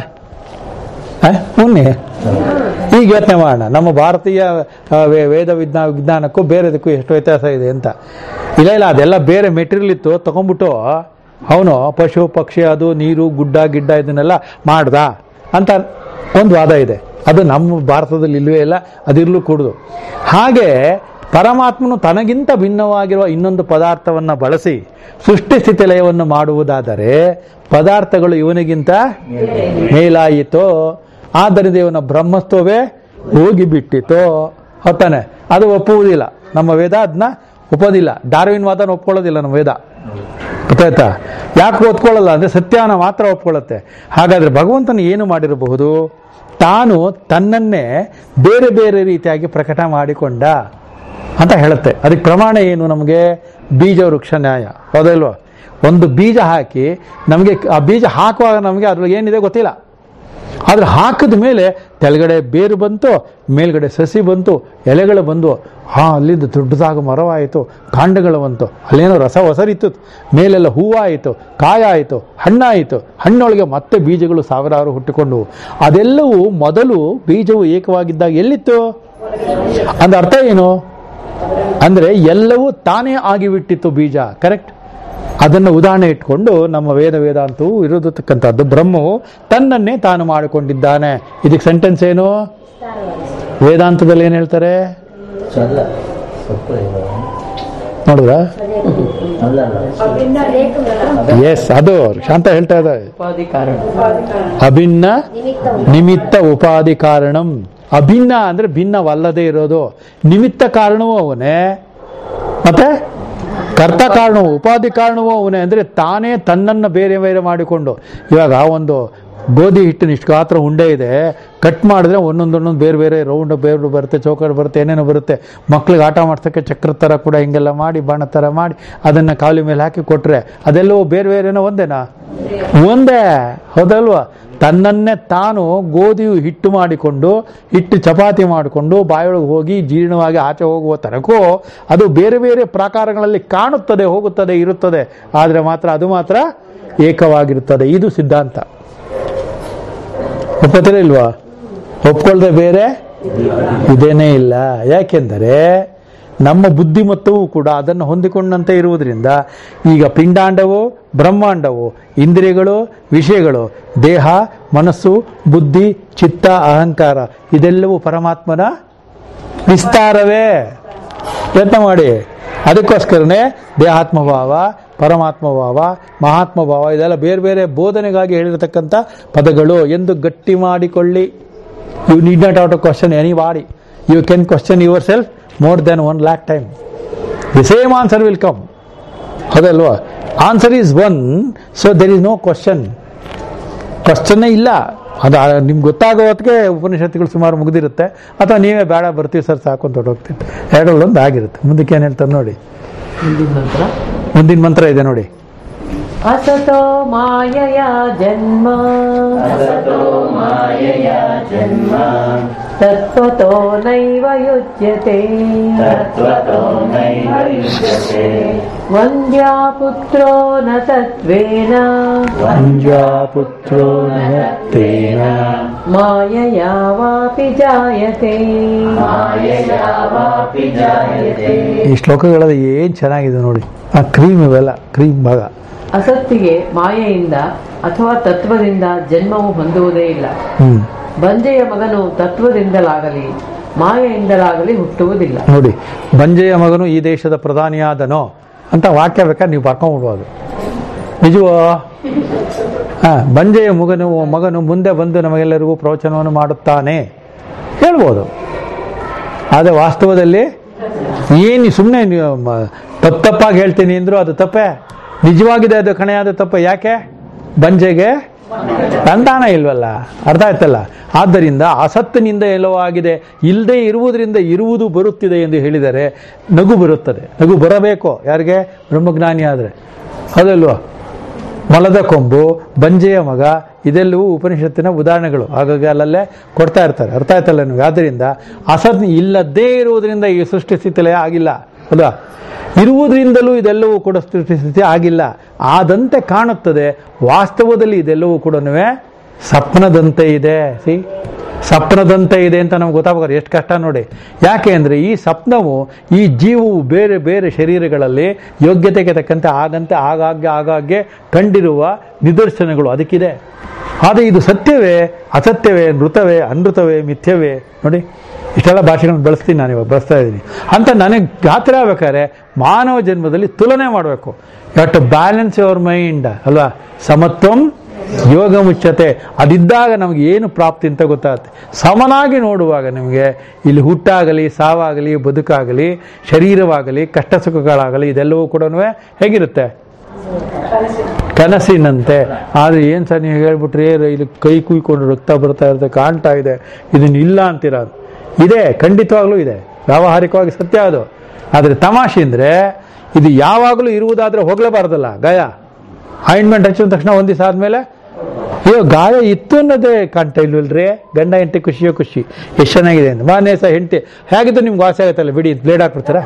ಆ, ಮುನ್ನಿ ಈಗ ಯೋಚನೆ ಮಾಡೋಣ ನಮ್ಮ ಭಾರತೀಯ ಆ, ವೇ- ವೇದ ವಿಜ್ಞಾ ವಿಜ್ಞಾನಕ್ಕೂ ಬೇರೆದಕ್ಕೂ ಎಷ್ಟು ವ್ಯತ್ಯಾಸ ಇದೆ ಅಂತ ಇಲ್ಲ ಇಲ್ಲ ಅದೆಲ್ಲ ಬೇರೆ ಮೆಟೀರಿಯಲ್ ಇತ್ತು ತಗೊಂಡ್ಬಿಟ್ಟು ಅವನು ಪಶು ಪಕ್ಷಿ ಅದು ನೀರು ಗುಡ್ಡ ಗಿಡ್ಡ ಇದನ್ನೆಲ್ಲ ಮಾಡ್ದ ಅಂತ ಒಂದು ವಾದ ಇದೆ ಅದು ನಮ್ಮ ಭಾರತದಲ್ಲಿ ಇಲ್ಲವೇ ಇಲ್ಲ ಅದಿರ್ಲು ಕೂಡುದು ಹಾಗೆ ಪರಮಾತ್ಮನು ತನಗಿಂತ ಭಿನ್ನವಾಗಿರುವ ಇನ್ನೊಂದು ಪದಾರ್ಥವನ್ನು ಬಳಸಿ ಸೃಷ್ಟಿ ಸ್ಥಿತಿ ಲಯವನ್ನು ಮಾಡುವುದಾದರೆ ಪದಾರ್ಥಗಳು ಇವನಿಗಿಂತ ಮೇಲಾಯಿತು ಆದ್ದರಿಂದ ಇವನ ಬ್ರಹ್ಮತ್ವವೇ ಹೋಗಿಬಿಟ್ಟಿತು ಹೊತ್ತಾನೆ ಅದು ಒಪ್ಪುವುದಿಲ್ಲ ನಮ್ಮ ವೇದ ಅದನ್ನ ಒಪ್ಪೋದಿಲ್ಲ ಡಾರ್ವಿನ್ ವಾದನ ಒಪ್ಕೊಳ್ಳೋದಿಲ್ಲ ನಮ್ಮ ವೇದ ಗೊತ್ತಾಯ್ತಾ ಯಾಕೆ ಒಪ್ಕೊಳ್ಳಲ್ಲ ಅಂದ್ರೆ ಸತ್ಯಾನ ಮಾತ್ರ ಒಪ್ಕೊಳ್ಳುತ್ತೆ ಹಾಗಾದ್ರೆ ಭಗವಂತನು ಏನು ಮಾಡಿರಬಹುದು ತಾನು ತನ್ನನ್ನೇ ಬೇರೆ ಬೇರೆ ರೀತಿಯಾಗಿ ಪ್ರಕಟ ಮಾಡಿಕೊಂಡ ಅಂತ ಹೇಳುತ್ತೆ ಅದಕ್ಕೆ ಪ್ರಮಾಣ ಏನು ನಮಗೆ ಬೀಜ ವೃಕ್ಷ ನ್ಯಾಯ ಹೌದಲ್ವಾ ಒಂದು ಬೀಜ ಹಾಕಿ ನಮಗೆ ಆ ಬೀಜ ಹಾಕುವಾಗ ನಮಗೆ ಅದ್ರೊಳಗೆ ಏನಿದೆ ಗೊತ್ತಿಲ್ಲ ಆದ್ರೆ ಹಾಕಿದ ಮೇಲೆ ಕೆಳಗಡೆ ಬೇರು ಬಂತು ಮೇಲ್ಗಡೆ ಸಸಿ ಬಂತು ಎಲೆಗಳು ಬಂದು ಹಾ ಅಲ್ಲಿಂದ ದೊಡ್ಡದಾಗ ಮರವಾಯಿತು ಕಾಂಡಗಳು ಬಂತು ಅಲ್ಲೇನೋ ರಸ ಹೊಸರಿತ್ತು ಮೇಲೆಲ್ಲ ಹೂವಾಯಿತು ಕಾಯಾಯಿತು ಹಣ್ಣಾಯಿತು ಹಣ್ಣೊಳಗೆ ಮತ್ತೆ ಬೀಜಗಳು ಸಾವಿರಾರು ಹುಟ್ಟಿಕೊಂಡವು ಅದೆಲ್ಲವೂ ಮೊದಲು ಬೀಜವು ಏಕವಾಗಿದ್ದಾಗ ಎಲ್ಲಿತ್ತು ಅಂದ ಅರ್ಥ ಏನು ಅಂದ್ರೆ ಎಲ್ಲವೂ ತಾನೇ ಆಗಿಬಿಟ್ಟಿತ್ತು ಬೀಜ ಕರೆಕ್ಟ್ ಅದನ್ನು ಉದಾಹರಣೆ ಇಟ್ಕೊಂಡು ನಮ್ಮ ವೇದ ವೇದಾಂತವು ಇರತಕ್ಕಂಥದ್ದು ಬ್ರಹ್ಮವು ತನ್ನನ್ನೇ ತಾನು ಮಾಡಿಕೊಂಡಿದ್ದಾನೆ ಇದಕ್ಕೆ ಸೆಂಟೆನ್ಸ್ ಏನು ವೇದಾಂತದಲ್ಲಿ ಏನು ಹೇಳ್ತಾರೆ ಅಲ್ಲ ಸ್ವಲ್ಪ ಇಲ್ಲ. ನೋಡಿದ್ರ ಅಲ್ಲ ಅಲ್ಲ ಎಸ್ ಅದು ಶಾಂತ ಹೇಳ್ತಾ ಇದ್ದಾರೆ ಉಪಾಧಿ ಕಾರಣ ಅಭಿನ್ನ ನಿಮಿತ್ತ ಉಪಾಧಿ ಕಾರಣಂ ಅಭಿನ್ನ ಅಂದ್ರೆ ಭಿನ್ನವಲ್ಲದೆ ಇರೋದು ನಿಮಿತ್ತ ಕಾರಣವೂ ಅವನೇ ಮತ್ತೆ ಕರ್ತ ಕಾರಣವು ಉಪಾಧಿ ಕಾರಣವೂ ಅವನೇ ಅಂದ್ರೆ ತಾನೇ ತನ್ನನ್ನು ಬೇರೆ ಬೇರೆ ಮಾಡಿಕೊಂಡು ಇವಾಗ ಒಂದು ಗೋಧಿ ಹಿಟ್ಟಿನ ಇಷ್ಟು ಗಾತ್ರ ಉಂಡೆ ಇದೆ ಕಟ್ ಮಾಡಿದ್ರೆ ಒಂದೊಂದೊಂದೊಂದು ಬೇರೆ ಬೇರೆ ರೌಂಡ್ ಬೇರೆ ಬರುತ್ತೆ ಚೌಕಟ್ ಬರುತ್ತೆ ಏನೇನೋ ಬರುತ್ತೆ ಮಕ್ಳಿಗೆ ಆಟ ಮಾಡ್ಸೋಕ್ಕೆ ಚಕ್ರ ಥರ ಕೂಡ ಹಿಂಗೆಲ್ಲ ಮಾಡಿ ಬಾಣ ಥರ ಮಾಡಿ ಅದನ್ನು ಕಾಲಿ ಮೇಲೆ ಹಾಕಿ ಕೊಟ್ಟರೆ ಅದೆಲ್ಲವೂ ಬೇರೆ ಬೇರೆನೋ ಒಂದೇನಾ ಒಂದೇ ಹೌದಲ್ವಾ ತನ್ನನ್ನೇ ತಾನು ಗೋಧಿಯು ಹಿಟ್ಟು ಮಾಡಿಕೊಂಡು ಹಿಟ್ಟು ಚಪಾತಿ ಮಾಡಿಕೊಂಡು ಬಾಯೊಳಗೆ ಹೋಗಿ ಜೀರ್ಣವಾಗಿ ಆಚೆ ಹೋಗುವ ತನಕೂ ಅದು ಬೇರೆ ಬೇರೆ ಪ್ರಾಕಾರಗಳಲ್ಲಿ ಕಾಣುತ್ತದೆ ಹೋಗುತ್ತದೆ ಇರುತ್ತದೆ ಆದರೆ ಮಾತ್ರ ಅದು ಮಾತ್ರ ಏಕವಾಗಿರುತ್ತದೆ ಇದು ಸಿದ್ಧಾಂತ ಒಪ್ಪತ್ತರ ಇಲ್ವಾ ಒಪ್ಕೊಳ್ದೆ ಬೇರೆ ಇದೇನೇ ಇಲ್ಲ ಯಾಕೆಂದರೆ ನಮ್ಮ ಬುದ್ಧಿಮತ್ತವೂ ಕೂಡ ಅದನ್ನು ಹೊಂದಿಕೊಂಡಂತೆ ಇರುವುದರಿಂದ ಈಗ ಪಿಂಡಾಂಡವು ಬ್ರಹ್ಮಾಂಡವು ಇಂದ್ರಿಯಗಳು ವಿಷಯಗಳು ದೇಹ ಮನಸ್ಸು ಬುದ್ಧಿ ಚಿತ್ತ ಅಹಂಕಾರ ಇದೆಲ್ಲವೂ ಪರಮಾತ್ಮನ ವಿಸ್ತಾರವೇ ಯತ್ನ ಮಾಡಿ ಅದಕ್ಕೋಸ್ಕರನೇ ದೇಹಾತ್ಮಭಾವ ಪರಮಾತ್ಮಭಾವ ಮಹಾತ್ಮಭಾವ ಇದೆಲ್ಲ ಬೇರೆ ಬೇರೆ ಬೋಧನೆಗಾಗಿ ಹೇಳಿರತಕ್ಕಂಥ ಪದಗಳು ಎಂದು ಗಟ್ಟಿ ಮಾಡಿಕೊಳ್ಳಿ you need not out question anybody you can question yourself more than one lack time the same answer will come ಅದಲ್ವಾ answer is one so there is no question ಕ್ವಶನ್ನೇ ಇಲ್ಲ ಅದು ಆ- ನಿಮ್ಗೆ ಗೊತ್ತಾಗೋ ಹೊತ್ತಿಗೆ ಉಪನಿಷತ್ತುಗಳು ಸುಮಾರು ಮುಗಿದಿರುತ್ತೆ ಅಥವಾ ನೀವೇ ಬೇಡ ಬರ್ತೀವಿ ಸರ್ ಸಾಕು ಅಂತ ಹೊರಟೋಗ್ತೀವಿ ಎರಡರಲ್ಲೊಂದು ಆಗಿರುತ್ತೆ ಮುಂದಕ್ಕೆ ಏನು ಹೇಳ್ತಾರೆ ನೋಡಿ ಮುಂದಿನ ನಂತರ ಮುಂದಿನ ಮಂತ್ರ ಇದೆ ನೋಡಿ असतो मायया जन्म तत्त्वतो नैव युज्यते वन्द्या पुत्रो न तत्त्वेन ಪುತ್ರೋ ತೇನ मायया वापि जायते ಈ ಶ್ಲೋಕಗಳಲ್ಲಿ ಏನು ಚೆನ್ನಾಗಿದೆ ನೋಡಿ ಆ ಕ್ರೀಮ್ ಇವೆಲ್ಲ ಕ್ರೀಮ್ ಭಾಗ ಅಸತ್ತಿಗೆ ಮಾಯೆಯಿಂದ ಅಥವಾ ತತ್ವದಿಂದ ಜನ್ಮವು ಹೊಂದುವುದೇ ಇಲ್ಲ ಹ್ಮ್ ಬಂಜೆಯ ಮಗನು ತತ್ವದಿಂದಲಾಗಲಿ ಮಾಯೆಯಿಂದಲಾಗಲಿ ಹುಟ್ಟುವುದಿಲ್ಲ ನೋಡಿ ಬಂಜೆಯ ಮಗನು ಈ ದೇಶದ ಪ್ರಧಾನಿಯಾದನೋ ಅಂತ ವಾಕ್ಯ ಬೇಕಾದ್ರೆ ನೀವು ಬರ್ಕೊಂಡ್ಬಿಡ್ಬೋದು ನಿಜವೋ ಹಾ ಬಂಜೆಯ ಮಗನು ಮಗನು ಮುಂದೆ ಬಂದು ನಮಗೆಲ್ಲರಿಗೂ ಪ್ರವಚನವನ್ನು ಮಾಡುತ್ತಾನೆ ಹೇಳ್ಬೋದು ಆದರೆ ವಾಸ್ತವದಲ್ಲಿ ಏನು ಸುಮ್ಮನೆ ತಪ್ಪು ತಪ್ಪಾಗಿ ಹೇಳ್ತೀನಿ ಅಂದ್ರು ಅದು ತಪ್ಪೇ ನಿಜವಾಗಿದೆ ಅದು ಕಣೆಯಾದ ತಪ್ಪು ಯಾಕೆ ಬಂಜೆಗೆ ಸಂತಾನ ಇಲ್ವಲ್ಲ ಅರ್ಥ ಆಯ್ತಲ್ಲ ಆದ್ದರಿಂದ ಅಸತ್ತಿನಿಂದ ಎಲ್ಲವಾಗಿದೆ ಇಲ್ಲದೆ ಇರುವುದರಿಂದ ಇರುವುದು ಬರುತ್ತಿದೆ ಎಂದು ಹೇಳಿದರೆ ನಗು ಬರುತ್ತದೆ ನಗು ಬರಬೇಕು ಯಾರಿಗೆ ಬ್ರಹ್ಮಜ್ಞಾನಿ ಆದರೆ ಅದಲ್ವಾ ಮೊಲದ ಕೊಂಬು ಬಂಜೆಯ ಮಗ ಇದೆಲ್ಲವೂ ಉಪನಿಷತ್ತಿನ ಉದಾಹರಣೆಗಳು ಹಾಗಾಗಿ ಅಲ್ಲಲ್ಲೇ ಕೊಡ್ತಾ ಇರ್ತಾರೆ ಅರ್ಥ ಆಯ್ತಲ್ಲ ನೀವು ಆದ್ದರಿಂದ ಅಸತ್ ಇಲ್ಲದೇ ಇರುವುದರಿಂದ ಈ ಸೃಷ್ಟಿ ಸ್ಥಿತಿಲೇ ಆಗಿಲ್ಲ ಹೌದಾ ಇರುವುದರಿಂದಲೂ ಇದೆಲ್ಲವೂ ಕೂಡ ಸೃಷ್ಟಿ ಸ್ಥಿತಿ ಆಗಿಲ್ಲ ಆದಂತೆ ಕಾಣುತ್ತದೆ ವಾಸ್ತವದಲ್ಲಿ ಇದೆಲ್ಲವೂ ಕೂಡ ಸ್ವಪ್ನದಂತೆ ಇದೆ ಸಿ ಸ್ವಪ್ನದಂತೆ ಇದೆ ಅಂತ ನಮ್ಗೆ ಗೊತ್ತಾಗಬೇಕು ಎಷ್ಟು ಕಷ್ಟ ನೋಡಿ ಯಾಕೆ ಅಂದರೆ ಈ ಸ್ವಪ್ನವು ಈ ಜೀವವು ಬೇರೆ ಬೇರೆ ಶರೀರಗಳಲ್ಲಿ ಯೋಗ್ಯತೆಗೆ ತಕ್ಕಂತೆ ಆಗಂತೆ ಆಗಾಗ್ಗೆ ಆಗಾಗ್ಗೆ ಕಂಡಿರುವ ನಿದರ್ಶನಗಳು ಅದಕ್ಕಿದೆ ಆದರೆ ಇದು ಸತ್ಯವೇ ಅಸತ್ಯವೇ ನೃತವೇ ಅನೃತವೇ ಮಿಥ್ಯವೇ ನೋಡಿ ಇಷ್ಟೆಲ್ಲ ಭಾಷೆಗಳನ್ನು ಬಳಸ್ತೀನಿ ನಾನು ಇವಾಗ ಬಳಸ್ತಾ ಇದ್ದೀನಿ ಅಂತ ನನಗೆ ಗಾತ್ರ ಆಗ್ಬೇಕಾದ್ರೆ ಮಾನವ ಜನ್ಮದಲ್ಲಿ ತುಲನೆ ಮಾಡಬೇಕು you to balance your mind ಅಲ್ವಾ ಸಮತ್ವಂ ಯೋಗ ಮುಚ್ಚತೆ ಅದಿದ್ದಾಗ ನಮಗೆ ಏನು ಪ್ರಾಪ್ತಿ ಅಂತ ಗೊತ್ತಾಗುತ್ತೆ ಸಮನಾಗಿ ನೋಡುವಾಗ ನಿಮಗೆ ಇಲ್ಲಿ ಹುಟ್ಟಾಗಲಿ ಸಾವಾಗಲಿ ಬದುಕಾಗಲಿ ಶರೀರವಾಗಲಿ ಕಷ್ಟ ಸುಖಗಳಾಗಲಿ ಇದೆಲ್ಲವೂ ಕೂಡ ಹೇಗಿರುತ್ತೆ ಕನಸಿನಂತೆ ಆದರೆ ಏನು ಸರ್ ನೀವು ಹೇಳ್ಬಿಟ್ರಿ ಇಲ್ಲಿ ಕೈ ಕುಯ್ಕೊಂಡು ರಕ್ತ ಬರ್ತಾ ಇರುತ್ತೆ ಕಾಣ್ತಾ ಇದೆ ಇದನ್ನ ಇಲ್ಲ ಅಂತೀರ ಇದೆ ಖಂಡಿತವಾಗ್ಲೂ ಇದೆ ವ್ಯಾವಹಾರಿಕವಾಗಿ ಸತ್ಯ ಅದು ಆದರೆ ತಮಾಷೆ ಅಂದರೆ ಇದು ಯಾವಾಗಲೂ ಇರುವುದಾದ್ರೆ ಹೋಗ್ಲೇಬಾರ್ದಲ್ಲ ಗಾಯ ಆಯಿಂಟ್ಮೆಂಟ್ ಹಚ್ಚಿದ ತಕ್ಷಣ ಒಂದು ದಿವಸ ಆದಮೇಲೆ ಅಯ್ಯೋ ಗಾಯ ಇತ್ತು ಅನ್ನೋದೇ ಕಾಣ್ತಾ ಇಲ್ವಲ್ರಿ ಗಂಡ ಹೆಂಡತಿ ಖುಷಿಯೋ ಖುಷಿ ಎಷ್ಟು ಚೆನ್ನಾಗಿದೆ ಅಂತ ಮಾನ್ಯ ಸಹ ಹೆಂಡತಿ ಹೇಗಿದ್ದು ನಿಮ್ಗೆ ವಾಸಿ ಆಗುತ್ತಲ್ಲ ಬಿಡಿ ಬ್ಲೇಡ್ ಹಾಕ್ಬಿಡ್ತಾರ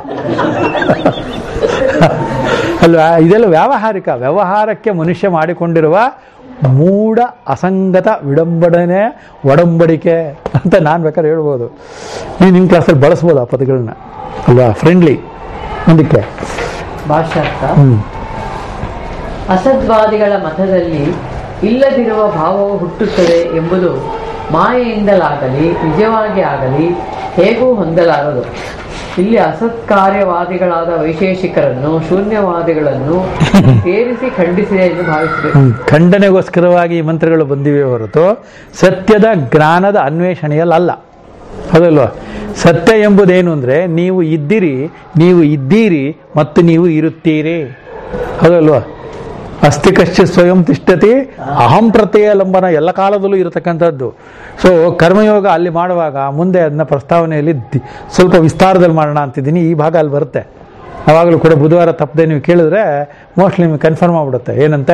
ಅಲ್ವಾ ಇದೆಲ್ಲ ವ್ಯಾವಹಾರಿಕ ವ್ಯವಹಾರಕ್ಕೆ ಮನುಷ್ಯ ಮಾಡಿಕೊಂಡಿರುವ ಮೂಢ ಅಸಂಗತ ವಿಡಂಬಡನೆ ಒಡಂಬಡಿಕೆ ಅಂತ ನಾನು ಬೇಕಾದ್ರೆ ಹೇಳ್ಬೋದು ನೀವು ನಿಮ್ಮ ಕ್ಲಾಸಲ್ಲಿ ಬಳಸ್ಬೋದು ಆ ಪದಗಳನ್ನ ಅಲ್ವಾ ಫ್ರೆಂಡ್ಲಿ ಮುಂದಕ್ಕೆ ಭಾಷಾರ್ಥ ಹ್ಮ್ ಅಸದ್ವಾದಿಗಳ ಮತದಲ್ಲಿ ಇಲ್ಲದಿರುವ ಭಾವವು ಹುಟ್ಟುತ್ತದೆ ಎಂಬುದು ಮಾಯೆಯಿಂದಲಾಗಲಿ ನಿಜವಾಗಿ ಆಗಲಿ ಹೇಗೂ ಹೊಂದಲಾರದು ಇಲ್ಲಿ ಅಸತ್ಕಾರ್ಯವಾದಿಗಳಾದ ವೈಶೇಷಿಕರನ್ನು ಶೂನ್ಯವಾದಿಗಳನ್ನು ಸೇರಿಸಿ ಖಂಡಿಸಿದೆ ಎಂದು ಭಾವಿಸಬೇಕು ಹ್ಮ್. ಖಂಡನೆಗೋಸ್ಕರವಾಗಿ ಈ ಮಂತ್ರಗಳು ಬಂದಿವೆ ಹೊರತು ಸತ್ಯದ ಜ್ಞಾನದ ಅನ್ವೇಷಣೆಯಲ್ಲ ಹೌದಲ್ವಾ ಸತ್ಯ ಎಂಬುದೇನು ಅಂದರೆ ನೀವು ಇದ್ದಿರಿ ನೀವು ಇದ್ದೀರಿ ಮತ್ತು ನೀವು ಇರುತ್ತೀರಿ ಹೌದಲ್ವಾ ಅಸ್ತಿ ಕಶ್ಚ ಸ್ವಯಂ ತಿಷ್ಠತಿ ಅಹಂ ಪ್ರತ್ಯಯ ಲಂಬನ ಎಲ್ಲ ಕಾಲದಲ್ಲೂ ಇರತಕ್ಕಂಥದ್ದು ಸೊ ಕರ್ಮಯೋಗ ಅಲ್ಲಿ ಮಾಡುವಾಗ ಮುಂದೆ ಅದನ್ನ ಪ್ರಸ್ತಾವನೆಯಲ್ಲಿ ದಿ- ಸ್ವಲ್ಪ ವಿಸ್ತಾರದಲ್ಲಿ ಮಾಡೋಣ ಅಂತಿದ್ದೀನಿ ಈ ಭಾಗ ಅಲ್ಲಿ ಬರುತ್ತೆ ಯಾವಾಗಲೂ ಕೂಡ ಬುಧವಾರ ತಪ್ಪದೆ ನೀವು ಕೇಳಿದ್ರೆ ಮೋಸ್ಟ್ಲಿ ನಿಮಗೆ ಕನ್ಫರ್ಮ್ ಆಗ್ಬಿಡುತ್ತೆ ಏನಂತ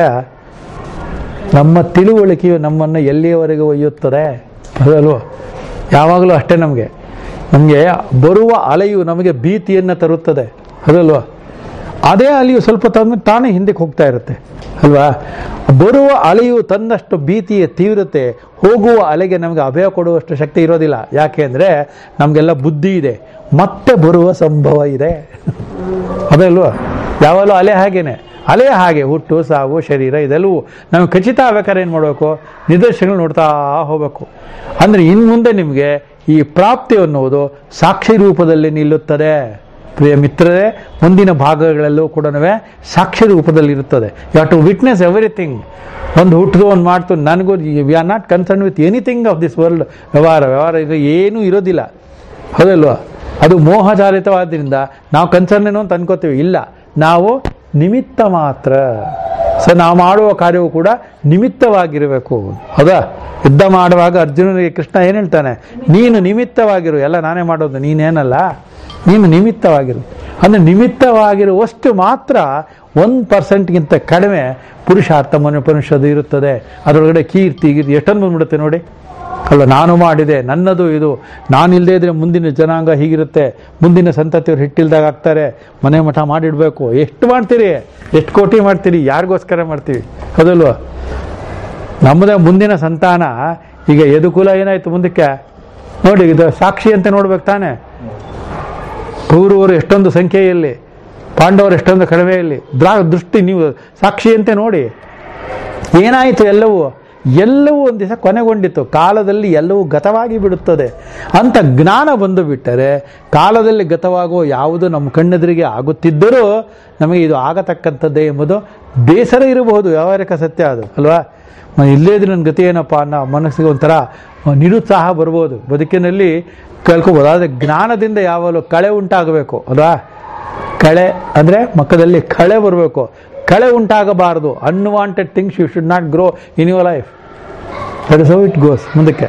ನಮ್ಮ ತಿಳುವಳಿಕೆಯು ನಮ್ಮನ್ನು ಎಲ್ಲಿಯವರೆಗೆ ಒಯ್ಯುತ್ತದೆ ಅದಲ್ವ ಯಾವಾಗಲೂ ಅಷ್ಟೇ ನಮಗೆ ನಮಗೆ ಬರುವ ಅಲೆಯು ನಮಗೆ ಭೀತಿಯನ್ನು ತರುತ್ತದೆ ಅದಲ್ವಾ ಅದೇ ಅಲೆಯು ಸ್ವಲ್ಪ ತಂದು ತಾನೇ ಹಿಂದಕ್ಕೆ ಹೋಗ್ತಾ ಇರುತ್ತೆ ಅಲ್ವಾ ಬರುವ ಅಲೆಯು ತನ್ನಷ್ಟು ಭೀತಿಯ ತೀವ್ರತೆ ಹೋಗುವ ಅಲೆಗೆ ನಮಗೆ ಅಭಯ ಕೊಡುವಷ್ಟು ಶಕ್ತಿ ಇರೋದಿಲ್ಲ ಯಾಕೆ ಅಂದರೆ ನಮಗೆಲ್ಲ ಬುದ್ಧಿ ಇದೆ ಮತ್ತೆ ಬರುವ ಸಂಭವ ಇದೆ ಅದೇ ಅಲ್ವಾ ಯಾವಾಗಲೂ ಅಲೆ ಹಾಗೇನೆ ಅಲೆ ಹಾಗೆ ಹುಟ್ಟು ಸಾವು ಶರೀರ ಇದೆಲ್ಲವೂ ನಾವು ಖಚಿತ ಆಗ್ಬೇಕಾದ್ರೆ ಏನು ಮಾಡಬೇಕು ನಿದರ್ಶನಗಳು ನೋಡ್ತಾ ಹೋಗಬೇಕು ಅಂದರೆ ಇನ್ನು ಮುಂದೆ ನಿಮಗೆ ಈ ಪ್ರಾಪ್ತಿ ಅನ್ನುವುದು ಸಾಕ್ಷಿ ರೂಪದಲ್ಲಿ ನಿಲ್ಲುತ್ತದೆ ಪ್ರಿಯ ಮಿತ್ರರೇ ಮುಂದಿನ ಭಾಗಗಳಲ್ಲೂ ಕೂಡ ಸಾಕ್ಷಿ ರೂಪದಲ್ಲಿ ಇರುತ್ತದೆ ಯು ಟು ವಿಟ್ನೆಸ್ ಎವ್ರಿಥಿಂಗ್ ಒಂದು ಹುಟ್ಟಿದು ಒಂದು ಮಾಡ್ತು ನನಗೂ we are not concern with anything of this world ವ್ಯವಹಾರ ವ್ಯವಹಾರ ಇದು ಏನೂ ಇರೋದಿಲ್ಲ ಹೌದಲ್ವಾ ಅದು ಮೋಹಚಾಲಿತವಾದ್ರಿಂದ ನಾವು ಕನ್ಸರ್ನ್ ಏನೋ ಅಂತ ಅನ್ಕೋತೀವಿ ಇಲ್ಲ ನಾವು ನಿಮಿತ್ತ ಮಾತ್ರ ಸೊ ನಾವು ಮಾಡುವ ಕಾರ್ಯವು ಕೂಡ ನಿಮಿತ್ತವಾಗಿರಬೇಕು ಹೌದಾ ಯುದ್ಧ ಮಾಡುವಾಗ ಅರ್ಜುನನಿಗೆ ಕೃಷ್ಣ ಏನು ಹೇಳ್ತಾನೆ ನೀನು ನಿಮಿತ್ತವಾಗಿರು ಎಲ್ಲ ನಾನೇ ಮಾಡೋದು ನೀನೇನಲ್ಲ ನೀನು ನಿಮಿತ್ತವಾಗಿರು ಅಂದರೆ ನಿಮಿತ್ತವಾಗಿರುವಷ್ಟು ಮಾತ್ರ ಒಂದು ಪರ್ಸೆಂಟ್ಗಿಂತ ಕಡಿಮೆ ಪುರುಷಾರ್ಥ ಮನುಷ್ಯದು ಇರುತ್ತದೆ ಅದರೊಳಗಡೆ ಕೀರ್ತಿ ಗೀರ್ತಿ ಎಷ್ಟೊಂದು ಬಂದ್ಬಿಡುತ್ತೆ ನೋಡಿ ಅಲ್ಲ ನಾನು ಮಾಡಿದೆ ನನ್ನದು ಇದು ನಾನಿಲ್ಲದೆ ಇದ್ರೆ ಮುಂದಿನ ಜನಾಂಗ ಹೀಗಿರುತ್ತೆ ಮುಂದಿನ ಸಂತತಿಯವ್ರು ಹಿಟ್ಟಿಲ್ದಾಗ ಆಗ್ತಾರೆ ಮನೆ ಮಠ ಮಾಡಿಡ್ಬೇಕು ಎಷ್ಟು ಮಾಡ್ತೀರಿ ಎಷ್ಟು ಕೋಟಿ ಮಾಡ್ತೀರಿ ಯಾರಿಗೋಸ್ಕರ ಮಾಡ್ತೀವಿ ಹೌದಲ್ವಾ ನಮ್ಮದೇ ಮುಂದಿನ ಸಂತಾನ ಈಗ ಯದುಕುಲ ಏನಾಯ್ತು ಮುಂದಕ್ಕೆ ನೋಡಿ ಇದು ಸಾಕ್ಷಿ ಅಂತ ನೋಡ್ಬೇಕು ತಾನೆ ಕೌರವರು ಎಷ್ಟೊಂದು ಸಂಖ್ಯೆಯಲ್ಲಿ ಪಾಂಡವರು ಎಷ್ಟೊಂದು ಕಡಿಮೆಯಲ್ಲಿ ದ್ರಾ ದೃಷ್ಟಿ ನೀವು ಸಾಕ್ಷಿಯಂತೆ ನೋಡಿ ಏನಾಯಿತು ಎಲ್ಲವೂ ಎಲ್ಲವೂ ಒಂದು ದಿವಸ ಕೊನೆಗೊಂಡಿತು ಕಾಲದಲ್ಲಿ ಎಲ್ಲವೂ ಗತವಾಗಿ ಬಿಡುತ್ತದೆ ಅಂತ ಜ್ಞಾನ ಬಂದು ಬಿಟ್ಟರೆ ಕಾಲದಲ್ಲಿ ಗತವಾಗುವ ಯಾವುದು ನಮ್ಮ ಕಣ್ಣೆದುರಿಗೆ ಆಗುತ್ತಿದ್ದರೂ ನಮಗೆ ಇದು ಆಗತಕ್ಕಂಥದ್ದೇ ಎಂಬುದು ಬೇಸರ ಇರಬಹುದು ವ್ಯಾವಹಾರಿಕ ಸತ್ಯ ಅದು ಅಲ್ವಾ ಮ- ಇಲ್ಲೇ ಇದ್ರೆ ನನ್ನ ಗತಿ ಏನಪ್ಪ ಅನ್ನೋ ಮನಸ್ಸಿಗೆ ಒಂಥರ ನಿರುತ್ಸಾಹ ಬರ್ಬೋದು ಬದುಕಿನಲ್ಲಿ ಕಳ್ಕೊಬೋದು ಆದರೆ ಜ್ಞಾನದಿಂದ ಯಾವಾಗಲೂ ಕಳೆ ಉಂಟಾಗಬೇಕು ಅಲ್ವಾ ಕಳೆ ಅಂದರೆ ಮಕ್ಕದಲ್ಲಿ ಕಳೆ ಬರಬೇಕು ಕಳೆ ಉಂಟಾಗಬಾರದು unwanted things you should not grow in your life that is how it goes ಮುಂದಕ್ಕೆ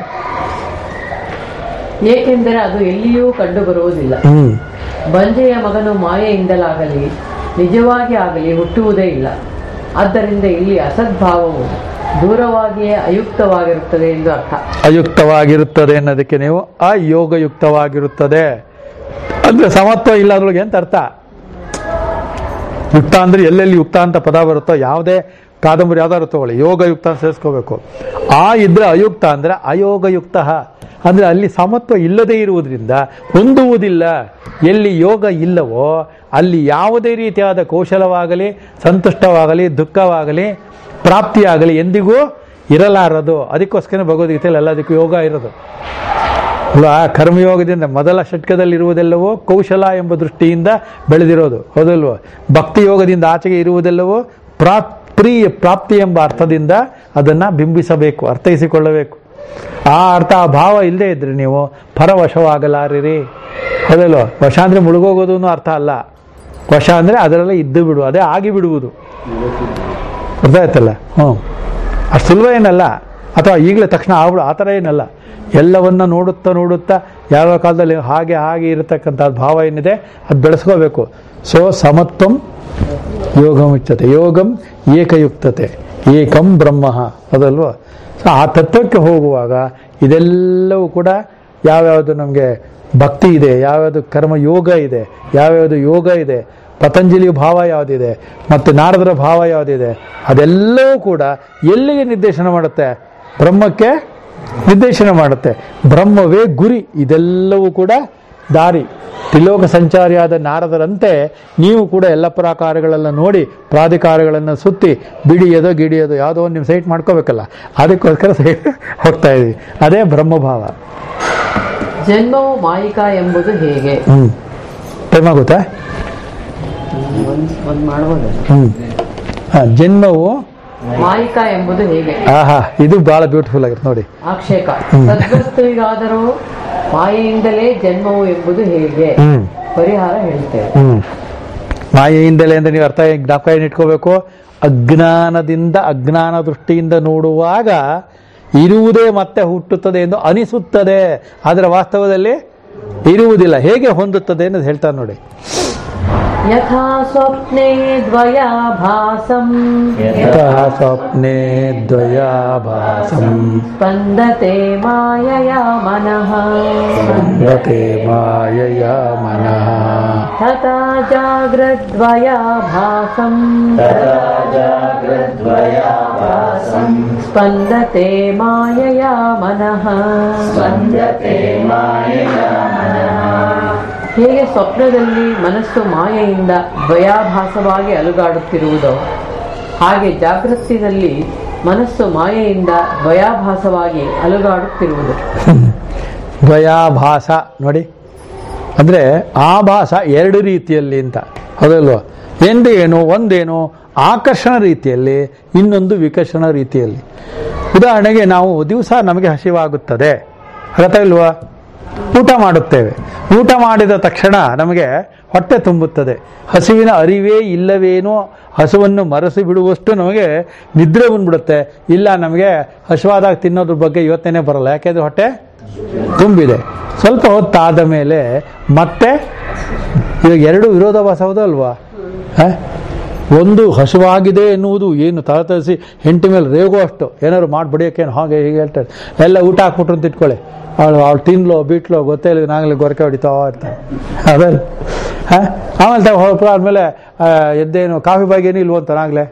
ಏಕೆಂದರೆ ಅದು ಎಲ್ಲಿಯೂ ಕಂಡು ಬರುವುದಿಲ್ಲ ಹ್ಞೂ ಬಂಜೆಯ ಮಗನು ಮಾಯೆಯಿಂದಲಾಗಲಿ ನಿಜವಾಗಿ ಆಗಲಿ ಹುಟ್ಟುವುದೇ ಇಲ್ಲ ಆದ್ದರಿಂದ ಇಲ್ಲಿ ಅಸದ್ಭಾವವು ದೂರವಾಗಿಯೇ ಅಯುಕ್ತವಾಗಿರುತ್ತದೆ ಎಂದು ಅರ್ಥ ಅಯುಕ್ತವಾಗಿರುತ್ತದೆ ಅನ್ನೋದಕ್ಕೆ ನೀವು ಅಯೋಗಯುಕ್ತವಾಗಿರುತ್ತದೆ ಅಂದರೆ ಸಮತ್ವ ಇಲ್ಲ ಅದ್ರೊಳಗೆ ಅಂತ ಅರ್ಥ ಯುಕ್ತ ಅಂದ್ರೆ ಎಲ್ಲೆಲ್ಲಿ ಯುಕ್ತ ಅಂತ ಪದ ಬರುತ್ತೋ ಯಾವುದೇ ಕಾದಂಬರಿ ಯಾವ್ದಾದ್ರು ತಗೊಳ್ಳಿ ಯೋಗಯುಕ್ತ ಅಂತ ಸೇರಿಸ್ಕೋಬೇಕು ಆ ಇದ್ರೆ ಅಯುಕ್ತ ಅಂದ್ರೆ ಅಯೋಗಯುಕ್ತ ಅಂದ್ರೆ ಅಲ್ಲಿ ಸಮತ್ವ ಇಲ್ಲದೇ ಇರುವುದರಿಂದ ಹೊಂದುವುದಿಲ್ಲ ಎಲ್ಲಿ ಯೋಗ ಇಲ್ಲವೋ ಅಲ್ಲಿ ಯಾವುದೇ ರೀತಿಯಾದ ಕೌಶಲವಾಗಲಿ ಸಂತುಷ್ಟವಾಗಲಿ ದುಃಖವಾಗಲಿ ಪ್ರಾಪ್ತಿಯಾಗಲಿ ಎಂದಿಗೂ ಇರಲಾರದು ಅದಕ್ಕೋಸ್ಕರ ಭಗವದ್ಗೀತೆಯಲ್ಲಿ ಎಲ್ಲದಕ್ಕೂ ಯೋಗ ಇರೋದು ಅಲ್ವಾ ಕರ್ಮಯೋಗದಿಂದ ಮೊದಲ ಷಟ್ಕದಲ್ಲಿರುವುದೆಲ್ಲವೋ ಕೌಶಲ ಎಂಬ ದೃಷ್ಟಿಯಿಂದ ಬೆಳೆದಿರೋದು ಹೌದಲ್ವೋ ಭಕ್ತಿ ಯೋಗದಿಂದ ಆಚೆಗೆ ಇರುವುದೆಲ್ಲವೋ ಪ್ರಾ ಪ್ರಿಯ ಪ್ರಾಪ್ತಿ ಎಂಬ ಅರ್ಥದಿಂದ ಅದನ್ನು ಬಿಂಬಿಸಬೇಕು ಅರ್ಥೈಸಿಕೊಳ್ಳಬೇಕು ಆ ಅರ್ಥ ಆ ಭಾವ ಇಲ್ಲದೆ ಇದ್ರೆ ನೀವು ಪರವಶವಾಗಲಾರಿರಿ ಹೌದಲ್ವ ವಶ ಅಂದರೆ ಮುಳುಗೋಗೋದು ಅನ್ನೋ ಅರ್ಥ ಅಲ್ಲ ವಶ ಅಂದರೆ ಅದರಲ್ಲೇ ಇದ್ದು ಬಿಡು ಅದೇ ಆಗಿ ಬಿಡುವುದು ಅರ್ಥ ಆಯ್ತಲ್ಲ ಹ್ಞೂ ಅಷ್ಟು ಸುಲಭ ಏನಲ್ಲ ಅಥವಾ ಈಗಲೇ ತಕ್ಷಣ ಆಗ್ಬಿಡು ಆ ಥರ ಏನಲ್ಲ ಎಲ್ಲವನ್ನ ನೋಡುತ್ತಾ ನೋಡುತ್ತಾ ಯಾವ ಕಾಲದಲ್ಲಿ ಹಾಗೆ ಹಾಗೆ ಇರತಕ್ಕಂಥ ಭಾವ ಏನಿದೆ ಅದು ಬೆಳೆಸ್ಕೋಬೇಕು ಸೊ ಸಮತ್ವಂ ಯೋಗಮುಚ್ಯತೆ ಯೋಗಂ ಏಕಯುಕ್ತತೆ ಏಕಂ ಬ್ರಹ್ಮ ಅದಲ್ವಾ ಸೊ ಆ ತತ್ವಕ್ಕೆ ಹೋಗುವಾಗ ಇದೆಲ್ಲವೂ ಕೂಡ ಯಾವ್ಯಾವುದು ನಮಗೆ ಭಕ್ತಿ ಇದೆ ಯಾವ್ಯಾವುದು ಕರ್ಮ ಯೋಗ ಇದೆ ಯಾವ್ಯಾವುದು ಯೋಗ ಇದೆ ಪತಂಜಲಿಯ ಭಾವ ಯಾವುದಿದೆ ಮತ್ತು ನಾರದರ ಭಾವ ಯಾವುದಿದೆ ಅದೆಲ್ಲವೂ ಕೂಡ ಎಲ್ಲಿಗೆ ನಿರ್ದೇಶನ ಮಾಡುತ್ತೆ ಬ್ರಹ್ಮಕ್ಕೆ ನಿರ್ದೇಶನ ಮಾಡುತ್ತೆ ಬ್ರಹ್ಮವೇ ಗುರಿ ಇದೆಲ್ಲವೂ ಕೂಡ ದಾರಿ ತ್ರಿಲೋಕ ಸಂಚಾರಿಯಾದ ನಾರದರಂತೆ ನೀವು ಕೂಡ ಎಲ್ಲ ಪ್ರಾಕಾರಗಳೆಲ್ಲ ನೋಡಿ ಪ್ರಾಧಿಕಾರಗಳನ್ನು ಸುತ್ತಿ ಬಿಡಿಯೋದು ಗಿಡಿಯೋದು ಯಾವುದೋ ಒಂದು ನೀವು ಸೈಟ್ ಮಾಡ್ಕೋಬೇಕಲ್ಲ ಅದಕ್ಕೋಸ್ಕರ ಸೈಟ್ ಹೋಗ್ತಾ ಇದೀವಿ ಅದೇ ಬ್ರಹ್ಮಭಾವ ಜನ್ಮವು ಮಾಯಿಕ ಎಂಬುದು ಹೇಗೆ ಹ್ಞೂ ಟೈಮ್ ಆಗುತ್ತಾ ಒಂದ್ ಒಂದ್ ಮಾಡ್ಬೋದು ಹ್ಞೂ ಹಾಂ ಜನ್ಮವು ಮಾಯಿಕ ಎಂಬುದು ಹೇಗೆ ಆಹಾ ಇದು ಭಾಳ ಬ್ಯೂಟಿಫುಲ್ ಆಗಿರುತ್ತೆ ನೋಡಿ ಆಕ್ಷೇಪ ಸದ್ವಸ್ತುವಿಗಾದರೂ ಮಾಯೆಯಿಂದಲೇ ಜನ್ಮವು ಎಂಬುದು ಹೇಗೆ ಹ್ಞೂ ಪರಿಹಾರ ಹೇಳ್ತೇವೆ ಹ್ಮ್ ಮಾಯೆಯಿಂದಲೇ ಅಂದ್ರೆ ನೀವು ಅರ್ಥ ಜ್ಞಾಪಕ ಏನು ಇಟ್ಕೋಬೇಕು ಅಜ್ಞಾನದಿಂದ ಅಜ್ಞಾನ ದೃಷ್ಟಿಯಿಂದ ನೋಡುವಾಗ ಇರುವುದೇ ಮತ್ತೆ ಹುಟ್ಟುತ್ತದೆ ಎಂದು ಅನಿಸುತ್ತದೆ ಆದರೆ ವಾಸ್ತವದಲ್ಲಿ ಇರುವುದಿಲ್ಲ ಹೇಗೆ ಹೊಂದುತ್ತದೆ ಎಂದು ಹೇಳ್ತಾರೆ ನೋಡಿ ಯಥಾ ಸ್ವಪ್ನೆ ದ್ವಯಾಭಾಸಂ ಯತಃ ಸ್ವಪ್ನೆ ದ್ವಯಾಭಾಸಂ ಸ್ಪಂದತೆ ಮಾಯಯ ಮನಃ ಯತೆ ಮಾಯಯ ಮನಃ ತಥಾ ಜಾಗ್ರದ್ವಯಾಭಾಸಂ तथा जाग्रद्वयाभासम् ಸ್ಪಂದತೆ ಮಾಯಯ ಮನಃ स्पन्द्यते मायया मनः ಹೇಗೆ ಸ್ವಪ್ನದಲ್ಲಿ ಮನಸ್ಸು ಮಾಯೆಯಿಂದ ದ್ವಯಾಭಾಸವಾಗಿ ಅಲುಗಾಡುತ್ತಿರುವುದೋ ಹಾಗೆ ಜಾಗೃತಿನಲ್ಲಿ ಮನಸ್ಸು ಮಾಯೆಯಿಂದ ದ್ವಯಾಭಾಸವಾಗಿ ಅಲುಗಾಡುತ್ತಿರುವುದು ದ್ವಯಾಭಾಸ ನೋಡಿ ಅಂದರೆ ಆಭಾಸ ಎರಡು ರೀತಿಯಲ್ಲಿ ಅಂತ ಹೌದಲ್ವ ಎಂದು ಏನು ಒಂದೇನು ಆಕರ್ಷಣ ರೀತಿಯಲ್ಲಿ ಇನ್ನೊಂದು ವಿಕರ್ಷಣ ರೀತಿಯಲ್ಲಿ ಉದಾಹರಣೆಗೆ ನಾವು ದಿವಸ ನಮಗೆ ಹಸಿವಾಗುತ್ತದೆ ಅರ್ಥ ಇಲ್ವಾ ಊಟ ಮಾಡುತ್ತೇವೆ ಊಟ ಮಾಡಿದ ತಕ್ಷಣ ನಮಗೆ ಹೊಟ್ಟೆ ತುಂಬುತ್ತದೆ ಹಸಿವಿನ ಅರಿವೇ ಇಲ್ಲವೇನೋ ಹಸುವನ್ನು ಮರೆಸಿ ಬಿಡುವಷ್ಟು ನಮಗೆ ನಿದ್ರೆ ಬಂದ್ಬಿಡುತ್ತೆ ಇಲ್ಲ ನಮಗೆ ಹಸಿವಾದಾಗ ತಿನ್ನೋದ್ರ ಬಗ್ಗೆ ಯೋಚನೆ ಬರಲ್ಲ ಯಾಕೆಂದ್ರೆ ಹೊಟ್ಟೆ ತುಂಬಿದೆ ಸ್ವಲ್ಪ ಹೊತ್ತಾದ ಮೇಲೆ ಮತ್ತೆ ಇವಾಗ ಎರಡು ವಿರೋಧಾಭಾಸ ಹೌದಲ್ವಾ ಹ? ಒಂದು ಹಸುವಾಗಿದೆ ಎನ್ನುವುದು ಏನು ತಳತಳಿಸಿ ಹೆಂಡತಿ ಮೇಲೆ ರೇಗೋ ಅಷ್ಟು ಏನಾದ್ರು ಮಾಡ್ಬಿಡಿಯೋಕೇನು ಹಾಗೆ ಹೀಗೆ ಹೇಳ್ತಾರೆ ಎಲ್ಲ ಊಟ ಹಾಕ್ಬಿಟ್ರು ಅಂತ ಇಟ್ಕೊಳ್ಳಿ ಅವಳು ಅವಳು ತಿನ್ಲೋ ಬಿಟ್ಲೋ ಗೊತ್ತೇ ಇಲ್ಲ ನಾಗಲೇ ಗೊರಕೆ ಹೊಡಿತಾ ಇರ್ತಾನೆ ಅದಲ್ಲ ಹಾಂ ಆಮೇಲೆ ತಗೋ ಹೊರಪ್ಪ ಆದಮೇಲೆ ಎದ್ದೇನು ಕಾಫಿ ಬಾಗೇನು ಇಲ್ವಂತ ನಾಗಲೇ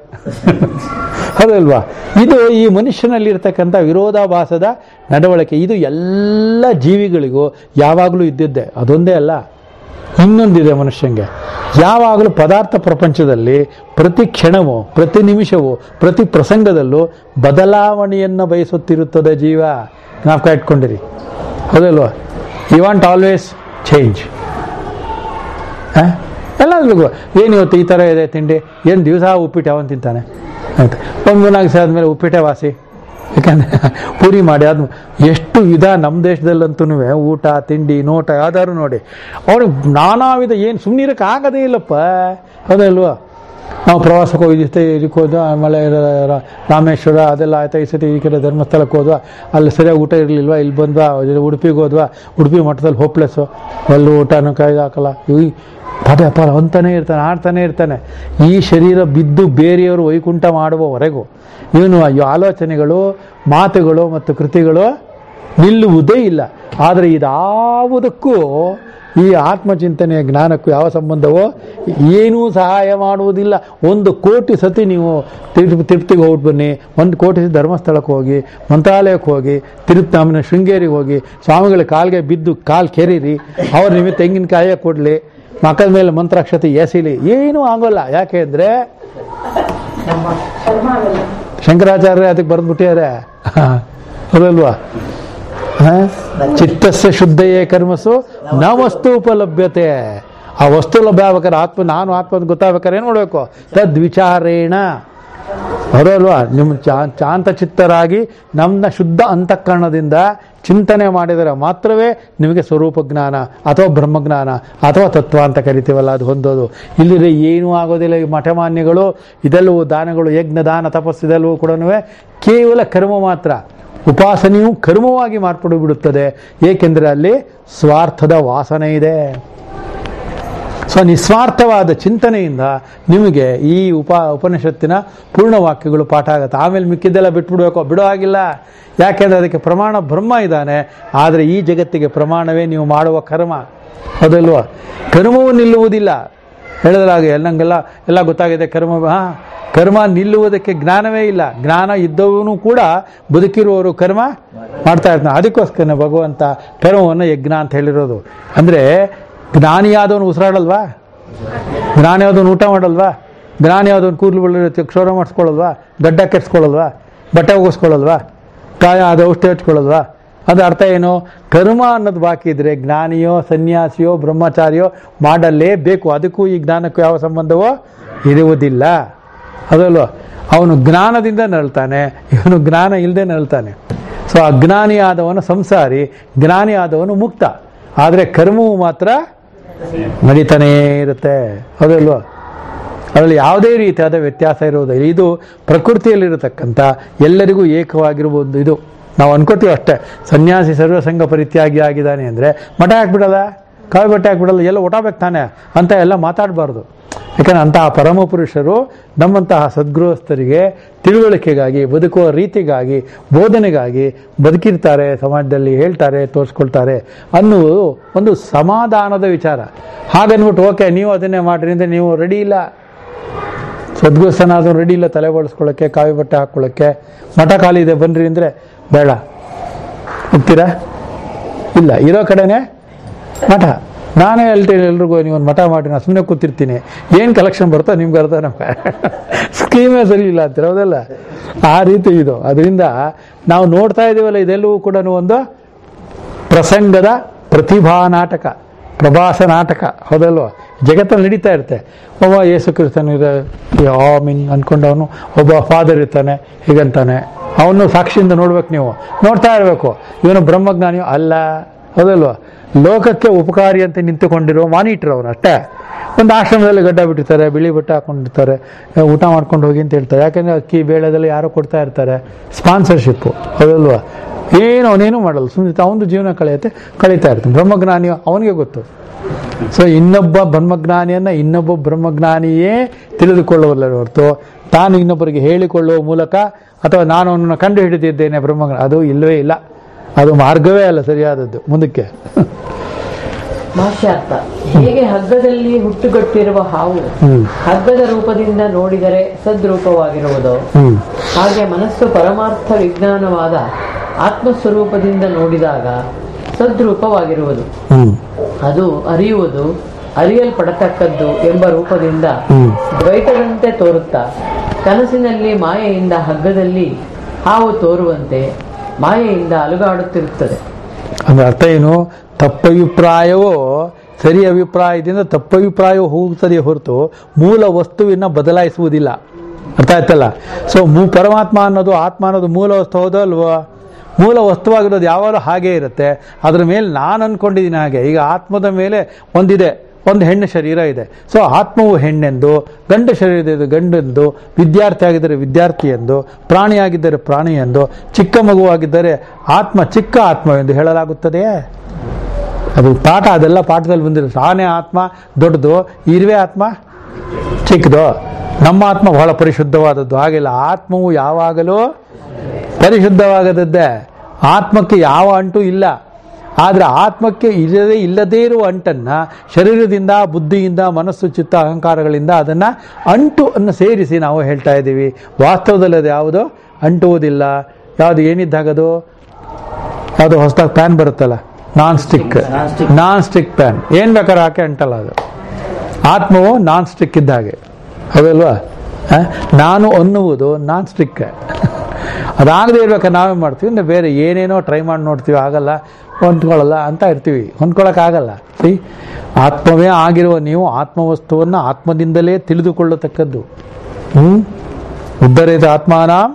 ಹೌದಲ್ವಾ ಇದು ಈ ಮನುಷ್ಯನಲ್ಲಿ ಇರ್ತಕ್ಕಂಥ ವಿರೋಧಾಭಾಸದ ನಡವಳಿಕೆ ಇದು ಎಲ್ಲ ಜೀವಿಗಳಿಗೂ ಯಾವಾಗಲೂ ಇದ್ದಿದ್ದೆ ಅದೊಂದೇ ಅಲ್ಲ ಇನ್ನೊಂದಿದೆ ಮನುಷ್ಯಂಗೆ ಯಾವಾಗಲೂ ಪದಾರ್ಥ ಪ್ರಪಂಚದಲ್ಲಿ ಪ್ರತಿ ಕ್ಷಣವೂ ಪ್ರತಿ ನಿಮಿಷವೂ ಪ್ರತಿ ಪ್ರಸಂಗದಲ್ಲೂ ಬದಲಾವಣೆಯನ್ನು ಬಯಸುತ್ತಿರುತ್ತದೆ ಜೀವ ಜ್ಞಾಪಕ ಇಟ್ಕೊಂಡಿರಿ ಹೌದಲ್ವಾ ಯು ವಾಂಟ್ ಆಲ್ವೇಸ್ ಚೇಂಜ್ ಎಲ್ಲರಿಗೂ ಏನು ಇವತ್ತು ಈ ಥರ ಇದೆ ತಿಂಡಿ ಏನು ದಿವಸ ಉಪ್ಪಿಟ್ಟು ಅವನು ತಿಂತಾನೆ ಆಯ್ತು ಒಂದು ಮೂರ್ನಾಲ್ಕು ದಿವಸ ಆದಮೇಲೆ ಉಪ್ಪಿಟ್ಟೆ ವಾಸಿ ಯಾಕಂದರೆ ಪೂರಿ ಮಾಡಿ ಅದು ಎಷ್ಟು ವಿಧ ನಮ್ಮ ದೇಶದಲ್ಲಂತೂ ಊಟ ತಿಂಡಿ ನೋಟ ಯಾವ್ದಾದ್ರು ನೋಡಿ ಅವರು ನಾನಾ ವಿಧ ಏನು ಸುಮ್ಮನಿರಕ್ಕೆ ಆಗದೇ ಇಲ್ಲಪ್ಪ ಹೌದಲ್ವಾ ನಾವು ಪ್ರವಾಸಕ್ಕೆ ಹೋಗಿದ್ದೆ ಇದಕ್ಕೆ ಹೋದ್ವು ಆಮೇಲೆ ರ- ರ- ರಾಮೇಶ್ವರ ಅದೆಲ್ಲ ಆಯ್ತಾ ಈ ಸತಿ ಈ ಕಡೆ ಧರ್ಮಸ್ಥಳಕ್ಕೆ ಹೋದ್ವಾ ಅಲ್ಲಿ ಸರಿಯಾಗಿ ಊಟ ಇರಲಿಲ್ವಾ ಇಲ್ಲಿ ಬಂದ್ವಾ ಇದು ಉಡುಪಿಗೆ ಹೋದ್ವಾ ಉಡುಪಿ ಮಠದಲ್ಲಿ ಹೋಪ್ಲೆಸ್ಸು ಅಲ್ಲಿ ಊಟನೂ ಕಾಯ್ದು ಹಾಕಲ್ಲ ಈ ಪದೇ ಪದ ಅಂತಾನೆ ಇರ್ತಾನೆ ಆಡ್ತಾನೆ ಇರ್ತಾನೆ ಈ ಶರೀರ ಬಿದ್ದು ಬೇರೆಯವರು ವೈಕುಂಠ ಮಾಡುವವರೆಗೂ ಇವನು ಈ ಆಲೋಚನೆಗಳು ಮಾತುಗಳು ಮತ್ತು ಕೃತಿಗಳು ನಿಲ್ಲುವುದೇ ಇಲ್ಲ ಆದರೆ ಇದಾವುದಕ್ಕೂ ಈ ಆತ್ಮಚಿಂತನೆಯ ಜ್ಞಾನಕ್ಕೂ ಯಾವ ಸಂಬಂಧವೋ ಏನೂ ಸಹಾಯ ಮಾಡುವುದಿಲ್ಲ ಒಂದು ಕೋಟಿ ಸತಿ ನೀವು ತಿರು ತಿರುಪ್ತಿಗೆ ಹೋಗ್ಬಿಟ್ಟು ಬನ್ನಿ ಒಂದು ಕೋಟಿ ಸತಿ ಧರ್ಮಸ್ಥಳಕ್ಕೆ ಹೋಗಿ ಮಂತ್ರಾಲಯಕ್ಕೆ ಹೋಗಿ ತಿರುಪ್ತಿ ಆಮೇಲೆ ಶೃಂಗೇರಿಗೆ ಹೋಗಿ ಸ್ವಾಮಿಗಳ ಕಾಲ್ಗೆ ಬಿದ್ದು ಕಾಲು ಕೆರೀರಿ ಅವ್ರು ನಿಮಗೆ ತೆಂಗಿನಕಾಯೇ ಕೊಡಲಿ ಮಕ್ಕಳ ಮೇಲೆ ಮಂತ್ರಾಕ್ಷತೆ ಎಸಿಲಿ ಏನೂ ಆಗೋಲ್ಲ ಯಾಕೆ ಅಂದರೆ ಶಂಕರಾಚಾರ್ಯ ಅದಕ್ಕೆ ಬರೆದ್ಬಿಟ್ಟಿದ್ದಾರೆ ಹೌದಲ್ವಾ ಹ? ಚಿತ್ತಸ್ಯ ಶುದ್ಧಯೇ ಕರ್ಮಸು ನ ವಸ್ತು ಉಪಲಭ್ಯತೆ ಆ ವಸ್ತು ಲಭ್ಯ ಆಗ್ಬೇಕಾದ್ರೆ ಆತ್ಮ ನಾನು ಆತ್ಮ ಅಂತ ಗೊತ್ತಾಗ್ಬೇಕಾದ್ರೆ ಏನು ಮಾಡಬೇಕು ತದ್ವಿಚಾರೇಣ ಹೌದಲ್ವಾ ನಿಮ್ಮ ಚಾ- ಶಾಂತ ಚಿತ್ತರಾಗಿ ನಮ್ಮ ಶುದ್ಧ ಅಂತಃಕರಣದಿಂದ ಚಿಂತನೆ ಮಾಡಿದರೆ ಮಾತ್ರವೇ ನಿಮಗೆ ಸ್ವರೂಪ ಜ್ಞಾನ ಅಥವಾ ಬ್ರಹ್ಮಜ್ಞಾನ ಅಥವಾ ತತ್ವ ಅಂತ ಕರಿತೀವಲ್ಲ ಅದು ಹೊಂದೋದು ಇಲ್ಲಿದ್ರೆ ಏನೂ ಆಗೋದಿಲ್ಲ ಈ ಮಠಮಾನ್ಯಗಳು ಇದೆಲ್ಲವೂ ದಾನಗಳು ಯಜ್ಞ ದಾನ ತಪಸ್ಸು ಇದೆಲ್ಲವೂ ಕೂಡ ಕೇವಲ ಕರ್ಮ ಮಾತ್ರ ಉಪಾಸನೆಯು ಕರ್ಮವಾಗಿ ಮಾರ್ಪಡು ಬಿಡುತ್ತದೆ ಏಕೆಂದರೆ ಅಲ್ಲಿ ಸ್ವಾರ್ಥದ ವಾಸನೆ ಇದೆ ಸೊ ನಿಸ್ವಾರ್ಥವಾದ ಚಿಂತನೆಯಿಂದ ನಿಮಗೆ ಈ ಉಪ ಉಪನಿಷತ್ತಿನ ಪೂರ್ಣ ವಾಕ್ಯಗಳು ಪಾಠ ಆಗುತ್ತೆ ಆಮೇಲೆ ಮಿಕ್ಕಿದ್ದೆಲ್ಲ ಬಿಟ್ಬಿಡ್ಬೇಕು ಬಿಡೋ ಹಾಗಿಲ್ಲ ಯಾಕೆಂದರೆ ಅದಕ್ಕೆ ಪ್ರಮಾಣ ಬ್ರಹ್ಮ ಇದ್ದಾನೆ ಆದರೆ ಈ ಜಗತ್ತಿಗೆ ಪ್ರಮಾಣವೇ ನೀವು ಮಾಡುವ ಕರ್ಮ ಹೌದಲ್ವಾ ಕರ್ಮವು ನಿಲ್ಲುವುದಿಲ್ಲ ಹೇಳಿದ್ರಾಗ ಎಲ್ಲಂಗೆಲ್ಲ ಎಲ್ಲ ಗೊತ್ತಾಗಿದೆ ಕರ್ಮ ಹಾಂ ಕರ್ಮ ನಿಲ್ಲುವುದಕ್ಕೆ ಜ್ಞಾನವೇ ಇಲ್ಲ ಜ್ಞಾನ ಇದ್ದವನು ಕೂಡ ಬದುಕಿರುವವರು ಕರ್ಮ ಮಾಡ್ತಾ ಇರ್ತಾನೆ ಅದಕ್ಕೋಸ್ಕರ ಭಗವಂತ ಕರ್ಮವನ್ನು ಯಜ್ಞ ಅಂತ ಹೇಳಿರೋದು ಅಂದರೆ ಜ್ಞಾನಿಯಾದವನು ಉಸಿರಾಡಲ್ವಾ ಜ್ಞಾನಿಯಾದವನು ಊಟ ಮಾಡಲ್ವಾ ಜ್ಞಾನಿಯಾದವನು ಕೂದಲು ಬೆಳ್ಳಿರುತ್ತೆ ಕ್ಷೌರ ಮಾಡಿಸ್ಕೊಳ್ಳಲ್ವಾ ಗಡ್ಡ ಕೆಡ್ಸ್ಕೊಳ್ಳಲ್ವಾ ಬಟ್ಟೆ ಹೋಗಿಸ್ಕೊಳ್ಳಲ್ವಾ ಕಾಯ ಅದು ಔಷಧಿ ಹಚ್ಕೊಳ್ಳಲ್ವಾ ಅದು ಅರ್ಥ ಏನು ಕರ್ಮ ಅನ್ನೋದು ಬಾಕಿ ಇದ್ರೆ ಜ್ಞಾನಿಯೋ ಸನ್ಯಾಸಿಯೋ ಬ್ರಹ್ಮಚಾರಿಯೋ ಮಾಡಲೇಬೇಕು ಅದಕ್ಕೂ ಈ ಜ್ಞಾನಕ್ಕೂ ಯಾವ ಸಂಬಂಧವೋ ಇರುವುದಿಲ್ಲ ಅದಲ್ವ ಅವನು ಜ್ಞಾನದಿಂದ ನರಳ್ತಾನೆ ಇವನು ಜ್ಞಾನ ಇಲ್ಲದೆ ನರಳ್ತಾನೆ ಸೊ ಅಜ್ಞಾನಿ ಆದವನು ಸಂಸಾರಿ ಜ್ಞಾನಿ ಆದವನು ಮುಕ್ತ ಆದರೆ ಕರ್ಮವು ಮಾತ್ರ ನಡೀತಾನೇ ಇರುತ್ತೆ ಹೌದಲ್ವಾ ಅದರಲ್ಲಿ ಯಾವುದೇ ರೀತಿಯಾದ ವ್ಯತ್ಯಾಸ ಇರುವುದಿಲ್ಲ ಇದು ಪ್ರಕೃತಿಯಲ್ಲಿರತಕ್ಕಂಥ ಎಲ್ಲರಿಗೂ ಏಕವಾಗಿರುವುದು ಇದು ನಾವು ಅನ್ಕೋತೀವಿ ಅಷ್ಟೇ ಸನ್ಯಾಸಿ ಸರ್ವಸಂಗ ಪರಿತ್ಯಾಗಿ ಆಗಿದ್ದಾನೆ ಅಂದರೆ ಮಠ ಹಾಕ್ಬಿಡಲ್ಲ ಕಾವಿ ಬಟ್ಟೆ ಹಾಕ್ಬಿಡಲ್ಲ ಎಲ್ಲ ಒಟಾಬೇಕು ತಾನೆ ಅಂತ ಎಲ್ಲ ಮಾತಾಡಬಾರ್ದು ಯಾಕಂದ್ರೆ ಅಂತಹ ಪರಮ ಪುರುಷರು ನಮ್ಮಂತಹ ಸದ್ಗೃಹಸ್ಥರಿಗೆ ತಿಳುವಳಿಕೆಗಾಗಿ ಬದುಕುವ ರೀತಿಗಾಗಿ ಬೋಧನೆಗಾಗಿ ಬದುಕಿರ್ತಾರೆ ಸಮಾಜದಲ್ಲಿ ಹೇಳ್ತಾರೆ ತೋರಿಸ್ಕೊಳ್ತಾರೆ ಅನ್ನುವುದು ಒಂದು ಸಮಾಧಾನದ ವಿಚಾರ ಹಾಗನ್ಬಿಟ್ಟು ಓಕೆ ನೀವು ಅದನ್ನೇ ಮಾಡ್ರಿ ಅಂದರೆ ನೀವು ರೆಡಿ ಇಲ್ಲ ಸದ್ಗೃಹಸ್ಥನಾದ್ರೂ ರೆಡಿ ಇಲ್ಲ ತಲೆ ಬಳಸ್ಕೊಳ್ಳೋಕ್ಕೆ ಕಾವಿ ಬಟ್ಟೆ ಹಾಕ್ಕೊಳ್ಳೋಕ್ಕೆ ಮಠ ಖಾಲಿ ಇದೆ ಬನ್ರಿ ಅಂದರೆ ಬೇಡ ಹೋಗ್ತೀರಾ ಇಲ್ಲ ಇರೋ ಕಡೆನೇ ಮಠ ನಾನೇ ಹೇಳ್ತೀನಿ ಎಲ್ರಿಗೂ ನೀವು ಒಂದು ಮಠ ಮಾಡಿ ನಾನು ಸುಮ್ಮನೆ ಕೂತಿರ್ತೀನಿ ಏನು ಕಲೆಕ್ಷನ್ ಬರುತ್ತೋ ನಿಮ್ಗೆ ಅರ್ಥ ನಮ್ಗೆ ಸ್ಕೀಮೇ ಸರಿ ಇಲ್ಲ ಅಂತೀರ ಹೌದಲ್ಲ ಆ ರೀತಿ ಇದು ಅದರಿಂದ ನಾವು ನೋಡ್ತಾ ಇದ್ದೀವಲ್ಲ ಇದೆಲ್ಲವೂ ಕೂಡ ಒಂದು ಪ್ರಸಂಗದ ಪ್ರತಿಭಾ ನಾಟಕ ಪ್ರಭಾಸ ನಾಟಕ ಹೌದಲ್ವ ಜಗತ್ತಲ್ಲಿ ನಡೀತಾ ಇರುತ್ತೆ ಒಬ್ಬ ಯೇಸು ಕ್ರಿಸ್ತನು ಇದೆ ಆಮಿನ್ ಅನ್ಕೊಂಡವನು ಒಬ್ಬ ಫಾದರ್ ಇರ್ತಾನೆ ಹೀಗಂತಾನೆ ಅವನು ಸಾಕ್ಷಿಯಿಂದ ನೋಡ್ಬೇಕು ನೀವು ನೋಡ್ತಾ ಇರಬೇಕು ಇವನು ಬ್ರಹ್ಮಜ್ಞಾನಿ ಅಲ್ಲ ಹೌದಲ್ವ ಲೋಕಕ್ಕೆ ಉಪಕಾರಿ ಅಂತ ನಿಂತುಕೊಂಡಿರೋ ಮಾನಿಟ್ರ್ ಅವನು ಅಷ್ಟೇ ಒಂದು ಆಶ್ರಮದಲ್ಲಿ ಗಡ್ಡ ಬಿಟ್ಟಿರ್ತಾರೆ ಬಿಳಿ ಬಟ್ಟೆ ಹಾಕೊಂಡಿರ್ತಾರೆ ಆ, ಊಟ ಮಾಡ್ಕೊಂಡು ಹೋಗಿ ಅಂತ ಹೇಳ್ತಾರೆ ಯಾಕಂದ್ರೆ ಅಕ್ಕಿ ಬೇಳೆದೆಲ್ಲ ಯಾರೋ ಕೊಡ್ತಾ ಇರ್ತಾರೆ ಸ್ಪಾನ್ಸರ್ಶಿಪ್ಪು ಹೌದಲ್ವಾ ಏನು ಅವನೇನು ಮಾಡಲ್ಲ ಸುಮ್ಮನೆ ಅವನದು ಜೀವನ ಕಳೆಯುತ್ತೆ ಕಳೀತಾ ಇರ್ತಾನೆ ಬ್ರಹ್ಮಜ್ಞಾನಿ ಅವನಿಗೆ ಗೊತ್ತು ಸೊ ಇನ್ನೊಬ್ಬ ಬ್ರಹ್ಮಜ್ಞಾನಿಯನ್ನ ಇನ್ನೊಬ್ಬ ಬ್ರಹ್ಮಜ್ಞಾನಿಯೇ ತಿಳಿದುಕೊಳ್ಳುವಲ್ಲ ಹೊರತು ತಾನು ಇನ್ನೊಬ್ಬರಿಗೆ ಹೇಳಿಕೊಳ್ಳುವ ಮೂಲಕ ಅಥವಾ ನಾನು ಅವನನ್ನು ಕಂಡು ಹಿಡಿದಿದ್ದೇನೆ ಬ್ರಹ್ಮಜ್ಞಾನ ಅದು ಇಲ್ಲವೇ ಇಲ್ಲ ಅದು ಮಾರ್ಗವೇ ಅಲ್ಲ ಸರಿಯಾದದ್ದು ಮುಂದಕ್ಕೆ ಭಾಷ್ಯಾರ್ಥ ಹೇಗೆ ಹಗ್ಗದಲ್ಲಿ ಹುಟ್ಟುಗಟ್ಟಿರುವ ಹಾವು ಹ್ಮ್ ಹಗ್ಗದ ರೂಪದಿಂದ ನೋಡಿದರೆ ಸದ್ರೂಪವಾಗಿರುವುದು ಹ್ಮ್ ಹಾಗೆ ಮನಸ್ಸು ಪರಮಾರ್ಥ ವಿಜ್ಞಾನವಾದ ಆತ್ಮಸ್ವರೂಪದಿಂದ ನೋಡಿದಾಗ ಸದ್ರೂಪವಾಗಿರುವುದು ಹ್ಮ್ ಅದು ಅರಿಯುವುದು ಅರಿಯಲ್ಪಡತಕ್ಕದ್ದು ಎಂಬ ರೂಪದಿಂದ ಹ್ಮ್. ದ್ವೈತದಂತೆ ತೋರುತ್ತಾ ಕನಸಿನಲ್ಲಿ ಮಾಯೆಯಿಂದ ಹಗ್ಗದಲ್ಲಿ ಹಾವು ತೋರುವಂತೆ ಮಾಯೆಯಿಂದ ಅಲುಗಾಡುತ್ತಿರುತ್ತದೆ ಅಂದ್ರೆ ಅರ್ಥ ಏನು ತಪ್ಪಭಿಪ್ರಾಯವೋ ಸರಿ ಅಭಿಪ್ರಾಯದಿಂದ ತಪ್ಪಭಿಪ್ರಾಯವೂ ಹೋಗುತ್ತದೆ ಹೊರತು ಮೂಲ ವಸ್ತುವಿನ ಬದಲಾಯಿಸುವುದಿಲ್ಲ ಅರ್ಥ ಆಯ್ತಲ್ಲ ಸೊ ಮೂ ಪರಮಾತ್ಮ ಅನ್ನೋದು ಆತ್ಮ ಅನ್ನೋದು ಮೂಲ ವಸ್ತು ಹೌದೋ ಅಲ್ವೋ ಮೂಲ ವಸ್ತುವಾಗಿರೋದು ಯಾವಾಗಲೂ ಹಾಗೇ ಇರುತ್ತೆ ಅದ್ರ ಮೇಲೆ ನಾನು ಅನ್ಕೊಂಡಿದ್ದೀನಿ ಹಾಗೆ ಈಗ ಆತ್ಮದ ಮೇಲೆ ಒಂದಿದೆ ಒಂದು ಹೆಣ್ಣು ಶರೀರ ಇದೆ ಸೊ ಆತ್ಮವು ಹೆಣ್ಣೆಂದು ಗಂಡ ಶರೀರ ಇದು ಗಂಡೆಂದು ವಿದ್ಯಾರ್ಥಿ ಆಗಿದ್ದರೆ ವಿದ್ಯಾರ್ಥಿ ಎಂದು ಪ್ರಾಣಿಯಾಗಿದ್ದರೆ ಪ್ರಾಣಿ ಎಂದು ಚಿಕ್ಕ ಮಗುವಾಗಿದ್ದರೆ ಆತ್ಮ ಚಿಕ್ಕ ಆತ್ಮ ಎಂದು ಹೇಳಲಾಗುತ್ತದೆಯೇ ಅದು ಪಾಠ ಅದೆಲ್ಲ ಪಾಠದಲ್ಲಿ ಬಂದಿರುತ್ತೆ ಆನೆ ಆತ್ಮ ದೊಡ್ಡದು ಇರುವೆ ಆತ್ಮ ಚಿಕ್ಕದು ನಮ್ಮ ಆತ್ಮ ಬಹಳ ಪರಿಶುದ್ಧವಾದದ್ದು ಹಾಗಿಲ್ಲ ಆತ್ಮವು ಯಾವಾಗಲೂ ಪರಿಶುದ್ಧವಾಗದದ್ದೇ ಆತ್ಮಕ್ಕೆ ಯಾವ ಅಂಟು ಇಲ್ಲ ಆದರೆ ಆತ್ಮಕ್ಕೆ ಇಲ್ಲದೇ ಇಲ್ಲದೇ ಇರುವ ಅಂಟನ್ನ ಶರೀರದಿಂದ ಬುದ್ಧಿಯಿಂದ ಮನಸ್ಸು ಚಿತ್ತ ಅಹಂಕಾರಗಳಿಂದ ಅದನ್ನ ಅಂಟು ಅನ್ನು ಸೇರಿಸಿ ನಾವು ಹೇಳ್ತಾ ಇದ್ದೀವಿ ವಾಸ್ತವದಲ್ಲಿ ಅದು ಯಾವುದು ಅಂಟುವುದಿಲ್ಲ ಯಾವುದು ಏನಿದ್ದಾಗದು ಯಾವುದು ಹೊಸದಾಗಿ ಪ್ಯಾನ್ ಬರುತ್ತಲ್ಲ non stick Non-stick. Non stick pan ಏನ್ ಬೇಕಾದ್ರೆ ಹಾಕಿ ಅಂಟಲ್ಲ ಅದು ಆತ್ಮವು ನಾನ್ ಸ್ಟಿಕ್ ಇದ್ದ ಹಾಗೆ ಹೌದಲ್ವಾ ಆ? ನಾನು ಅನ್ನುವುದು ನಾನ್ ಸ್ಟಿಕ್ ಅದಾಗದೇ ಇರ್ಬೇಕಾದ್ರೆ ನಾವೇ ಮಾಡ್ತೀವಿ ಅಂದ್ರೆ ಬೇರೆ ಏನೇನೋ ಟ್ರೈ ಮಾಡಿ ನೋಡ್ತೀವಿ ಆಗಲ್ಲ ಹೊಂದ್ಕೊಳ್ಳಲ್ಲ ಅಂತ ಇರ್ತೀವಿ ಹೊಂದ್ಕೊಳ್ಳೋಕ್ಕಾಗಲ್ಲ ಸಿ ಆತ್ಮವೇ ಆಗಿರುವ ನೀವು ಆತ್ಮವಸ್ತುವನ್ನು ಆತ್ಮದಿಂದಲೇ ತಿಳಿದುಕೊಳ್ಳತಕ್ಕದ್ದು ಹ್ಮ್ ಉದ್ಧರೇತ ಆತ್ಮಾನಾಂ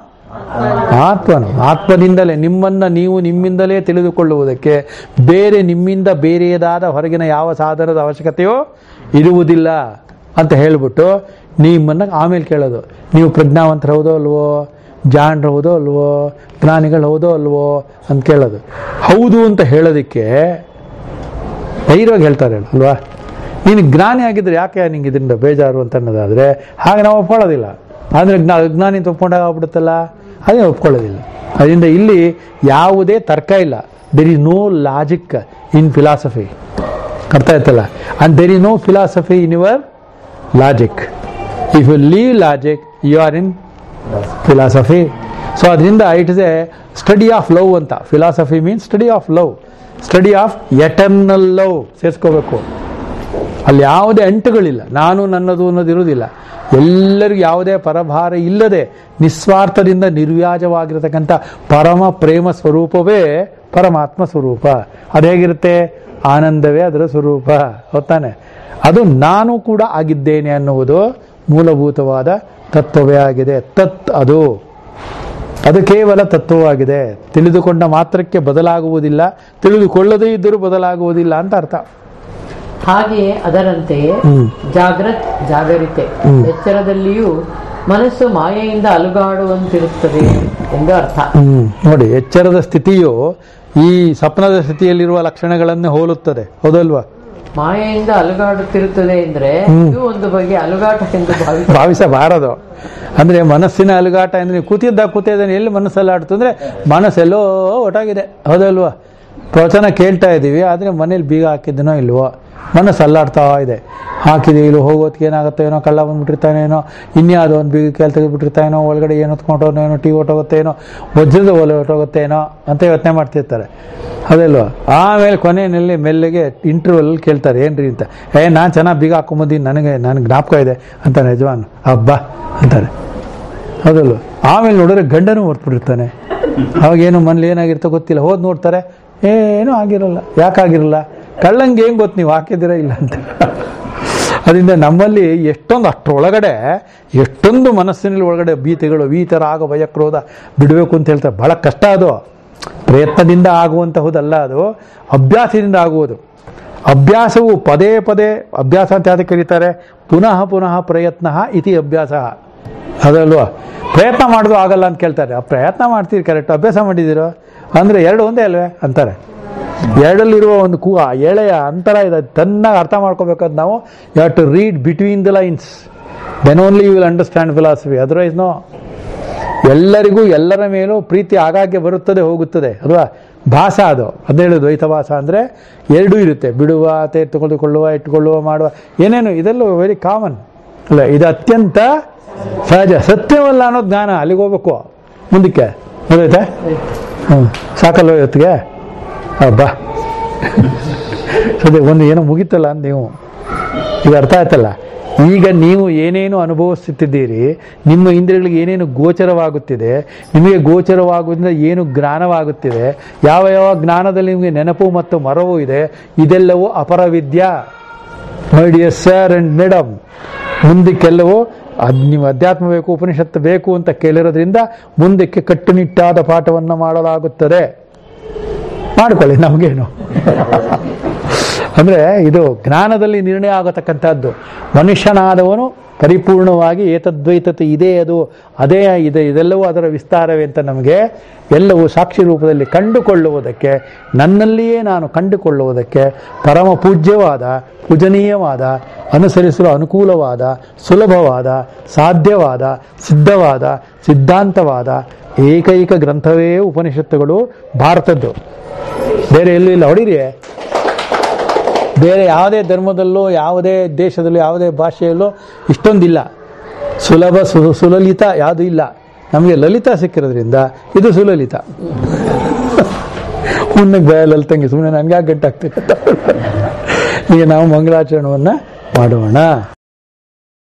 ಆತ್ಮನು ಆತ್ಮದಿಂದಲೇ ನಿಮ್ಮನ್ನ ನೀವು ನಿಮ್ಮಿಂದಲೇ ತಿಳಿದುಕೊಳ್ಳುವುದಕ್ಕೆ ಬೇರೆ ನಿಮ್ಮಿಂದ ಬೇರೆಯದಾದ ಹೊರಗಿನ ಯಾವ ಸಾಧನದ ಅವಶ್ಯಕತೆಯೋ ಇರುವುದಿಲ್ಲ ಅಂತ ಹೇಳ್ಬಿಟ್ಟು ನಿಮ್ಮನ್ನ ಆಮೇಲೆ ಕೇಳೋದು ನೀವು ಪ್ರಜ್ಞಾವಂತರ ಹೌದೋ ಅಲ್ವೋ ಜಾಣರು ಹೌದೋ ಅಲ್ವೋ ಜ್ಞಾನಿಗಳು ಹೌದೋ ಅಲ್ವೋ ಅಂತ ಕೇಳೋದು ಹೌದು ಅಂತ ಹೇಳೋದಕ್ಕೆ ಧೈರ್ಯವಾಗಿ ಹೇಳ್ತಾರೆ ಅಲ್ವಾ ನೀನು ಜ್ಞಾನಿ ಆಗಿದ್ರೆ ಯಾಕೆ ನಿಂಗೆ ಇದರಿಂದ ಬೇಜಾರು ಅಂತ ಅನ್ನೋದಾದ್ರೆ ಹಾಗೆ ನಾವು ಒಪ್ಕೊಳ್ಳೋದಿಲ್ಲ ಆದರೆ ಜ್ಞಾ ಅಜ್ಞಾನಿ ಅಂತ ಒಪ್ಕೊಂಡಾಗ ಆಗ್ಬಿಡುತ್ತಲ್ಲ ಅದೇ ಒಪ್ಕೊಳ್ಳೋದಿಲ್ಲ ಅದರಿಂದ ಇಲ್ಲಿ ಯಾವುದೇ ತರ್ಕ ಇಲ್ಲ there is no logic in philosophy ಅರ್ಥ ಆಯ್ತಲ್ಲ and there is no philosophy in your logic if you leave logic you are in philosophy so ಅದರಿಂದ it is a study of love ಅಂತ philosophy means study of love study of eternal love ಸೇರಿಸ್ಕೋಬೇಕು ಅಲ್ಲಿ ಯಾವುದೇ ಅಂಟುಗಳಿಲ್ಲ ನಾನು ನನ್ನದು ಅನ್ನೋದು ಇರುವುದಿಲ್ಲ ಎಲ್ಲರಿಗೂ ಯಾವುದೇ ಪರಭಾರ ಇಲ್ಲದೆ ನಿಸ್ವಾರ್ಥದಿಂದ ನಿರ್ವ್ಯಾಜವಾಗಿರತಕ್ಕಂಥ ಪರಮ ಪ್ರೇಮ ಸ್ವರೂಪವೇ ಪರಮಾತ್ಮ ಸ್ವರೂಪ ಅದು ಹೇಗಿರುತ್ತೆ ಆನಂದವೇ ಅದರ ಸ್ವರೂಪ ಹೊತ್ತಾನೆ ಅದು ನಾನು ಕೂಡ ಆಗಿದ್ದೇನೆ ಅನ್ನುವುದು ಮೂಲಭೂತವಾದ ತತ್ವವೇ ಆಗಿದೆ ತತ್ ಅದು ಅದು ಕೇವಲ ತತ್ವವಾಗಿದೆ ತಿಳಿದುಕೊಂಡ ಮಾತ್ರಕ್ಕೆ ಬದಲಾಗುವುದಿಲ್ಲ ತಿಳಿದುಕೊಳ್ಳದೇ ಇದ್ದರೂ ಬದಲಾಗುವುದಿಲ್ಲ ಅಂತ ಅರ್ಥ ಹಾಗೆಯೇ ಅದರಂತೆಯೇ ಹ್ಮ್. ಜಾಗ್ರತ್ ಜಾಗರಿತೆ ಹ್ಮ್. ಎಚ್ಚರದಲ್ಲಿಯೂ ಮನಸ್ಸು ಮಾಯೆಯಿಂದ ಅಲುಗಾಡುವಂತಿರುತ್ತದೆ ಎಂದು ಅರ್ಥ ಹ್ಮ್ ನೋಡಿ ಎಚ್ಚರದ ಸ್ಥಿತಿಯು ಈ ಸ್ವಪ್ನದ ಸ್ಥಿತಿಯಲ್ಲಿರುವ ಲಕ್ಷಣಗಳನ್ನೇ ಹೋಲುತ್ತದೆ ಹೌದಲ್ವಾ ಮಾಯೆಯಿಂದ ಅಲುಗಾಡುತ್ತಿರುತ್ತದೆ ಅಂದ್ರೆ ಹ್ಮ್. ಇದು ಒಂದು ಬಗೆಯ ಅಲುಗಾಟವೆಂದು ಭಾವಿಸ ಭಾವಿಸಬಾರದು ಅಂದ್ರೆ ಮನಸ್ಸಿನ ಅಲುಗಾಟ ಅಂದ್ರೆ ನೀವು ಕೂತಿದ್ದಾಗ ಕೂತಿದ್ದಾನೆ ಎಲ್ಲಿ ಮನಸ್ಸಲ್ಲಿ ಆಡ್ತು ಅಂದ್ರೆ ಮನಸ್ಸೆಲ್ಲೋ ಒಟ್ಟಾಗಿದೆ ಹೌದಲ್ವಾ ಪ್ರವಚನ ಕೇಳ್ತಾ ಇದ್ದೀವಿ ಆದ್ರೆ ಮನೇಲಿ ಬೀಗ ಹಾಕಿದ್ದನೋ ಇಲ್ವೋ ಮನಸ್ಸು ಅಲ್ಲಾಡ್ತಾ ಇದೆ ಹಾಕಿದೀವಿ ಇಲ್ಲಿ ಹೋಗೋದಕ್ಕೆ ಏನಾಗುತ್ತೆ ಏನೋ ಕಳ್ಳ ಬಂದ್ಬಿಟ್ಟಿರ್ತಾನೇನೋ ಇನ್ಯಾವುದೋ ಒಂದು ಬೀಗ ಕೇಳಿ ತೆಗೆದ್ಬಿಟ್ಟಿರ್ತಾನೇನೋ ಒಳಗಡೆ ಏನು ಹೊತ್ಕೊಂಡೋನೋ ಟಿ ಹೊಟ್ಟೋಗುತ್ತೇನೋ ವಜ್ರದ ಒಲೆ ಹೊಟ್ಟೋಗುತ್ತೇನೋ ಅಂತ ಯೋಚನೆ ಮಾಡ್ತಿರ್ತಾರೆ ಅದಲ್ವಾ ಆಮೇಲೆ ಕೊನೆಯಲ್ಲಿ ಮೆಲ್ಲಗೆ ಇಂಟರ್ವಲ್ ಕೇಳ್ತಾರೆ ಏನ್ರಿ ಅಂತ ಏ ನಾನು ಚೆನ್ನಾಗಿ ಬೀಗ ಹಾಕೊಂಬಂದಿನಿ ನನಗೆ ನನಗೆ ಜ್ಞಾಪಕ ಇದೆ ಅಂತಾನೆ ಯಜಮಾನ್ ಹಬ್ಬ ಅಂತಾರೆ ಹೌದಲ್ವ ಆಮೇಲೆ ನೋಡಿದ್ರೆ ಗಂಡನೂ ಹೊರ್ಟ್ಬಿಟ್ಟಿರ್ತಾನೆ ಅವಾಗೇನು ಮನೇಲಿ ಏನಾಗಿರ್ತೋ ಗೊತ್ತಿಲ್ಲ ಹೋದ್ ನೋಡ್ತಾರೆ ಏನೂ ಆಗಿರಲ್ಲ ಯಾಕಾಗಿರಲ್ಲ ಕಳ್ಳಂಗೆ ಹೆಂಗ್ ಗೊತ್ತು ನೀವು ಹಾಕಿದ್ದೀರಾ ಇಲ್ಲ ಅಂತ ಅದರಿಂದ ನಮ್ಮಲ್ಲಿ ಎಷ್ಟೊಂದು ಅಷ್ಟರೊಳಗಡೆ ಎಷ್ಟೊಂದು ಮನಸ್ಸಿನಲ್ಲಿ ಒಳಗಡೆ ಭೀತಿಗಳು ವೀತರ ಆಗ ಭಯಕ್ರೋಧ ಬಿಡಬೇಕು ಅಂತ ಹೇಳ್ತಾರೆ ಬಹಳ ಕಷ್ಟ ಅದು ಪ್ರಯತ್ನದಿಂದ ಆಗುವಂತಹುದಲ್ಲ ಅದು ಅಭ್ಯಾಸದಿಂದ ಆಗುವುದು ಅಭ್ಯಾಸವು ಪದೇ ಪದೇ ಅಭ್ಯಾಸ ಅಂತ ಯಾವ್ದಕ್ಕೆ ಕರೀತಾರೆ ಪುನಃ ಪುನಃ ಪ್ರಯತ್ನ ಇತಿ ಅಭ್ಯಾಸ ಅದಲ್ವಾ ಪ್ರಯತ್ನ ಮಾಡೋದು ಆಗಲ್ಲ ಅಂತ ಕೇಳ್ತಾರೆ ಆ ಪ್ರಯತ್ನ ಮಾಡ್ತೀರಿ ಕರೆಕ್ಟ್ ಅಭ್ಯಾಸ ಮಾಡಿದ್ದೀರೋ ಅಂದ್ರೆ ಎರಡು ಒಂದೇ ಅಲ್ವೇ ಅಂತಾರೆ ಎರಡಲ್ಲಿರುವ ಒಂದು ಕೂ ಆ ಎಳೆಯ ಅಂತರ ಇದೆ ಚೆನ್ನಾಗಿ ಅರ್ಥ ಮಾಡ್ಕೋಬೇಕಾದ್ ನಾವು you have to read between the lines then only you will understand philosophy otherwise no ಎಲ್ಲರಿಗೂ ಎಲ್ಲರ ಮೇಲೂ ಪ್ರೀತಿ ಆಗಾಗ್ಗೆ ಬರುತ್ತದೆ ಹೋಗುತ್ತದೆ ಅಲ್ವಾ ಭಾಸ ಅದು ಅದೇ ಹೇಳುದು ದ್ವೈತ ಭಾಸ ಅಂದರೆ ಎರಡೂ ಇರುತ್ತೆ ಬಿಡುವ ತೆಗೆದುಕೊಳ್ಳುವ ಇಟ್ಟುಕೊಳ್ಳುವ ಮಾಡುವ ಏನೇನು ಇದೆಲ್ಲ ವೆರಿ ಕಾಮನ್ ಅಲ್ಲ ಇದು ಅತ್ಯಂತ ಸಹಜ ಸತ್ಯವಲ್ಲ ಅನ್ನೋ ಜ್ಞಾನ ಅಲ್ಲಿಗೆ ಹೋಗ್ಬೇಕು ಮುಂದಕ್ಕೆ ಗೊತ್ತಾಯ್ತಾ ಹ್ಞೂ ಸಾಕಲ್ವ ಇವತ್ತಿಗೆ ಬಾ ಸದ್ಯ ಒಂದು ಏನೋ ಮುಗೀತಲ್ಲ ಅಂತ ನೀವು ಈಗ ಅರ್ಥ ಆಯ್ತಲ್ಲ ಈಗ ನೀವು ಏನೇನು ಅನುಭವಿಸುತ್ತಿದ್ದೀರಿ ನಿಮ್ಮ ಇಂದ್ರಿಯಗಳಿಗೆ ಏನೇನು ಗೋಚರವಾಗುತ್ತಿದೆ ನಿಮಗೆ ಗೋಚರವಾಗುವುದರಿಂದ ಏನು ಜ್ಞಾನವಾಗುತ್ತಿದೆ ಯಾವ ಯಾವ ಜ್ಞಾನದಲ್ಲಿ ನಿಮಗೆ ನೆನಪು ಮತ್ತು ಮರವು ಇದೆ ಇದೆಲ್ಲವೂ ಅಪರವಿದ್ಯಾ my dear sir and madam ಮುಂದಕ್ಕೆಲ್ಲವೂ ಅದ್ ನೀವು ಅಧ್ಯಾತ್ಮ ಬೇಕು ಉಪನಿಷತ್ತು ಬೇಕು ಅಂತ ಕೇಳಿರೋದ್ರಿಂದ ಮುಂದಕ್ಕೆ ಕಟ್ಟುನಿಟ್ಟಾದ ಪಾಠವನ್ನು ಮಾಡಲಾಗುತ್ತದೆ ಮಾಡ್ಕೊಳ್ಳಿ ನಮಗೇನು ಅಂದ್ರೆ ಇದು ಜ್ಞಾನದಲ್ಲಿ ನಿರ್ಣಯ ಆಗತಕ್ಕಂಥದ್ದು ಮನುಷ್ಯನಾದವನು ಪರಿಪೂರ್ಣವಾಗಿ ಏತದ್ವೈತತೆ ಇದೆ ಅದು ಅದೇ ಇದೆ ಇದೆಲ್ಲವೂ ಅದರ ವಿಸ್ತಾರವೇ ಅಂತ ನಮಗೆ ಎಲ್ಲವೂ ಸಾಕ್ಷಿ ರೂಪದಲ್ಲಿ ಕಂಡುಕೊಳ್ಳುವುದಕ್ಕೆ ನನ್ನಲ್ಲಿಯೇ ನಾನು ಕಂಡುಕೊಳ್ಳುವುದಕ್ಕೆ ಪರಮ ಪೂಜ್ಯವಾದ ಪೂಜನೀಯವಾದ ಅನುಸರಿಸಲು ಅನುಕೂಲವಾದ ಸುಲಭವಾದ ಸಾಧ್ಯವಾದ ಸಿದ್ಧವಾದ ಸಿದ್ಧಾಂತವಾದ ಏಕೈಕ ಗ್ರಂಥವೇ ಉಪನಿಷತ್ತುಗಳು ಭಾರತದ್ದು ಬೇರೆ ಎಲ್ಲೂ ಇಲ್ಲ ಹೊಡೀರಿ ಬೇರೆ ಯಾವುದೇ ಧರ್ಮದಲ್ಲೋ ಯಾವುದೇ ದೇಶದಲ್ಲೂ ಯಾವುದೇ ಭಾಷೆಯಲ್ಲೂ ಇಷ್ಟೊಂದಿಲ್ಲ ಸುಲಭ ಸು ಸುಲಲಿತ ಯಾವುದೂ ಇಲ್ಲ ನಮಗೆ ಲಲಿತ ಸಿಕ್ಕಿರೋದ್ರಿಂದ ಇದು ಸುಲಲಿತ ಮುನ್ನಕ್ಕೆ ಭಯ ಲಲಿತಂಗೆ ಸುಮ್ಮನೆ ನನಗೆ ಗಂಟಾಗ್ತಿದೆ ಈಗ ನಾವು ಮಂಗಳಾಚರಣೆಯನ್ನು ಮಾಡೋಣ